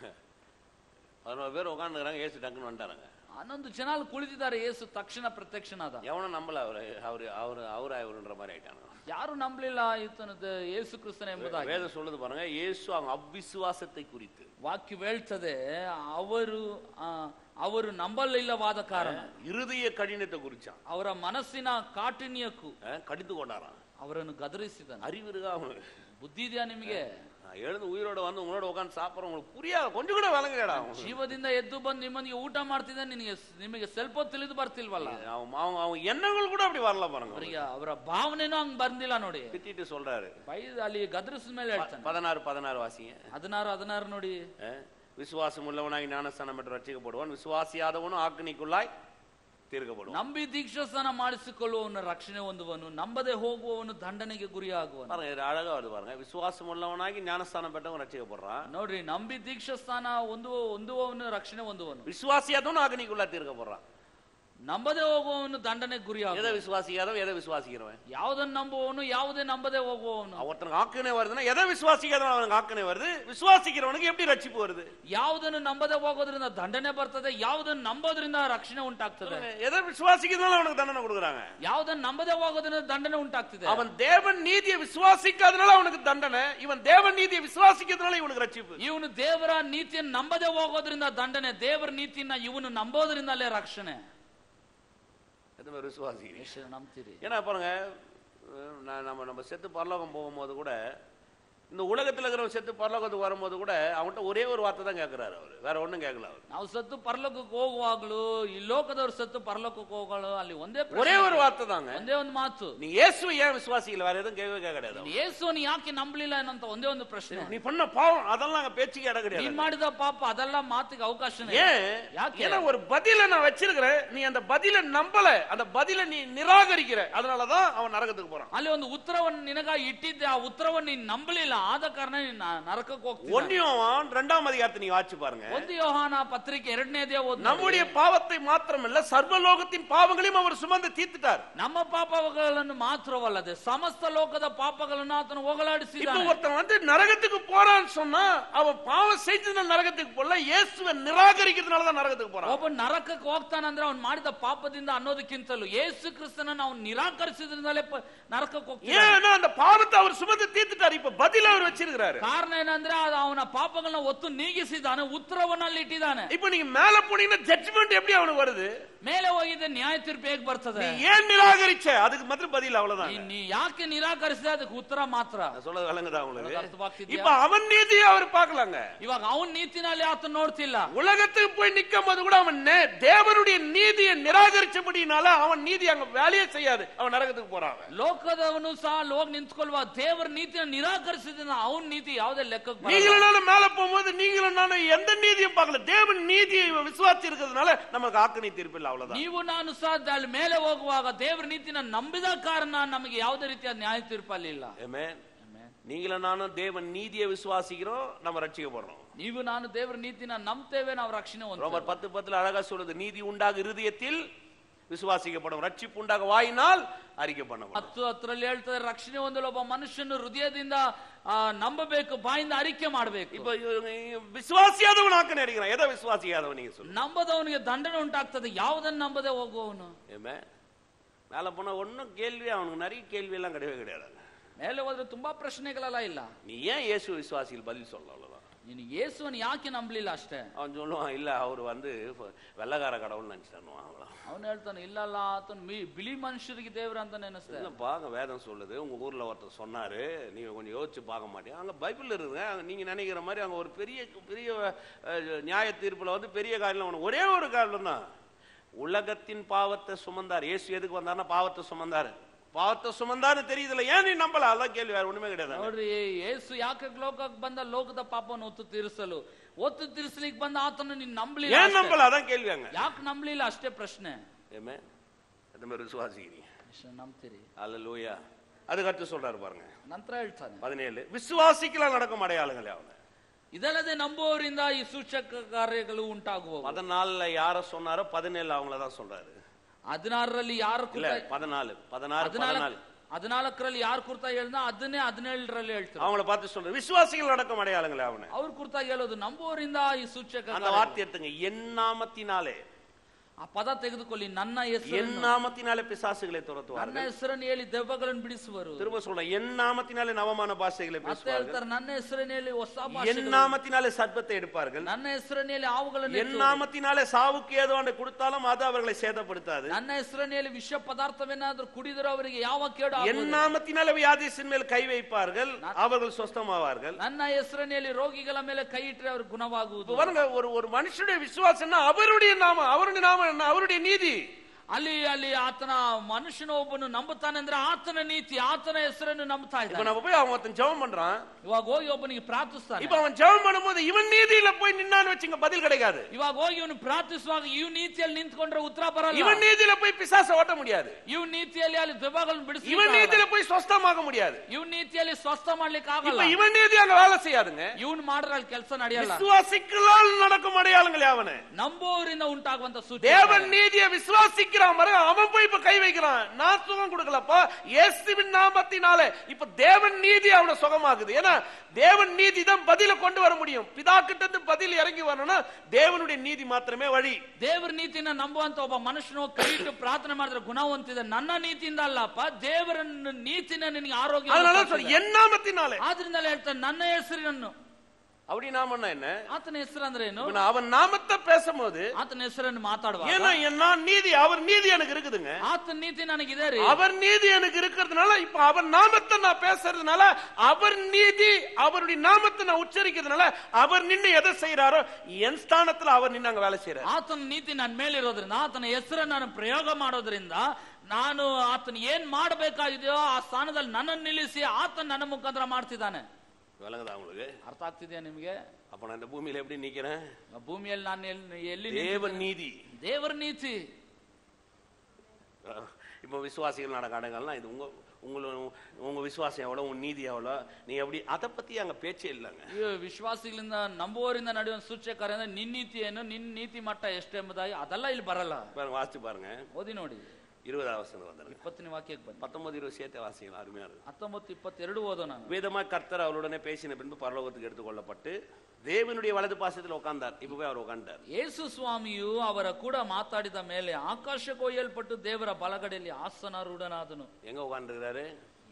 பதினோரு பேர் உட்காந்துக்கிறாங்க ஏசு டக்குன்னு வந்துட்டாங்க ಹನ್ನೊಂದು ಜನ ಅಲ್ಲಿ ಕುಳಿತಿದ್ದಾರೆ ಯೇಸು ತಕ್ಷಣ ಪ್ರತ್ಯಕ್ಷನಾದ எவனும் நம்பல அவரு அவரு அவரு அவரு அவருன்ற மாதிரி ஆயிட்டாங்க ಯಾರು ನಂಬಲಿಲ್ಲ ಈತನದ ಯೇಸು ಕ್ರಿಸ್ತನ ಎಂಬುದಾಗಿ வேதம் சொல்லுது பாருங்க இயேசு அவங்க அவ்விசுவாசத்தை குறித்து ವಾಕ್ಯ ಹೇಳ್ತದೆ ಅವರು ಆ, ಅವರು ನಂಬಲಿಲ್ಲವಾದ ಕಾರಣ இறுதிய கடினத்தை குறிச்சான் ಅವರ ಮನಸ್ಸಿನ ಕಾಠಿಣ್ಯಕ್ಕೂ அஹ், கடிந்து கொண்டாராம் ಅವರನ್ನು ಗದರಿಸಿದನು அறிவு இருக்கா அவனுக்கு ಬುದ್ಧಿ ಇದೆಯಾ ನಿಮಗೆ நான் எழுந்து உயிரோட வந்து உங்களோட உட்காந்து சாப்பிட்றோம் உங்களுக்கு புரியாது கொஞ்சம் கூட விளங்குறடா ಜೀವದಿಂದ ಎದ್ದು ಬಂದು ನಿಮ್ಮನಿಗೆ ಊಟ ಮಾಡ್ತಿದ್ದ ನಿನಗೆ ನಿಮಗೆ ಸ್ವಲ್ಪ ಹೊತ್ತು ತಿಳಿದು ಬರ್ತಿಲ್ವಲ್ಲ அவன் அவன் அவன் எண்ணங்கள் கூட அப்படி வரல பாருங்க ಅವರಿಗೆ ಅವರ ಭಾವನೆನೂ ಹಂಗ್ ಬಂದಿಲ್ಲ ನೋಡಿ திட்டிட்டு சொல்றாரு ಬೈ ಅಲ್ಲಿ ಗದರಿಸಿದ ಮೇಲೆ ಹೇಳ್ತಾನೆ பதினாறு பதினாறு வாசிங்க ಹದಿನಾರು ಹದಿನಾರು ನೋಡಿ அஹ், விசுவாசம் உள்ளவனாகி ஞானஸ்தானம் பெற்று ரட்சிக்கப்படுவான் விசுவாசியாதவனும் ஆக்கினிக்குள்ளாய் தீர்க்கப்படுவான் ನಂಬಿ ದೀಕ್ಷಾಸ್ನಾನ ಮಾಡಿಸಿಕೊಳ್ಳುವವನು ರಕ್ಷಣೆ ಹೊಂದುವನು ನಂಬದೆ ಹೋಗುವವನು ದಂಡನೆಗೆ ಗುರಿಯಾಗುವನು பாருங்க இது அழகா வருது பாருங்க விசுவாசம் உள்ளவனாகி ஞானஸ்தானம் பெற்றவன் ரட்சிக்கப்படுறான் ನೋಡ್ರಿ ನಂಬಿ ದೀಕ್ಷಾಸ್ನಾನ ಹೊಂದುವ ಹೊಂದುವವನು ರಕ್ಷಣೆ ಹೊಂದುವನು விசுவாசியாதவனும் ஆக்கினிக்குள்ளாய் தீர்க்கப்படுறான் ನಂಬದೆ ಹೋಗುವವನು ದಂಡನೆಗೆ எதை ಗುರಿಯಾಗುವ விசுவாசிக்காதவன் எதை விசுவாசிக்கிறவன் ಯಾವುದನ್ನು ನಂಬುವವನು ಯಾವುದೇ ನಂಬದೆ ಹೋಗುವವನು ஒருத்தனுக்கு ஆக்கினை வருதுன்னா எதை விசுவாசிக்காதவன் அவனுக்கு ஆக்கினை வருது விசுவாசிக்கிறவனுக்கு எப்படி ரட்சிப்பு வருது ಯಾವುದನ್ನು ನಂಬದೆ ಹೋಗೋದ್ರಿಂದ ದಂಡನೆ ಬರ್ತದೆ ಯಾವುದನ್ನು ನಂಬೋದ್ರಿಂದ ರಕ್ಷಣೆ ಉಂಟಾಗ್ತದೆ எதை விசுவாசிக்கிறதுனால அவனுக்கு தண்டனை கொடுக்குறாங்க ಯಾವುದನ್ನು ನಂಬದೆ ಹೋಗೋದ್ರಿಂದ ದಂಡನೆ ಉಂಟಾಗ್ತಿದೆ அவன் தேவன் நீதியை விசுவாசிக்காதனால அவனுக்கு தண்டனை இவன் தேவன் நீதியை விசுவாசிக்கிறதுனால இவனுக்கு ரட்சிப்பு ಇವನು ದೇವರ ನೀತಿಯನ್ನು ನಂಬದೆ ಹೋಗೋದ್ರಿಂದ ದಂಡನೆ ದೇವರ ನೀತಿಯನ್ನ ಇವನು ನಂಬೋದ್ರಿಂದಲೇ ರಕ್ಷಣೆ எத்தனை பேர் விசுவாசிக்கிறீங்க ಎಷ್ಟು ನಂಬ್ತೀರಿ ஏன்னா பாருங்க அஹ் நான் நம்ம நம்ம செத்து பரலோகம் போகும்போது கூட இந்த உலகத்துல இருக்கிறவன் செத்து பரலோகத்துக்கு வரும்போது கூட அவன்கிட்ட ஒரே ஒரு வார்த்தை தான் கேட்கிறாரு அவர் வேற ஒண்ணும் கேட்கல அவர் ನಾವು ಸತ್ತು ಪರಲೋಕಕ್ಕೆ ಹೋಗುವಾಗ್ಲೂ ಈ ಲೋಕದವ್ರು ಸತ್ತು ಪರಲೋಕಕ್ಕೆ ಹೋಗಲು ಅಲ್ಲಿ ಒಂದೇ ಪ್ರಶ್ನೆ. ஒரே ஒரு வார்த்தை தாங்க ಒಂದೇ ಒಂದು ಮಾತು நீ இயேசு ஏன் விசுவாசிக்கல வேற எதுவும் கேட்கவே கேட்க கிடையாது அவன். ಯೇಸುವನ್ನು ಯಾಕೆ ನಂಬಲಿಲ್ಲ ಅನ್ನೋಂತ ಒಂದೇ ಒಂದು ಪ್ರಶ್ನೆ நீ பண்ண பாவம் அதெல்லாம் அங்க பேச்சுக்கு இடம் ನೀನ್ கிடையாது ಮಾಡಿದ ಪಾಪ ಅದೆಲ್ಲ ಮಾತಿಗೆ ಅವಕಾಶನೇ ಇಲ್ಲ. ஏன் ಯಾಕೆ? ஏன்னா ஒரு பதில நான் வச்சிருக்கிறேன் நீ அந்த பதில நம்பல அந்த பதில நீ நிராகரிக்கிற அதனாலதான் அவன் நரகத்துக்கு போறான் ಅಲ್ಲಿ ಒಂದು ಉತ್ತರವನ್ನು ನಿನಗಾಗಿ ಇಟ್ಟಿದ್ದೆ ಆ ಉತ್ತರವನ್ನು ನೀನ್ ನಂಬಲಿಲ್ಲ ಆದ ಕಾರಣ ನೀನ್ ನ- ನರಕಕ್ಕೆ ಹೋಗ್ತೀನಿ ஒன்னியும் ரெண்டாம் அதிகாரத்தை நீ வாட்சி பாருங்க ಒಂದು ಯೋಹಾನ ಪತ್ರಿಕೆ ಎರಡನೇದೇ ಓದ್ நம்முடைய பாவத்தை மாத்திரமல்ல சர்வலோகத்தின் பாவங்களையும் அவர் சுமந்து தீர்த்துட்டார் ನಮ್ಮ ಪಾಪಗಳನ್ನು ಮಾತ್ರವಲ್ಲದೆ ಸಮಸ್ತ ಲೋಕದ ಪಾಪಗಳನ್ನು ಆತನು இப்ப ಹೋಗಲಾಡಿಸಿದ್ದಾನೆ ஒருத்தன் வந்து நரகத்துக்கு போறான்னு சொன்னா அவன் பாவம் செய்ததுனால நரகத்துக்கு போல இயேசுவை நிராகரிக்கிறதுனால தான் நரகத்துக்கு போறான் ಒಬ್ಬ ನರಕಕ್ಕೆ ಹೋಗ್ತಾನಂದ್ರೆ ಅವ್ನು ಮಾಡಿದ ಪಾಪದಿಂದ ಅನ್ನೋದಕ್ಕಿಂತಲೂ ಯೇಸು ಕ್ರಿಸ್ತನನ್ನು ಅವ್ನು ನಿರಾಕರಿಸಿದ್ರಿಂದಲೇ ಪ- ನರಕಕ್ಕೆ ಹೋಗ್ತಾನೆ ஏன்னா அந்த பாவத்தை அவர் சுமந்து தீர்த்துட்டார் இப்ப பதில பதில் அவர் வச்சிருக்கிறாரு ಕಾರಣ ಏನಂದ್ರೆ ಅದು ಅವನ ಪಾಪಗಳನ್ನ ಒತ್ತು ನೀಗಿಸಿದ್ದಾನೆ ಉತ್ತರವನ್ನಲ್ಲಿ ಇಟ್ಟಿದ್ದಾನೆ இப்ப நீங்க மேல போனீங்கன்னா ஜட்ஜ்மெண்ட் எப்படி அவனுக்கு வருது ಮೇಲೆ ಹೋಗಿದ್ದೆ ನ್ಯಾಯ ತೀರ್ಪು ಹೇಗ್ ಬರ್ತದೆ நீ ஏன் நிராகரிச்ச அதுக்கு மாத்திரம் பதில் அவ்வளவுதான் ನೀ- ನೀ ಯಾಕೆ ನಿರಾಕರಿಸಿದೆ ಅದಕ್ಕೆ ಉತ್ತರ ಮಾತ್ರ நான் சொல்றது விளங்குதா உங்களுக்கு ಅರ್ಥವಾಗ್ತಿದ್ಯಾ? இப்ப அவன் நீதியை அவர் பார்க்கலாங்க ಇವಾಗ ಅವನ್ ನೀತಿನಲ್ಲಿ ಆತ ನೋಡ್ತಿಲ್ಲ உலகத்துக்கு போய் நிக்கும் போது கூட அவன் நே- தேவனுடைய நீதியை நிராகரிச்சபடினால அவன் நீதி அங்க வேலையே செய்யாது அவன் நரகத்துக்கு போறான் அவன். ಲೋಕದವನು ಸಹ ಅಲ್ಲಿ ಹೋಗಿ ನಿಂತ್ಕೊಳ್ವಾ ದೇವರ ನೀತಿನ ನಿರಾಕರಿಸಿದ ಅವನ್ ನೀತಿ ಯಾವುದೇ ಲೆಕ್ಕಕ್ಕೆ ಬರಲ್ಲ. நீங்களும் நானும் மேல போகும்போது நீங்களும் நானும் எந்த நீதியும் பார்க்கல தேவன் நீதியை விசுவாசி இருக்கிறதுனால நமக்கு ஆக்கணி தீர்ப்பு இல்லை அவ்வளவுதான் ನೀವು ನಾನು ಸಹ ಅಲ್ಲಿ ಮೇಲೆ ಹೋಗುವಾಗ ದೇವರ ನೀತಿನ ನಂಬಿದ ಕಾರಣ ನಮಗೆ ಯಾವುದೇ ರೀತಿಯ ನ್ಯಾಯ ತೀರ್ಪು ಅಲ್ಲಿ ಇಲ್ಲ Amen. நீங்களும் நானும் தேவன் நீதியை விசுவாசிக்கிறோம் நம்ம ரட்சிக்கப்படுறோம் ನೀವು ನಾನು ದೇವರ ನೀತಿನ ನಂಬ್ತೇವೆ ನಾವು ರಕ್ಷಣೆ ಹೊಂದ್ತೇವೆ. ரோமர் பத்து பத்துல அழகா சொல்லுது நீதி உண்டாக இருதயத்தில் விசுவாசிக்கப்படும் ரட்சிப்பு உண்டாக வாயினால் அறிக்கை பண்ணப்படும் ಹತ್ತು ಹತ್ತರಲ್ಲಿ ಹೇಳ್ತಾರೆ ರಕ್ಷಣೆ ಹೊಂದಲು ಒಬ್ಬ ಮನುಷ್ಯನು ಹೃದಯದಿಂದ ಆ, ನಂಬಬೇಕು ಬಾಯಿಂದ ಅರಿಕೆ ಮಾಡಬೇಕು இப்ப இவங்க விசுவாசியாதவன் ஆக்க நினைக்கிறான் எதை விசுவாசியாதவன் நீங்க சொல்லுங்க ನಂಬದವನಿಗೆ ದಂಡನೆ ಉಂಟಾಗ್ತದೆ ಯಾವುದನ್ನು ನಂಬದೆ ಹೋಗುವವನು ஏமே மேல போனா ஒன்னும் கேள்வி அவனுக்கு நிறைய கேள்வி எல்லாம் கிடையவே கிடையாது ಮೇಲೆ ಹೋದ್ರೆ ತುಂಬಾ ಪ್ರಶ್ನೆಗಳೆಲ್ಲ ಇಲ್ಲ நீ ஏன் இயேசு விசுவாசிகள் பதில் சொல்லலாம் அவ்வளவுதான் ನೀನು ಯೇಸುವನ್ನು ಯಾಕೆ ನಂಬಲಿಲ್ಲ ಅಷ್ಟೇ அவன் சொல்லுவான் இல்ல அவர் வந்து வெள்ளக்கார கடவுள் நினைச்சிட்டான் அவ்வளோ ಅವನು ಹೇಳ್ತಾನೆ ಇಲ್ಲ ಅಲ್ಲ ಆತನು ಮಿ ಬಿಳಿ ಮನುಷ್ಯರಿಗೆ ದೇವ್ರ ಅಂತ ನೆನೆಸ್ತೆ இல்லப்பா அங்க வேதம் சொல்லுது உங்க ஊர்ல ஒருத்தர் சொன்னாரு நீங்க கொஞ்சம் யோசிச்சு பார்க்க மாட்டீங்க அங்க பைபிள் இருக்குங்க அங்க நீங்க நினைக்கிற மாதிரி அங்க ஒரு பெரிய பெரிய அஹ், நியாய தீர்ப்புல வந்து பெரிய காரியம் ஒண்ணு ஒரே ஒரு காரணம் தான் உலகத்தின் பாவத்தை சுமந்தார் இயேசு எதுக்கு வந்தாருன்னா பாவத்தை சுமந்தாரு பாவத்தை சுமந்தாருன்னு தெரியுதுல ஏன் நீ நம்பல அதான் கேள்வி வேற ஒண்ணுமே கிடையாது ನೋಡ್ರಿ ಯೇಸು ಯಾಕೆ ಲೋಕಕ್ಕೆ ಬಂದ ಲೋಕದ ಪಾಪವನ್ನು ಒತ್ತು ತೀರಿಸಲು ಒತ್ತು ತೀರಿಸಲಿಕ್ಕೆ ಬಂದ ಆತನು ನೀನ್ ನಂಬಲಿಲ್ಲ ஏன் ಅಷ್ಟೇ. நம்பல அதான் கேள்வி அங்க ಯಾಕೆ ನಂಬಲಿಲ್ಲ ಅಷ್ಟೇ ಪ್ರಶ್ನೆ ஏமே எந்த மாதிரி விசுவாசிக்கிறீங்க ಎಷ್ಟು ನಂಬ್ತೀರಿ அல்ல லூயா அதுக்கடுத்து சொல்றாரு பாருங்க ನಂತರ ಹೇಳ್ತಾನೆ பதினேழு விசுவாசிக்கலாம் நடக்கும் அடையாளங்களே அவங்க ಇದಲ್ಲದೆ ನಂಬುವವರಿಂದ ಈ ಸೂಚಕ ಕಾರ್ಯಗಳು ಉಂಟಾಗುವವು பதினாலுல யார சொன்னாரோ பதினேழு அவங்கள தான் சொல்றாரு ಹದಿನಾರರಲ್ಲಿ ಯಾರು இல்ல ಕುರಿತ பதினாலு பதினாறு ಹದಿನಾಲ್ಕು பதினாலு ಹದಿನಾಲ್ಕರಲ್ಲಿ ಯಾರು ಕುರಿತಾಗಿ ಹೇಳ್ದ ಅದನ್ನೇ ಹದಿನೇಳರಲ್ಲಿ ಹೇಳ್ತಾರೆ அவங்கள பார்த்து சொல்ற விசுவாசிகள் நடக்கும் அடையாளங்களே அவனை ಅವ್ರ ಕುರಿತಾಗಿ ಹೇಳೋದು ನಂಬುವವರಿಂದ ಈ ಸೂಚಕ அந்த ಕಾರ್ಯಗಳು. வார்த்தை எடுத்துங்க என் நாமத்தினாலே ಆ ಪದ ತೆಗೆದುಕೊಳ್ಳಿ ನನ್ನ என் ಹೆಸರನ್ನು நாமத்தினாலே பிசாசுகளை ನನ್ನ துரத்துவார்கள் ಹೆಸರನ್ನು ಹೇಳಿ ದೆವ್ವಗಳನ್ನು ಬಿಡಿಸುವರು திரும்ப சொல்றேன் என் நாமத்தினாலே நவமான பாஷைகளை ಮತ್ತೆ பேசுவார்கள் ಹೇಳ್ತಾರೆ ನನ್ನ ಹೆಸರನ್ನು ಹೇಳಿ ಹೊಸ என் ಭಾಷೆಗಳು நாமத்தினாலே சர்ப்பத்தை எடுப்பார்கள் ನನ್ನ ಹೆಸರನ್ನು ಹೇಳಿ ಹಾವುಗಳನ್ನು என் ಎತ್ತುವರು. நாமத்தினாலே சாவுக்கு ஏதோ ஒன்று கொடுத்தாலும் அது அவர்களை சேதப்படுத்தாது ನನ್ನ ಹೆಸರನ್ನು ಹೇಳಿ ವಿಷ ಪದಾರ್ಥವೇನಾದ್ರೂ ಕುಡಿದರೂ ಅವರಿಗೆ ಯಾವ ಕೇಡು என் ಆಗುವುದಿಲ್ಲ. நாமத்தினாலே வியாதிசின் மேல் கை வைப்பார்கள் அவர்கள் சொஸ்தமாவார்கள் ನನ್ನ ಹೆಸರನ್ನು ಹೇಳಿ ರೋಗಿಗಳ ಮೇಲೆ ಕೈ ಇಟ್ಟರೆ ಅವ್ರಿಗೆ ಗುಣವಾಗುವುದು இப்ப பாருங்க ஒரு ஒரு மனுஷனுடைய விசுவாசம்னா அவருடைய நாமம் அவருடைய நாமம் என்ன அவருடைய நீதி ಅಲ್ಲಿ ಅಲ್ಲಿ ಆತನ ಮನುಷ್ಯನ ಒಬ್ಬನು ನಂಬುತ್ತಾನೆ ಅಂದ್ರೆ ಆತನ ನೀತಿ ಆತನ ಹೆಸರನ್ನು ನಂಬುತ್ತಾ இப்ப ಇದ್ದಾನೆ நம்ம போய் அவன் ஒருத்தன் ஜெபம் பண்றான் ಇವಾಗ ಹೋಗಿ ಒಬ್ಬನಿಗೆ ಪ್ರಾರ್ಥಿಸ್ತಾನೆ இப்ப அவன் ஜெபம் பண்ணும்போது இவன் நீதியில போய் நின்னான்னு வச்சுங்க பதில் கிடைக்காது ಇವಾಗ ಹೋಗಿ ಇವನು ಪ್ರಾರ್ಥಿಸುವಾಗ ಇವ್ ನೀತಿಯಲ್ಲಿ ನಿಂತ್ಕೊಂಡ್ರೆ ಉತ್ತರ ಬರಲ್ಲ இவன் நீதியில போய் பிசாச ஓட்ட முடியாது ಇವ್ ನೀತಿಯಲ್ಲಿ ಅಲ್ಲಿ ದೆವ್ವಗಳನ್ನು இவன் ಬಿಡಿಸಿ நீதியில போய் சொஸ்தமாக முடியாது ಇವ್ ನೀತಿಯಲ್ಲಿ ಸ್ವಸ್ಥ ಮಾಡ್ಲಿಕ್ಕೆ இப்ப ಆಗಲ್ಲ இவன் நீதி அங்க வேலை செய்யாதுங்க ಇವನ್ ಮಾಡಿದ್ರೆ ಅಲ್ಲಿ ಕೆಲಸ ನಡೆಯಲ್ಲ விசுவாசிக்கலால் நடக்கும் அடையாளங்கள் யாவன ನಂಬುವವರಿಂದ ಉಂಟಾಗುವಂತ ಸೂಚನೆ தேவன் நீதியை விசுவாசிக்கிறான் பாருங்க அவன் போய் இப்ப கை வைக்கிறான் நான் சுகம் கொடுக்கலப்பா இயேசுவின் நாமத்தினாலே இப்ப தேவன் நீதி அவனை சுகமாகுது ஏன்னா தேவன் நீதி தான் பதில கொண்டு வர முடியும் பிதா கிட்ட இருந்து பதில் இறங்கி வரணும்னா தேவனுடைய நீதி மாத்திரமே வழி ದೇವರ ನೀತಿನ ನಂಬುವಂತ ಒಬ್ಬ ಮನುಷ್ಯನು ಕೈ ಇಟ್ಟು ಪ್ರಾರ್ಥನೆ ಮಾಡಿದ್ರೆ ಗುಣ ಹೊಂದಿದೆ ನನ್ನ ನೀತಿಯಿಂದ ಅಲ್ಲಪ್ಪ ದೇವರ ನೀತಿನ ನಿನಗೆ ಆರೋಗ್ಯ அதனால சொல்ல என் நாமத்தினாலே ಆದ್ರಿಂದಲೇ ಹೇಳ್ತಾನೆ ನನ್ನ ಹೆಸರನ್ನು அப்படி நாமன்னா என்ன ಆತನ ಹೆಸರು ಅಂದ್ರೆ ಏನು இப்ப நான் அவன் நாமத்தை பேசும்போது ಆತನ ಹೆಸರನ್ನು ಮಾತಾಡುವಾಗ ஏன்னா என் நான் நீதி அவர் நீதி எனக்கு இருக்குதுங்க ಆತನ ನೀತಿ ನನಗಿದೆ ರೀ அவர் நீதி எனக்கு இருக்கிறதுனால இப்ப அவர் நாமத்தை நான் பேசுறதுனால அவர் நீதி அவருடைய நாமத்தை நான் உச்சரிக்கிறதுனால அவர் நின்னு எதை செய்யறாரோ என் ஸ்தானத்துல அவர் நின்னு அங்க வேலை செய்யறாரு ಆತನ ನೀತಿ ನನ್ನ ಮೇಲಿರೋದ್ರಿಂದ ಆತನ ಹೆಸರನ್ನು ನಾನು ಪ್ರಯೋಗ ಮಾಡೋದ್ರಿಂದ ನಾನು ಆತನ ಏನ್ ಮಾಡಬೇಕಾಗಿದೆಯೋ ಆ ಸ್ಥಾನದಲ್ಲಿ ನನ್ನನ್ನು ನಿಲ್ಲಿಸಿ ಆತನ ನನ್ನ ಮುಖಾಂತರ ಮಾಡ್ತಿದ್ದಾನೆ விளங்குதா உங்களுக்கு ಅರ್ಥ ಆಗ್ತಿದೆಯಾ ನಿಮ್ಗೆ அப்ப நான் இந்த பூமியில எப்படி நிக்கிறேன் ಭೂಮಿಯಲ್ಲಿ ನಾನು ಎಲ್ಲಿ ಎಲ್ಲಿ தேவன் நீதி ದೇವರ ನೀತಿ இப்ப விசுவாசிகள் நடக்க அடங்கலாம் இது உங்க உங்களோட உங்க விசுவாசம் எவ்வளவு உங்க நீதி எவ்வளவு நீ எப்படி அதை பத்தி அங்க பேச்சே இல்லைங்க ಈ ವಿಶ್ವಾಸಿಗಳಿಂದ ನಂಬುವವರಿಂದ ನಡೆಯುವ ಸೂಚಕ ಅಂದ್ರೆ ನಿನ್ ನೀತಿ ಏನು ನಿನ್ ನೀತಿ ಮಟ್ಟ ಎಷ್ಟೆಂಬುದಾಗಿ ಅದೆಲ್ಲ ಇಲ್ಲಿ ಬರಲ್ಲ பாருங்க வாசிச்சு பாருங்க ಓದಿ ನೋಡಿ இருபதாவது வசனம் வந்துருங்க ಇಪ್ಪತ್ತನೇ ವಾಕ್ಯಕ್ಕೆ ಬನ್ನಿ பத்தொன்பது இருபது சேர்த்து வாசிக்கலாம் அருமையா இருக்கு ಹತ್ತೊಂಬತ್ತು ಇಪ್ಪತ್ತೆರಡು ಓದೋ ನಾನು வேதமா கர்த்தர் அவருடனே பேசின பின்பு பரலோகத்துக்கு எடுத்துக்கொள்ளப்பட்டு தேவனுடைய வலது பாசத்தில் உட்கார்ந்தார் இப்ப போய் அவர் உட்கார்ந்தார் ಯೇಸು ಸ್ವಾಮಿಯು ಅವರ ಕೂಡ ಮಾತಾಡಿದ ಮೇಲೆ ಆಕಾಶಕ್ಕೆ ಒಯ್ಯಲ್ಪಟ್ಟು ದೇವರ ಬಲಗಡೆಯಲ್ಲಿ ಆಸನಾರೂಢನಾದನು எங்க உட்கார்ந்துருக்கிறாரு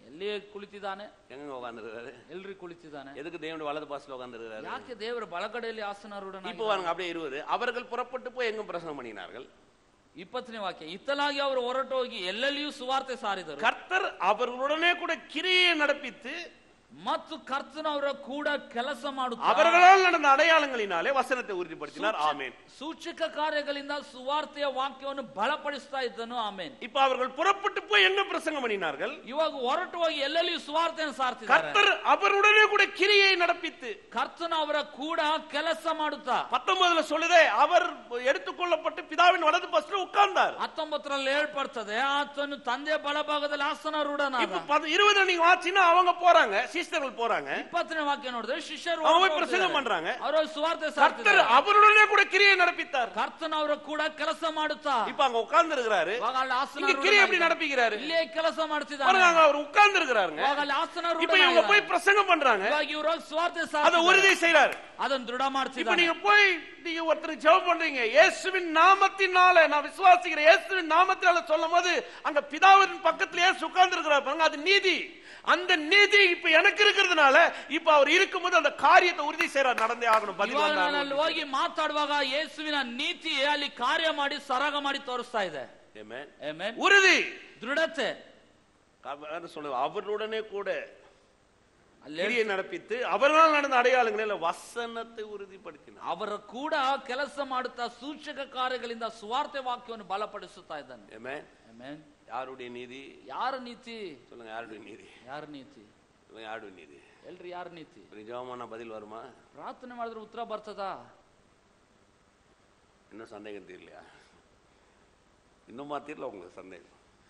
ಎಲ್ಲಿ ಕುಳಿತಿದ್ದಾನೆ எங்க உட்காந்துருக்காரு ಎಲ್ರಿ ಕುಳಿತಿದ್ದಾನೆ எதுக்கு தேவனுடைய வலது பாசல உட்காந்துருக்காரு ಯಾಕೆ ದೇವರ ಬಲಗಡೆಯಲ್ಲಿ ಆಸನಾರೂಢನಾಗಿ இப்போ பாருங்க அப்படியே இருபது அவர்கள் புறப்பட்டு போய் எங்கும் பிரசனம் பண்ணினார்கள் ಇಪ್ಪತ್ತನೇ ವಾಕ್ಯ ಇತ್ತಲಾಗಿ ಅವರು ಹೊರಟು ಹೋಗಿ ಎಲ್ಲೆಲ್ಲಿಯೂ ಸುವಾರ್ತೆ ಸಾರಿದರು கர்த்தர் அவர்களுடனே கூட கிரியை நடப்பித்து ಮತ್ತು ಕರ್ತನವರ ಕೂಡ ಕೆಲಸ ಮಾಡುತ್ತಾ அவர்களால் நடந்த அடையாளங்களினாலே வசனத்தை உறுதிப்படுத்தினார் ஆமென் ಸೂಚಕ ಕಾರ್ಯಗಳಿಂದ ಸುವಾರ್ತೆಯ ವಾಕ್ಯವನ್ನು ಬಲಪಡಿಸ್ತಾ ಇದ್ದನು ಆಮೇನ್ இப்ப அவர்கள் புறப்பட்டு போய் எங்க பிரசங்கம் பண்ணினார்கள் ಇವಾಗ ಹೊರಟು ಹೋಗಿ ಎಲ್ಲೆಲ್ಲಿಯೂ ಸುವಾರ್ತೆಯನ್ನು ಸಾರ್ತಿದ್ದಾರೆ கர்த்தர் அவருடனே கூட கிரியை நடப்பித்து ಕರ್ತನ ಅವರ ಕೂಡ ಕೆಲಸ ಮಾಡುತ್ತಾ பத்தொன்பதுல சொல்லுதே அவர் எடுத்துக்கொள்ளப்பட்டு பிதாவின் வலது பஸ்ல உட்கார்ந்தார் ಹತ್ತೊಂಬತ್ತರಲ್ಲಿ ಹೇಳ್ಪಡ್ತದೆ ಆತನು ತಂದೆ ಬಲಭಾಗದಲ್ಲಿ ಆಸನಾರೂಢನಾದ இப்ப பத- இருபது நீங்க வாச்சினா அவங்க போறாங்க சீஸ்டர்கள் போறாங்க ಇಪ್ಪತ್ತನೇ ವಾಕ್ಯ ನೋಡಿದ್ರೆ ಶಿಷ್ಯರು அவங்க ಹೊರಟು போய் பிரசங்கம் ಹೋಗ್ತಿದ್ದಾರೆ. பண்றாங்க ಅವರು ಸುವಾರ್ತೆ கர்த்தர் ಸಾರ್ತಿದ್ದಾರೆ அவருடனே கூட கிரியை நடப்பித்தார் ಕರ್ತನ ಅವರ ಕೂಡ ಕೆಲಸ ಮಾಡುತ್ತಾ இப்ப அங்க உட்கார்ந்து இருக்கிறாரு ಇವಾಗ ಅಲ್ಲಿ இங்க கிரியை எப்படி ಆಸನ நடப்பிக்கிறாரு ಇಲ್ಲೇ ಕೆಲಸ ಮಾಡ್ತಿದ್ದಾನೆ பாருங்க அங்க அவர் உட்கார்ந்து இருக்கிறாருங்க ಇವಾಗ ಅಲ್ಲಿ ಆಸನಾರೂಢ இப்ப இவங்க போய் பிரசங்கம் பண்றாங்க ಇವಾಗ ಇವರು ಸುವಾರ್ತೆ அதை ಸಾರ್ತಿದ್ದಾರೆ. உறுதி செய்யறாரு ಅದನ್ನ ದೃಢ இப்ப ಮಾಡ್ತಿದ್ದಾನೆ நீங்க போய் நீங்க ஒருத்தர் ஜெபம் பண்றீங்க இயேசுவின் நாமத்தினால நான் விசுவாசிக்கிறேன் இயேசுவின் நாமத்தினால சொல்லும் போது அங்க பிதாவின் பக்கத்துல ஏசு உட்கார்ந்து இருக்கிறார் பாருங்க அது நீதி அந்த நீதி இப்ப எனக்கு இருக்கிறதுனால இப்ப அவர் இருக்கும்போது அந்த காரியத்தை உறுதி செய்யறார் நடந்தே ஆகணும் பதில் ಇವಾಗ ನಾನು வந்தாகணும். ಅಲ್ಲಿ ಹೋಗಿ ಮಾತಾಡುವಾಗ ಯೇಸುವಿನ ನೀತಿ ಅಲ್ಲಿ ಕಾರ್ಯ ಮಾಡಿ ಸರಾಗ ಮಾಡಿ ತೋರಿಸ್ತಾ ಇದೆ Amen. Amen. உறுதி ದೃಢತೆ அவர் சொல்லுவார் அவருடனே கூட ಅಲ್ಲಿ கிரியை நடப்பித்து அவர்களால் நடந்த அடையாளங்களில் வசனத்தை உறுதிப்படுத்தினார் ಅವರ ಕೂಡ ಕೆಲಸ ಮಾಡುತ್ತಾ ಸೂಚಕ ಕಾರ್ಯಗಳಿಂದ ಸುವಾರ್ತೆ ವಾಕ್ಯವನ್ನು ಬಲಪಡಿಸುತ್ತಾ ಇದ್ದಾನೆ Amen. Amen. யாருடைய நீதி ಯಾರ ನೀತಿ சொல்லுங்க யாருடைய நீதி ಯಾರ ನೀತಿ சொல்லுங்க யாருடைய நீதி ಎಲ್ರಿ ಯಾರ ನೀತಿ நிஜமான பதில் வருமா ಪ್ರಾರ್ಥನೆ ಮಾಡಿದ್ರೆ ಉತ್ತರ ಬರ್ತದಾ இன்னும் சந்தேகம் தீரலையா இன்னுமா தீரல உங்களுக்கு சந்தேகம்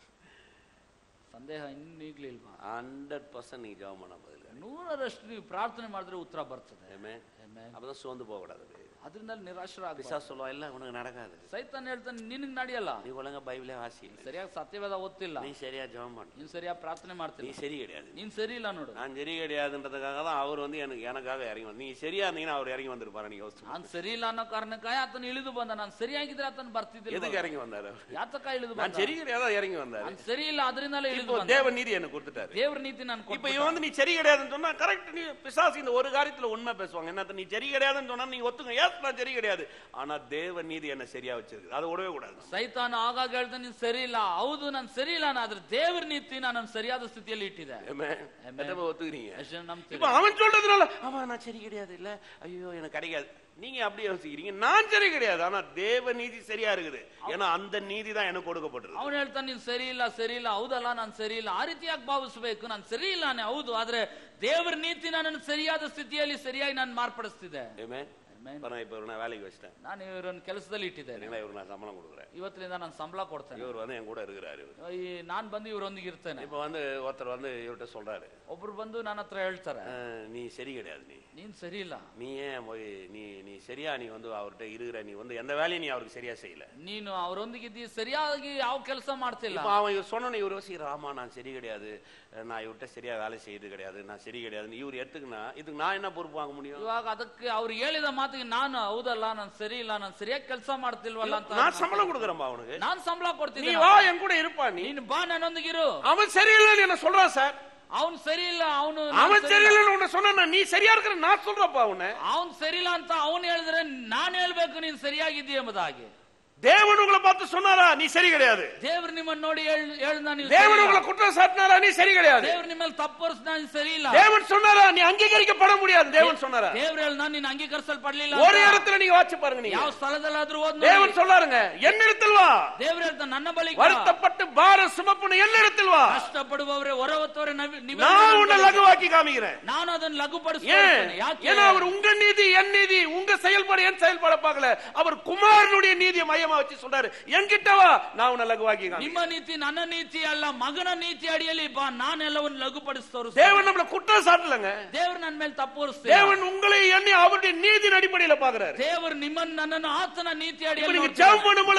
ಸಂದೇಹ ಇನ್ನೂ ಈಗ್ಲಿಲ್ವಾ ஹண்ட்ரட் பர்சன்ட் நீங்க ஜெபம் பண்ண பதில் ನೂರರಷ್ಟು ನೀವು ಪ್ರಾರ್ಥನೆ ಮಾಡಿದ್ರೆ ಉತ್ತರ ಬರ್ತದೆ Amen. Amen. அப்பதான் சோர்ந்து போக கூடாது ಅದರಿಂದ ನಿರಾಶರಾಗ பிசா சொல்லுவா இல்ல உனக்கு நடக்காது ಸೈತಾನ್ ಹೇಳ್ತಾನೆ ನಿನಗ್ ನಡೆಯಲ್ಲ நீ ஒழுங்கா பைபிளே வாசி இல்ல ಸರಿಯಾಗಿ ಸತ್ಯವೇದ ಓದ್ತಿಲ್ಲ நீ சரியா ஜெபம் பண்ண ನೀನ್ ಸರಿಯಾಗಿ ಪ್ರಾರ್ಥನೆ நீ ಮಾಡ್ತಿಲ್ಲ சரி கிடையாது ನೀನ್ ಸರಿ ಇಲ್ಲ ನೋಡು நான் சரி கிடையாதுன்றதுக்காக தான் அவர் வந்து எனக்கு எனக்காக இறங்கி வந்து நீ சரியா இருந்தீங்கன்னா அவர் இறங்கி வந்திருப்பாரு நீங்க யோசிச்சு ನಾನ್ ಸರಿ ಇಲ್ಲ ಅನ್ನೋ ಕಾರಣಕ್ಕಾಗಿ ಆತನ ಇಳಿದು ಬಂದ ನಾನ್ ಸರಿಯಾಗಿದ್ರೆ ಆತನ ಬರ್ತಿದ್ದಿಲ್ಲ எதுக்கு இறங்கி வந்தாரு அவர்? ಯಾತಕ ಇಳಿದು நான் ಬಂದ சரி கிடையாதா இறங்கி வந்தாரு ನಾನ್ ಸರಿ ಇಲ್ಲ ಅದರಿಂದಲೇ ಇಳಿದು இப்போ ಬಂದ தேவ நீதி எனக்கு கொடுத்துட்டாரு ದೇವ್ರ ನೀತಿ ನಾನು இப்ப இவன் வந்து நீ சரி கிடையாதுன்னு சொன்னா கரெக்ட் நீ பிசாசு இந்த ஒரு காரியத்துல உண்மை பேசுவாங்க என்ன நீ சரி கிடையாதுன்னு சொன்னா நீ ஒத்துங்க ஏன் நான் சரி கிடையாது ஆனா தேவ நீதி என்ன சரியா வச்சிருக்கு அதை விடவே கூடாது ಸೈತಾನ ಆಗಾಗ ಹೇಳ್ತಾನೆ ನೀನ್ ಸರಿ ಇಲ್ಲ ಹೌದು ನಾನ್ ಸರಿ ಇಲ್ಲ ಆದ್ರೆ ದೇವ್ರ ನೀತಿ ನಾನು ಸರಿಯಾದ ಸ್ಥಿತಿಯಲ್ಲಿ ಇಟ್ಟಿದೆ Amen. Amen. எத்தனை பேர் ஒத்துக்கிறீங்க ಎಷ್ಟು ಜನ ನಂಬ್ತೀರಿ? இப்ப அவன் சொல்றதுனால அவன் நான் சரி கிடையாது இல்ல ஐயோ எனக்கு கிடைக்காது நீங்க அப்படியே யோசிக்கிறீங்க நான் சரி கிடையாது ஆனா தேவ நீதி சரியா இருக்குது ஏன்னா அந்த நீதி தான் எனக்கு கொடுக்கப்பட்டிருக்கு ಅವನು ಹೇಳ್ತಾನೆ ನೀನ್ ಸರಿ ಇಲ್ಲ ಸರಿ ಇಲ್ಲ ಹೌದಲ್ಲ ನಾನ್ ಸರಿ ಇಲ್ಲ ಆ ರೀತಿಯಾಗಿ ಭಾವಿಸ್ಬೇಕು ನಾನ್ ಸರಿ ಇಲ್ಲಾನೆ ಹೌದು ಆದ್ರೆ ದೇವ್ರ ನೀತಿ ನನ್ನನ್ನು ಸರಿಯಾದ ಸ್ಥಿತಿಯಲ್ಲಿ ಸರಿಯಾಗಿ ನಾನು ಮಾರ್ಪಡಿಸ್ತಿದೆ Amen. Amen. இப்ப நான் இப்ப இவரை நான் வேலைக்கு வச்சிட்டேன் ನಾನು ಇವರನ್ನು ಕೆಲಸದಲ್ಲಿ ಇಟ್ಟಿದ್ದೇನೆ சரிங்களா இவருக்கு நான் சம்பளம் கொடுக்குறேன் ಇವತ್ತಿನಿಂದ ನಾನು ಸಂಬಳ ಕೊಡ್ತೇನೆ இவர் வந்து என் கூட இருக்கிறாரு இவர். ಈ ನಾನ್ ಬಂದು ಇವರೊಂದಿಗೆ ಇರ್ತೇನೆ இப்ப வந்து ஒருத்தர் வந்து இவர்கிட்ட சொல்றாரு ಒಬ್ರು ಬಂದು ನನ್ನ ಹತ್ರ ಹೇಳ್ತಾರೆ "அஹ், நீ சரி கிடையாது நீ ನೀನ್ ಸರಿ ಇಲ್ಲ நீ ஏன் போய் நீ நீ சரியா நீ வந்து அவர்கிட்ட இருக்கிற நீ வந்து எந்த வேலையும் நீ அவருக்கு சரியா செய்யல ನೀನು ಅವರೊಂದಿಗಿದ್ದಿ ಸರಿಯಾಗಿ ಯಾವ ಕೆಲಸ ಮಾಡ್ತಿಲ್ಲ இப்ப அவன் இவர் சொன்னோன்னு இவர் யோசிக்கிற ஆமா நான் சரி கிடையாது நான் இவர்கிட்ட சரியா வேலை செய்யறது கிடையாது நான் சரி கிடையாதுன்னு இவர் எடுத்துக்கினா இதுக்கு நான் என்ன பொறுப்பு வாங்க முடியும் ಇವಾಗ ಅದಕ್ಕೆ ಅವ್ರು ಹೇಳಿದ ಮಾತಿಗೆ ನಾನು ಹೌದಲ್ಲ ನಾನು ಸರಿ ಇಲ್ಲ ನಾನು ಸರಿಯಾಗಿ ಕೆಲಸ ಮಾಡ್ತಿಲ್ವಲ್ಲ ಅಂತ நான் சம்பளம் கொடுக்குறேன்பா அவனுக்கு ನಾನ್ ಸಂಬಳ நீ ಕೊಡ್ತೀನಿ வா என் கூட இருப்பா நீ ನೀನು ಬಾ ನನ್ನೊಂದಿಗಿರು அவன் சரியில்லைன்னு என்ன சொல்றான் சார் ಅವನ್ ಸರಿ ಇಲ್ಲ ಅವನು அவன் சரியில்லைன்னு உன்னை சொன்னா நீ சரியா இருக்கிற நான் சொல்றப்பா அவனை ಅವನ್ ಸರಿ ಇಲ್ಲ ಅಂತ ಅವನು ಹೇಳಿದ್ರೆ ನಾನ್ ಹೇಳ್ಬೇಕು ನೀನ್ ಸರಿಯಾಗಿದ್ದೀಯ ಎಂಬುದಾಗಿ தேவன் உங்களை பார்த்து சொன்னாரா நீ சரி கிடையாது ದೇವ್ರು ನಿಮ್ಮನ್ನ ನೋಡಿ ಹೇಳ್ದ ನೀವು தேவன் உங்களை குற்றம் சாட்டினாரா நீ சரி கிடையாது ದೇವ್ರು ನಿಮ್ಮಲ್ಲಿ ತಪ್ಪರ್ಸ್ ನಾನು ಸರಿ ಇಲ್ಲ தேவன் சொன்னாரா நீ அங்கீகரிக்கப்பட முடியாது தேவன் சொன்னாரா ದೇವ್ರು ಹೇಳ್ದ ನೀನ್ ಅಂಗೀಕರಿಸಲ್ಪಡ್ಲಿಲ್ಲ ஒரு ಅಂತ. இடத்துல நீங்க வாட்சி பாருங்க நீங்க ಯಾವ ಸ್ಥಳದಲ್ಲಾದ್ರೂ ಓದ್ ನೋಡಿ. தேவன் சொல்லாருங்க என்னிடத்தில் வா ದೇವ್ರು ಹೇಳ್ದ ನನ್ನ ಬಳಿ ಬಾ. வருத்தப்பட்டு பார சுமப்புன என்னிடத்தில் வா ಕಷ್ಟಪಡುವವರೇ ಹೊರ ಹೊತ್ತವರೇ ನವಿ- ನೀವೇ நான் ನನ್ನ உன்னை ಬಳಿ- லகுவாக்கி காமிக்கிறேன் ನಾನು ಅದನ್ನು ஏன் ಲಘುಪಡಿಸ್ತೇನೆ ಯಾಕೆ ஏன்னா அவர் உங்க நீதி என் நீதி உங்க செயல்பாடு என் செயல்பாட பார்க்கல அவர் குமாரனுடைய நீதியை மையமா வச்சு சொல்றாரு என்கிட்ட வா நான் உன்னை லகுவாக்கி ನಿಮ್ಮ காமிக்கிறேன் ನೀತಿ ನನ್ನ ನೀತಿ ಅಲ್ಲ ಮಗನ ನೀತಿ ಅಡಿಯಲ್ಲಿ ಬಾ ನಾನೆಲ್ಲವನ್ನು ಲಘುಪಡಿಸಿ ತೋರಿಸ್ತೇನೆ தேவன் நம்மள குற்றம் சாட்டலங்க ದೇವ್ರು ನನ್ನ ಮೇಲೆ ತಪ್ಪು ಹೊರಿಸ್ತೀರ. தேவன் உங்களை எண்ணி அவருடைய நீதியின் அடிப்படையில பாக்குறாரு ದೇವರು ನಿಮ್ಮನ್ನ ನನ್ನನ್ನು ಆತನ ನೀತಿ இப்ப ಅಡಿಯಲ್ಲಿ நீங்க ನೋಡ್ತಿದ್ದಾನೆ. ஜெபம் பண்ணும் பொழுது தேவன்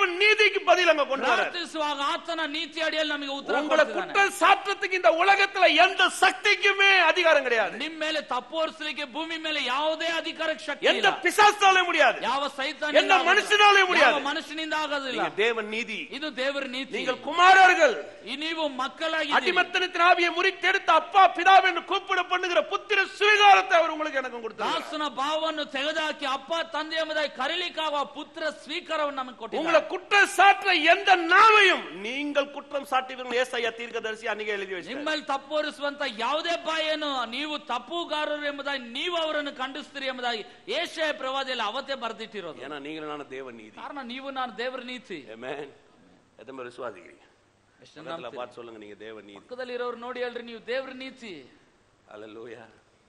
தேவன் நீதிக்கு பதில் அங்க கொண்டு வர ಪ್ರಾರ್ಥಿಸುವಾಗ ಆತನ ನೀತಿ ಅಡಿಯಲ್ಲಿ ನಮಗೆ ಉತ್ತರ உங்களை ಕೊಡ್ತಿದ್ದಾನೆ. குற்றம் சாட்டுறதுக்கு இந்த உலகத்துல எந்த சக்திக்குமே அதிகாரம் கிடையாது ನಿಮ್ ಮೇಲೆ ತಪ್ಪು ಹೊರಿಸಲಿಕ್ಕೆ ಭೂಮಿ ಮೇಲೆ ಯಾವುದೇ ಅಧಿಕಾರಕ್ಕೆ ಶಕ್ತಿ எந்த ಇಲ್ಲ பிசாசாலே முடியாது ಯಾವ ಸೈತಾನ எந்த ಮನುಷ್ಯனாலே முடியாது. ಮನುಷ್ಯನಿಂದ ಆಗೋದಿಲ್ಲ நீங்க தேவன் நீதி ಇದು ದೇವರ ನೀತಿ நீங்கள் குமாரர்கள் ಈ ನೀವು ಮಕ್ಕಳಾಗಿ அடிமத்தனத்தின் ஆவியை முறித்தெடுத்த அப்பா பிதாவென்று கூப்பிட பண்ணுகிற புத்திர சுவிகாரத்தை அவர் உங்களுக்கு எனக்கும் கொடுத்தார் ದಾಸನ ಭಾವವನ್ನು ತೆಗೆದುಹಾಕಿ ಅಪ್ಪ ತಂದೆ ಎಂಬುದಾಗಿ ಕರೀಲಿಕ್ಕಾಗುವ ಪುತ್ರ ಸ್ವೀಕಾರವನ್ನು ನಮಗೆ உங்களை ಕೊಟ್ಟಿದ್ದಾರೆ குற்றம் சாற்ற எந்த நாவையும் நீங்கள் குற்றம் சாட்டுவீர்கள் ஏசாயா தீர்க்கதரிசி அன்னைக்கு எழுதி வச்சு ನಿಮ್ಮಲ್ಲಿ ತಪ್ಪು ಹೊರಿಸುವಂತ ಯಾವುದೇ ಬಾಯನ್ನು ನೀವು ತಪ್ಪುಗಾರರು ಎಂಬುದಾಗಿ ನೀವು ಅವರನ್ನು ಖಂಡಿಸ್ತೀರಿ ಎಂಬುದಾಗಿ ಏಷ್ಯ ಪ್ರವಾದಿಯಲ್ಲಿ ಅವತ್ತೇ ಬರೆದಿಟ್ಟಿರೋದು ஏன்னா நீங்களும் நானும் தேவ நீதி ಕಾರಣ ನೀವು ನಾನು ದೇವರ ನೀತಿ Amen. எத்தனை பேர் விசுவாசிக்கிறீங்க ಎಷ್ಟು பக்கத்துல ನಂಬ್ತೀರಿ? பார்த்து சொல்லுங்க நீங்க தேவ நீதி ಪಕ್ಕದಲ್ಲಿ ಇರೋರು ನೋಡಿ ಹೇಳ್ರಿ ನೀವು ದೇವ್ರ ನೀತಿ அல்லேலூயா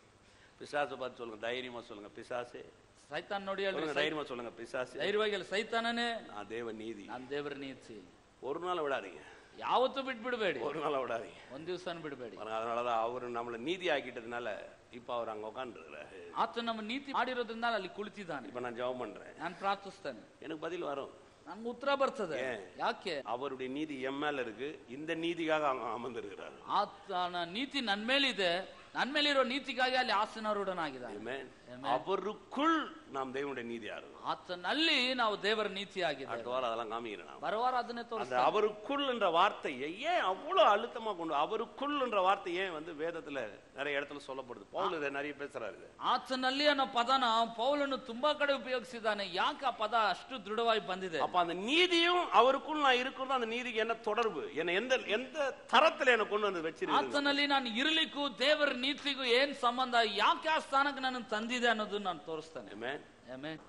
பிசாசை பார்த்து சொல்லுங்க தைரியமா சொல்லுங்க பிசாசே ಸೈತಾನ್ ನೋಡಿ ಹೇಳ್ರಿ சொல்லுங்க தைரியமா சொல்லுங்க பிசாசே ಧೈರ್ಯವಾಗಿ ಹೇಳಿ, ಸೈತಾನನೇ நான் தேவ நீதி ನಾನ್ ದೇವರ ನೀತಿ ஒரு நாள் விடாதீங்க ಯಾವತ್ತೂ ಬಿಟ್ಬಿಡ್ಬೇಡಿ ஒரு நாள் விடாதீங்க ಒಂದ್ ದಿವ್ಸನೂ ಬಿಡಬೇಡಿ பாருங்க, அதனாலதான் அவரு நம்மள நீதி ஆக்கிட்டதுனால இப்ப அவர் அங்க உட்காந்துருக்கிறாரு ಆತ ನಮ್ಮ ನೀತಿ ಮಾಡಿರೋದ್ರಿಂದ ಅಲ್ಲಿ ಕುಳಿತಿದ್ದಾನೆ இப்ப நான் ஜெபம் பண்றேன் ನಾನು ಪ್ರಾರ್ಥಿಸ್ತೇನೆ எனக்கு பதில் வரும் ನಮ್ಗೆ ಉತ್ತರ ಬರ್ತದೆ ಏನ್? ಯಾಕೆ அவருடைய நீதி என் மேல இருக்கு இந்த நீதிக்காக அங்க அமர்ந்திருக்கிறார் ಆತನ ನೀತಿ ನನ್ ಮೇಲಿದೆ ನನ್ ಮೇಲಿರೋ ನೀತಿಗಾಗಿ ಅಲ್ಲಿ ಆಸನಾರೂಢನಾಗಿದ್ದಾನೆ Amen. அவருக்குள் நாம் தேவனுடைய நீதி ஆறுவோம் ಆತನಲ್ಲಿ ನಾವು ದೇವರ ನೀತಿ ಆಗಿದೆ அடுத்த வாரம் அதெல்லாம் காமிக்கிறேன் நான் ಬರುವಾರ ಅದನ್ನೇ அந்த ತೋರಿಸ್ತಾರೆ அவருக்குள் என்ற வார்த்தையை ஏன் அவ்வளவு அழுத்தமா கொண்டு அவருக்குள் என்ற வார்த்தை ஏன் வந்து வேதத்துல நிறைய இடத்துல சொல்லப்படுது பவுல் இதை நிறைய பேசுறாரு இது. ಆತನಲ್ಲಿ ಅನ್ನೋ ಪದನ ಪೌಲನ್ನು ತುಂಬಾ ಕಡೆ ಉಪಯೋಗಿಸಿದ್ದಾನೆ ಯಾಕೆ ಆ ಪದ ಅಷ್ಟು ದೃಢವಾಗಿ ಬಂದಿದೆ அப்ப அந்த நீதியும் அவருக்குள் நான் இருக்கிறதும் அந்த நீதிக்கு என்ன தொடர்பு என்ன எந்த எந்த தரத்துல என்ன கொண்டு வந்து வச்சிருக்கு ಆತನಲ್ಲಿ ನಾನು ಇರ್ಲಿಕ್ಕೂ ದೇವರ ನೀತಿಗೂ ಏನ್ ಸಂಬಂಧ ಯಾಕೆ ಆ ಸ್ಥಾನಕ್ಕೆ ನನ್ನ ತಂದಿದೆ ಅನ್ನೋದು ನಾನು ತೋರಿಸ್ತೇನೆ Amen. ಆಮೆನ್.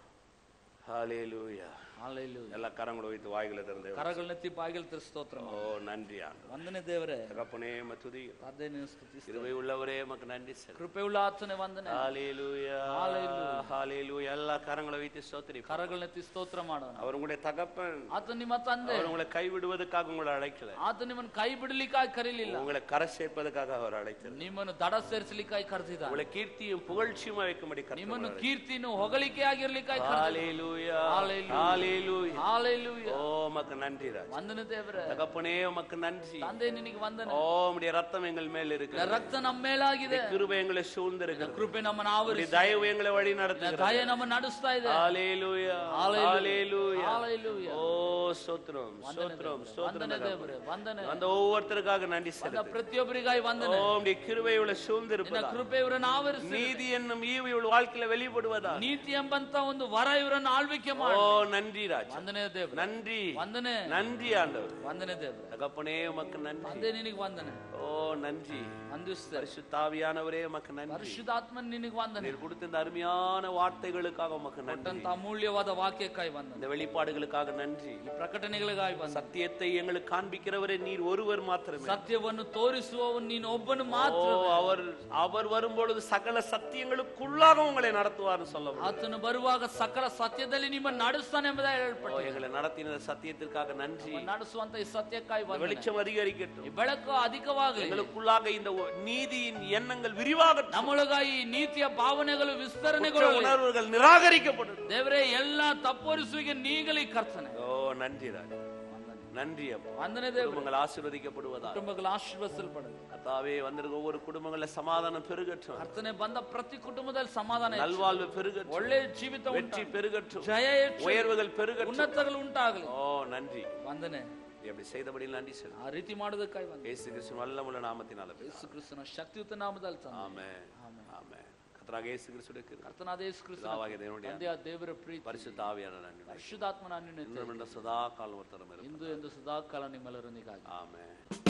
Hallelujah. Hallelujah. எல்லா கரங்களை வைத்து வாய்களை திறந்து ಕರಗಳನ್ನೆತ್ತಿ ಬಾಗಿಲು ಸ್ತೋತ್ರ ஓ நன்றி ஆண்டவரே. ವಂದನೆ ದೇವರೇ தகப்பனே மத்துதி ಅದೇ ನೀವು ಸ್ತುತಿಸಿ கிருபை உள்ளவரே மக்கு நன்றி சார் ಕೃಪೆಯುಳ್ಳ ಆತನೇ ವಂದನೆ ஹalleluya Hallelujah. ஹalleluya எல்லா கரங்களை வைத்து ஸ்தோத்திரி ಕರಗಳನ್ನೆತ್ತಿ ಸ್ತೋತ್ರ ಮಾಡೋಣ அவர் உங்களுடைய தகப்பன் ಆತ ನಿಮ್ಮ ತಂದೆ அவர் உங்களை கைவிடுவதற்காக உங்களை அழைக்கல ಆತ ನಿಮ್ಮನ್ನು ಕೈ ಬಿಡಲಿಕ್ಕಾಗಿ ಕರೀಲಿಲ್ಲ உங்களை கரை சேர்ப்பதற்காக அவர் அழைத்தது ನಿಮ್ಮನ್ನು ದಡ ಸೇರಿಸಲಿಕ್ಕಾಗಿ ಕರೆದಿದ್ದಾನೆ உங்களை கீர்த்தியும் புகழ்ச்சியுமா வைக்கும்படி கர்த்தர் ನಿಮ್ಮನ್ನು உங்களை ಕೀರ್ತಿನು ಹೊಗಳಿಕೆ ಆಗಿರ್ಲಿಕ್ಕಾಗಿ ஹalleluya Hallelujah. ஹalleluya ಹಾಲೆಲೂಯ ஓ மக்கு நன்றி ராஜா ವಂದನೆ ದೇವರೇ தகப்பனே உமக்கு நன்றி ತಂದೆ ನಿನಗೆ ವಂದನೆ ஓ உம்முடைய ரத்தம் எங்கள் மேல் இருக்கு ರಕ್ತ ನಮ್ಮ ಮೇಲಾಗಿದೆ கிருபை எங்களை சூழ்ந்திருக்கு ಕೃಪೆ ನಮ್ಮನ್ನು உம்முடைய ಆವರಿಸಿ தயவு எங்களை வழி நடத்துகிறது ದಯ ನಮ್ಮನ್ನು ನಡೆಸ್ತಾ ಇದೆ ஹalleluya Hallelujah. ஹalleluya Hallelujah. ஓ ஸ்தோத்திரம் ஸ்தோத்திரம் ವಂದನೆ ஸ்தோத்திரம் ದೇವರೇ ವಂದನೆ அந்த ஒவ்வொருத்தருக்காக நன்றி ಬಂದ செலுத்து ಪ್ರತಿಯೊಬ್ಬರಿಗಾಗಿ ஓ ವಂದನೆ உம்முடைய கிருபை உள்ள ನಿನ್ನ சூழ்ந்திருப்பதா ಕೃಪೆ ಇವರನ್ನು ಆವರಿಸಿ நீதி என்னும் ஈவு இவள் வாழ்க்கையில வெளிப்படுவதா ನೀತಿ ಎಂಬಂತ ಒಂದು ವರ ಇವರನ್ನು ಆಳ್ವಿಕೆ ஓ ಮಾಡಿ நன்றி ராஜா ವಂದನೆ ದೇವ್ರೆ நன்றி ವಂದನೆ நன்றி ஆண்டவர் ವಂದನೆ ದೇವ್ರೆ தகப்பனே உமக்கு நன்றி ತಂದೆ ನಿನಗೆ ವಂದನೆ ஓ நன்றி ವಂದಿಸ್ತೇವೆ பரிசுத்தாவியானவரே உமக்கு நன்றி ಪರಿಶುದ್ಧಾತ್ಮನ್ ನಿನಗೆ ವಂದನೆ நீர் கொடுத்த இந்த அருமையான வார்த்தைகளுக்காக உமக்கு நன்றி ಕೊಟ್ಟಂತ ಅಮೂಲ್ಯವಾದ ವಾಕ್ಯಕ್ಕಾಗಿ ವಂದನೆ இந்த வெளிப்பாடுகளுக்காக நன்றி ಈ ಪ್ರಕಟಣೆಗಳಿಗಾಗಿ ವಂದನೆ சத்தியத்தை எங்களுக்கு காண்பிக்கிறவரே நீர் ஒருவர் மாத்திரமே ಸತ್ಯವನ್ನು ತೋರಿಸುವವನು ನೀನು ಒಬ್ಬನು ஓ ಮಾತ್ರ அவர் அவர் வரும்பொழுது சகல சத்தியங்களுக்குள்ளாக உங்களை நடத்துவார்னு சொல்ல ಆತನು ಬರುವಾಗ ಸಕಲ ಸತ್ಯದಲ್ಲಿ ನಿಮ್ಮನ್ನು ನಡೆಸ್ತಾನೆ ಎಂಬುದಾಗಿ ஓ ಹೇಳ್ಪಟ್ಟು எங்களை நடத்தின சத்தியத்திற்காக நன்றி ನಡೆಸುವಂತ ಈ ಸತ್ಯಕ್ಕಾಗಿ இந்த ವಂದನೆ வெளிச்சம் அதிகரிக்கட்டும் ಈ ಬೆಳಕು ಅಧಿಕವಾಗಲಿ எங்களுக்குள்ளாக இந்த ஒ- நீதியின் எண்ணங்கள் விரிவாகட்டும் ನಮ್ಮೊಳಗಾಗಿ ಈ ನೀತಿಯ ಭಾವನೆಗಳು குற்ற ವಿಸ್ತರಣೆಗಳು உணர்வுகள் நிராகரிக்கப்படும் ದೇವರೇ ಎಲ್ಲ ತಪ್ಪೊರಿಸುವಿಗೆ ನೀಗಲಿ ಕರ್ತನೆ ஓ நன்றி ராஜா நன்றி அப்பா ವಂದನೆ ದೇವರು குடும்பங்கள் ஆசீர்வதிக்கப்படுவதா ಕುಟುಂಬಗಳು ಆಶೀರ್ವದಿಸಲ್ಪಡಲಿ கத்தாவே வந்திருக்க ஒவ்வொரு குடும்பங்கள சமாதானம் பெருகட்டும் ಕರ್ತನೆ ಬಂದ ಪ್ರತಿ ಕುಟುಂಬದಲ್ಲಿ ಸಮಾಧಾನ ಹೆಚ್ಚು. நல்வாழ்வு பெருகட்டும் ಒಳ್ಳೆ ಜೀವಿತ வெற்றி ಉಂಟಾಗಲಿ. பெருகட்டும் ಜಯ ಹೆಚ್ಚು. உயர்வுகள் பெருகட்டும் ಉನ್ನತಗಳು ಉಂಟಾಗಲಿ ஓ நன்றி ವಂದನೆ நீ அப்படி செய்தபடி நன்றி செலுத்து ಆ ರೀತಿ ಮಾಡೋದಕ್ಕಾಗಿ ವಂದನೆ இயேசு கிறிஸ்து நல்லமுள்ள நாமத்தினால ಯೇಸು ಕ್ರಿಸ್ತನ ಶಕ್ತಿಯುತ ನಾಮದಲ್ಲಿ ತಂದೆ ஆமே ஆமே கத்தராக இயேசு கிறிஸ்துடைய கிருபை, ಕರ್ತನಾದ ಯೇಸು ಕ್ರಿಸ್ತನ பிதாவாகிய தேவனுடைய ತಂದೆಯ ದೇವರ ಪ್ರೀತಿ பரிசுத்த ஆவியான நன்றி ಪರಿಶುದ್ಧಾತ್ಮನ ಅನ್ಯೋನ್ಯತೆ இன்னும் சதா காலம் ஒருத்தரம் இருக்கும் ಇಂದು ಎಂದು ಸದಾಕಾಲ ನಿಮ್ಮೆಲ್ಲರೊಂದಿಗಾಗಿ ஆமே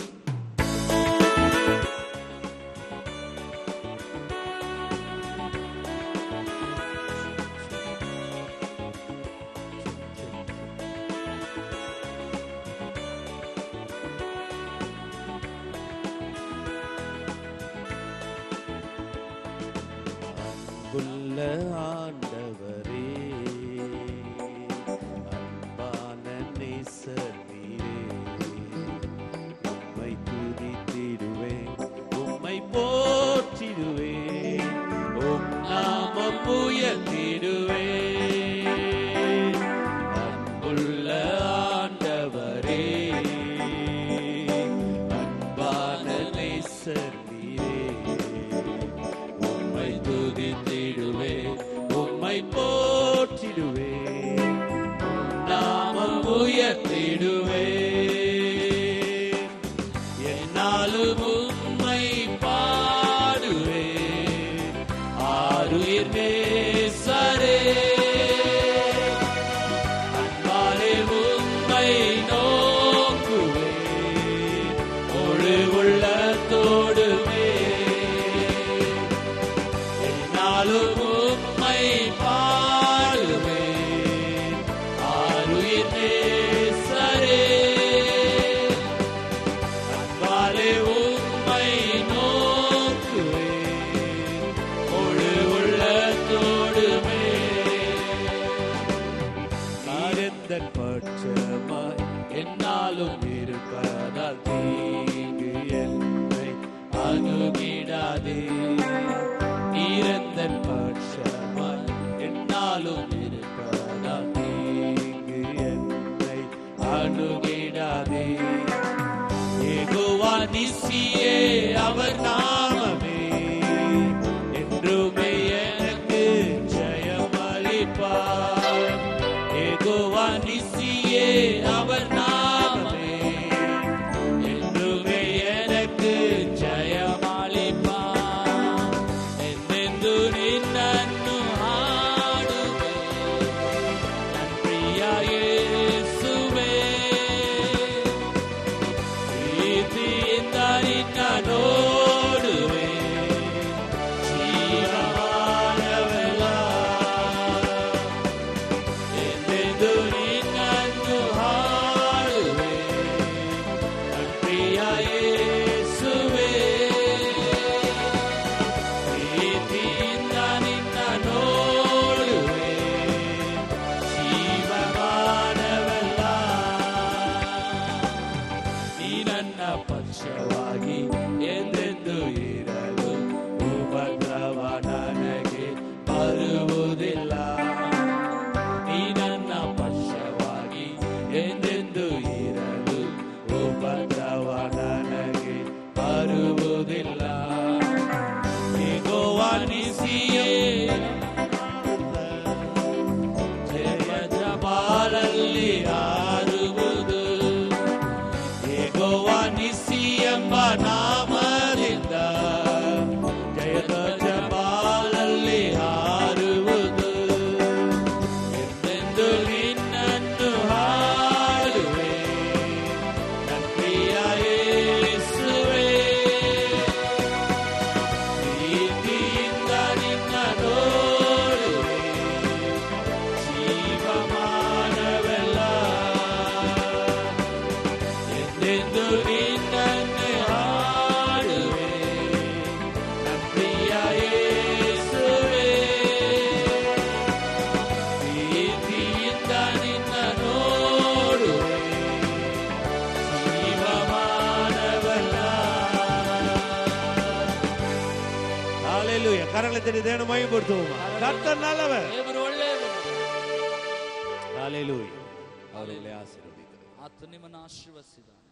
அன்புள்ள ஆண்டவரே அன்பான நேசரீரே உம்மை துதித்திடுவேன் உம்மை போற்றிடுவேன் உம் நாமம் உயர்த்திடுவேன் அன்புள்ள என்னாலும் உம்மை பாடுவேன் ஆருயிர் நேசரே அன்பாலே உம்மை நோக்குவேன் முழு உள்ளத்தோடுமே நீரெந்தன் பட்சமாய் என்னாலும் இருப்பதால் தீங்கு என்னை அணுகிடாதே நீரெந்தன் பட்சமாய் என்னாலும் இருப்பதால் தீங்கு என்னை அணுகிடாதே ஏகோவா நிசியே அவர் நாமமே என்றுமே எனக்கு ஜெயமளிப்பார் ஏகோவா நிசியே அவர் நாமமே என்றுமே எனக்கு ஜெயமளிப்பார் என்னென்று நின்னನ್ನು ಹಾಡುವೆ ನನ್ನ ಪ್ರಿಯ ಯೇಸುವೇ ಪ್ರೀತಿಯಿಂದ ನಿನ್ನ ನೋಡುವೆ ಜೀವಮಾನವೆಲ್ಲ ಎಂದೆಂದು ನಿನ್ನನ್ನು ಹಾಡುವೆ ನನ್ನ ಪ್ರಿಯ ಯೇಸುವೇ ಪ್ರೀತಿಯಿಂದ ನಿನ್ನ ನೋಡುವೆ ಜೀವಮಾನವೆಲ್ಲ ನೀ ನನ್ನ ಪಕ್ಷವಾಗಿ ಎಂದೆಂದು ಇರಲು ಉಪದ್ರವ ನನಗೆ ಬರುವುದಿಲ್ಲ ನೀ ನನ್ನ ಪಕ್ಷವಾಗಿ ಎಂದೆಂದು ಇರಲು ಉಪದ್ರವ ನನಗೆ ಬರುವುದಿಲ್ಲ ನಿಸಿಯೇ ಜಯ ಜಪಾಲಲ್ಲಿ ಆರುವುದು ಯೆಹೋವ ನಿಸಿ ಎಂಬ ನಾಮದಿಂದ ಜಯದ ಜಪಾಲಲ್ಲಿ ಹಾರುವುದು ಎಂದೆಂದು ನಿನ್ನನ್ನು ಹಾಡುವೆ ನನ್ನ ಪ್ರಿಯ ಯೇಸುವೇ ಪ್ರೀತಿಯಿಂದ ನಿನ್ನ ನೋಡುವೆ ಜೀವಮಾನವೆಲ್ಲ ಎಂದೆಂದು ನಿನ್ನನ್ನೇ ಹಾಡುವೆ ನನ್ನ ಪ್ರಿಯ ಯೇಸುವೇ ಪ್ರೀತಿಯಿಂದ ನಿನ್ನ ನೋಡುವೆ ಜೀವಮಾನವೆಲ್ಲ ஹalleluya கரங்களை தட்டி தேவனை மகிமைப்படுத்துவோமா கர்த்தர் நல்லவர் ದೇವರು ಒಳ್ಳೆಯವರು ஹalleluya அவர்களை ஆசீர்வதிக்கிறார் ಆತ ನಿಮ್ಮನ್ನು ಆಶೀರ್ವದಿಸಿದ್ದಾನೆ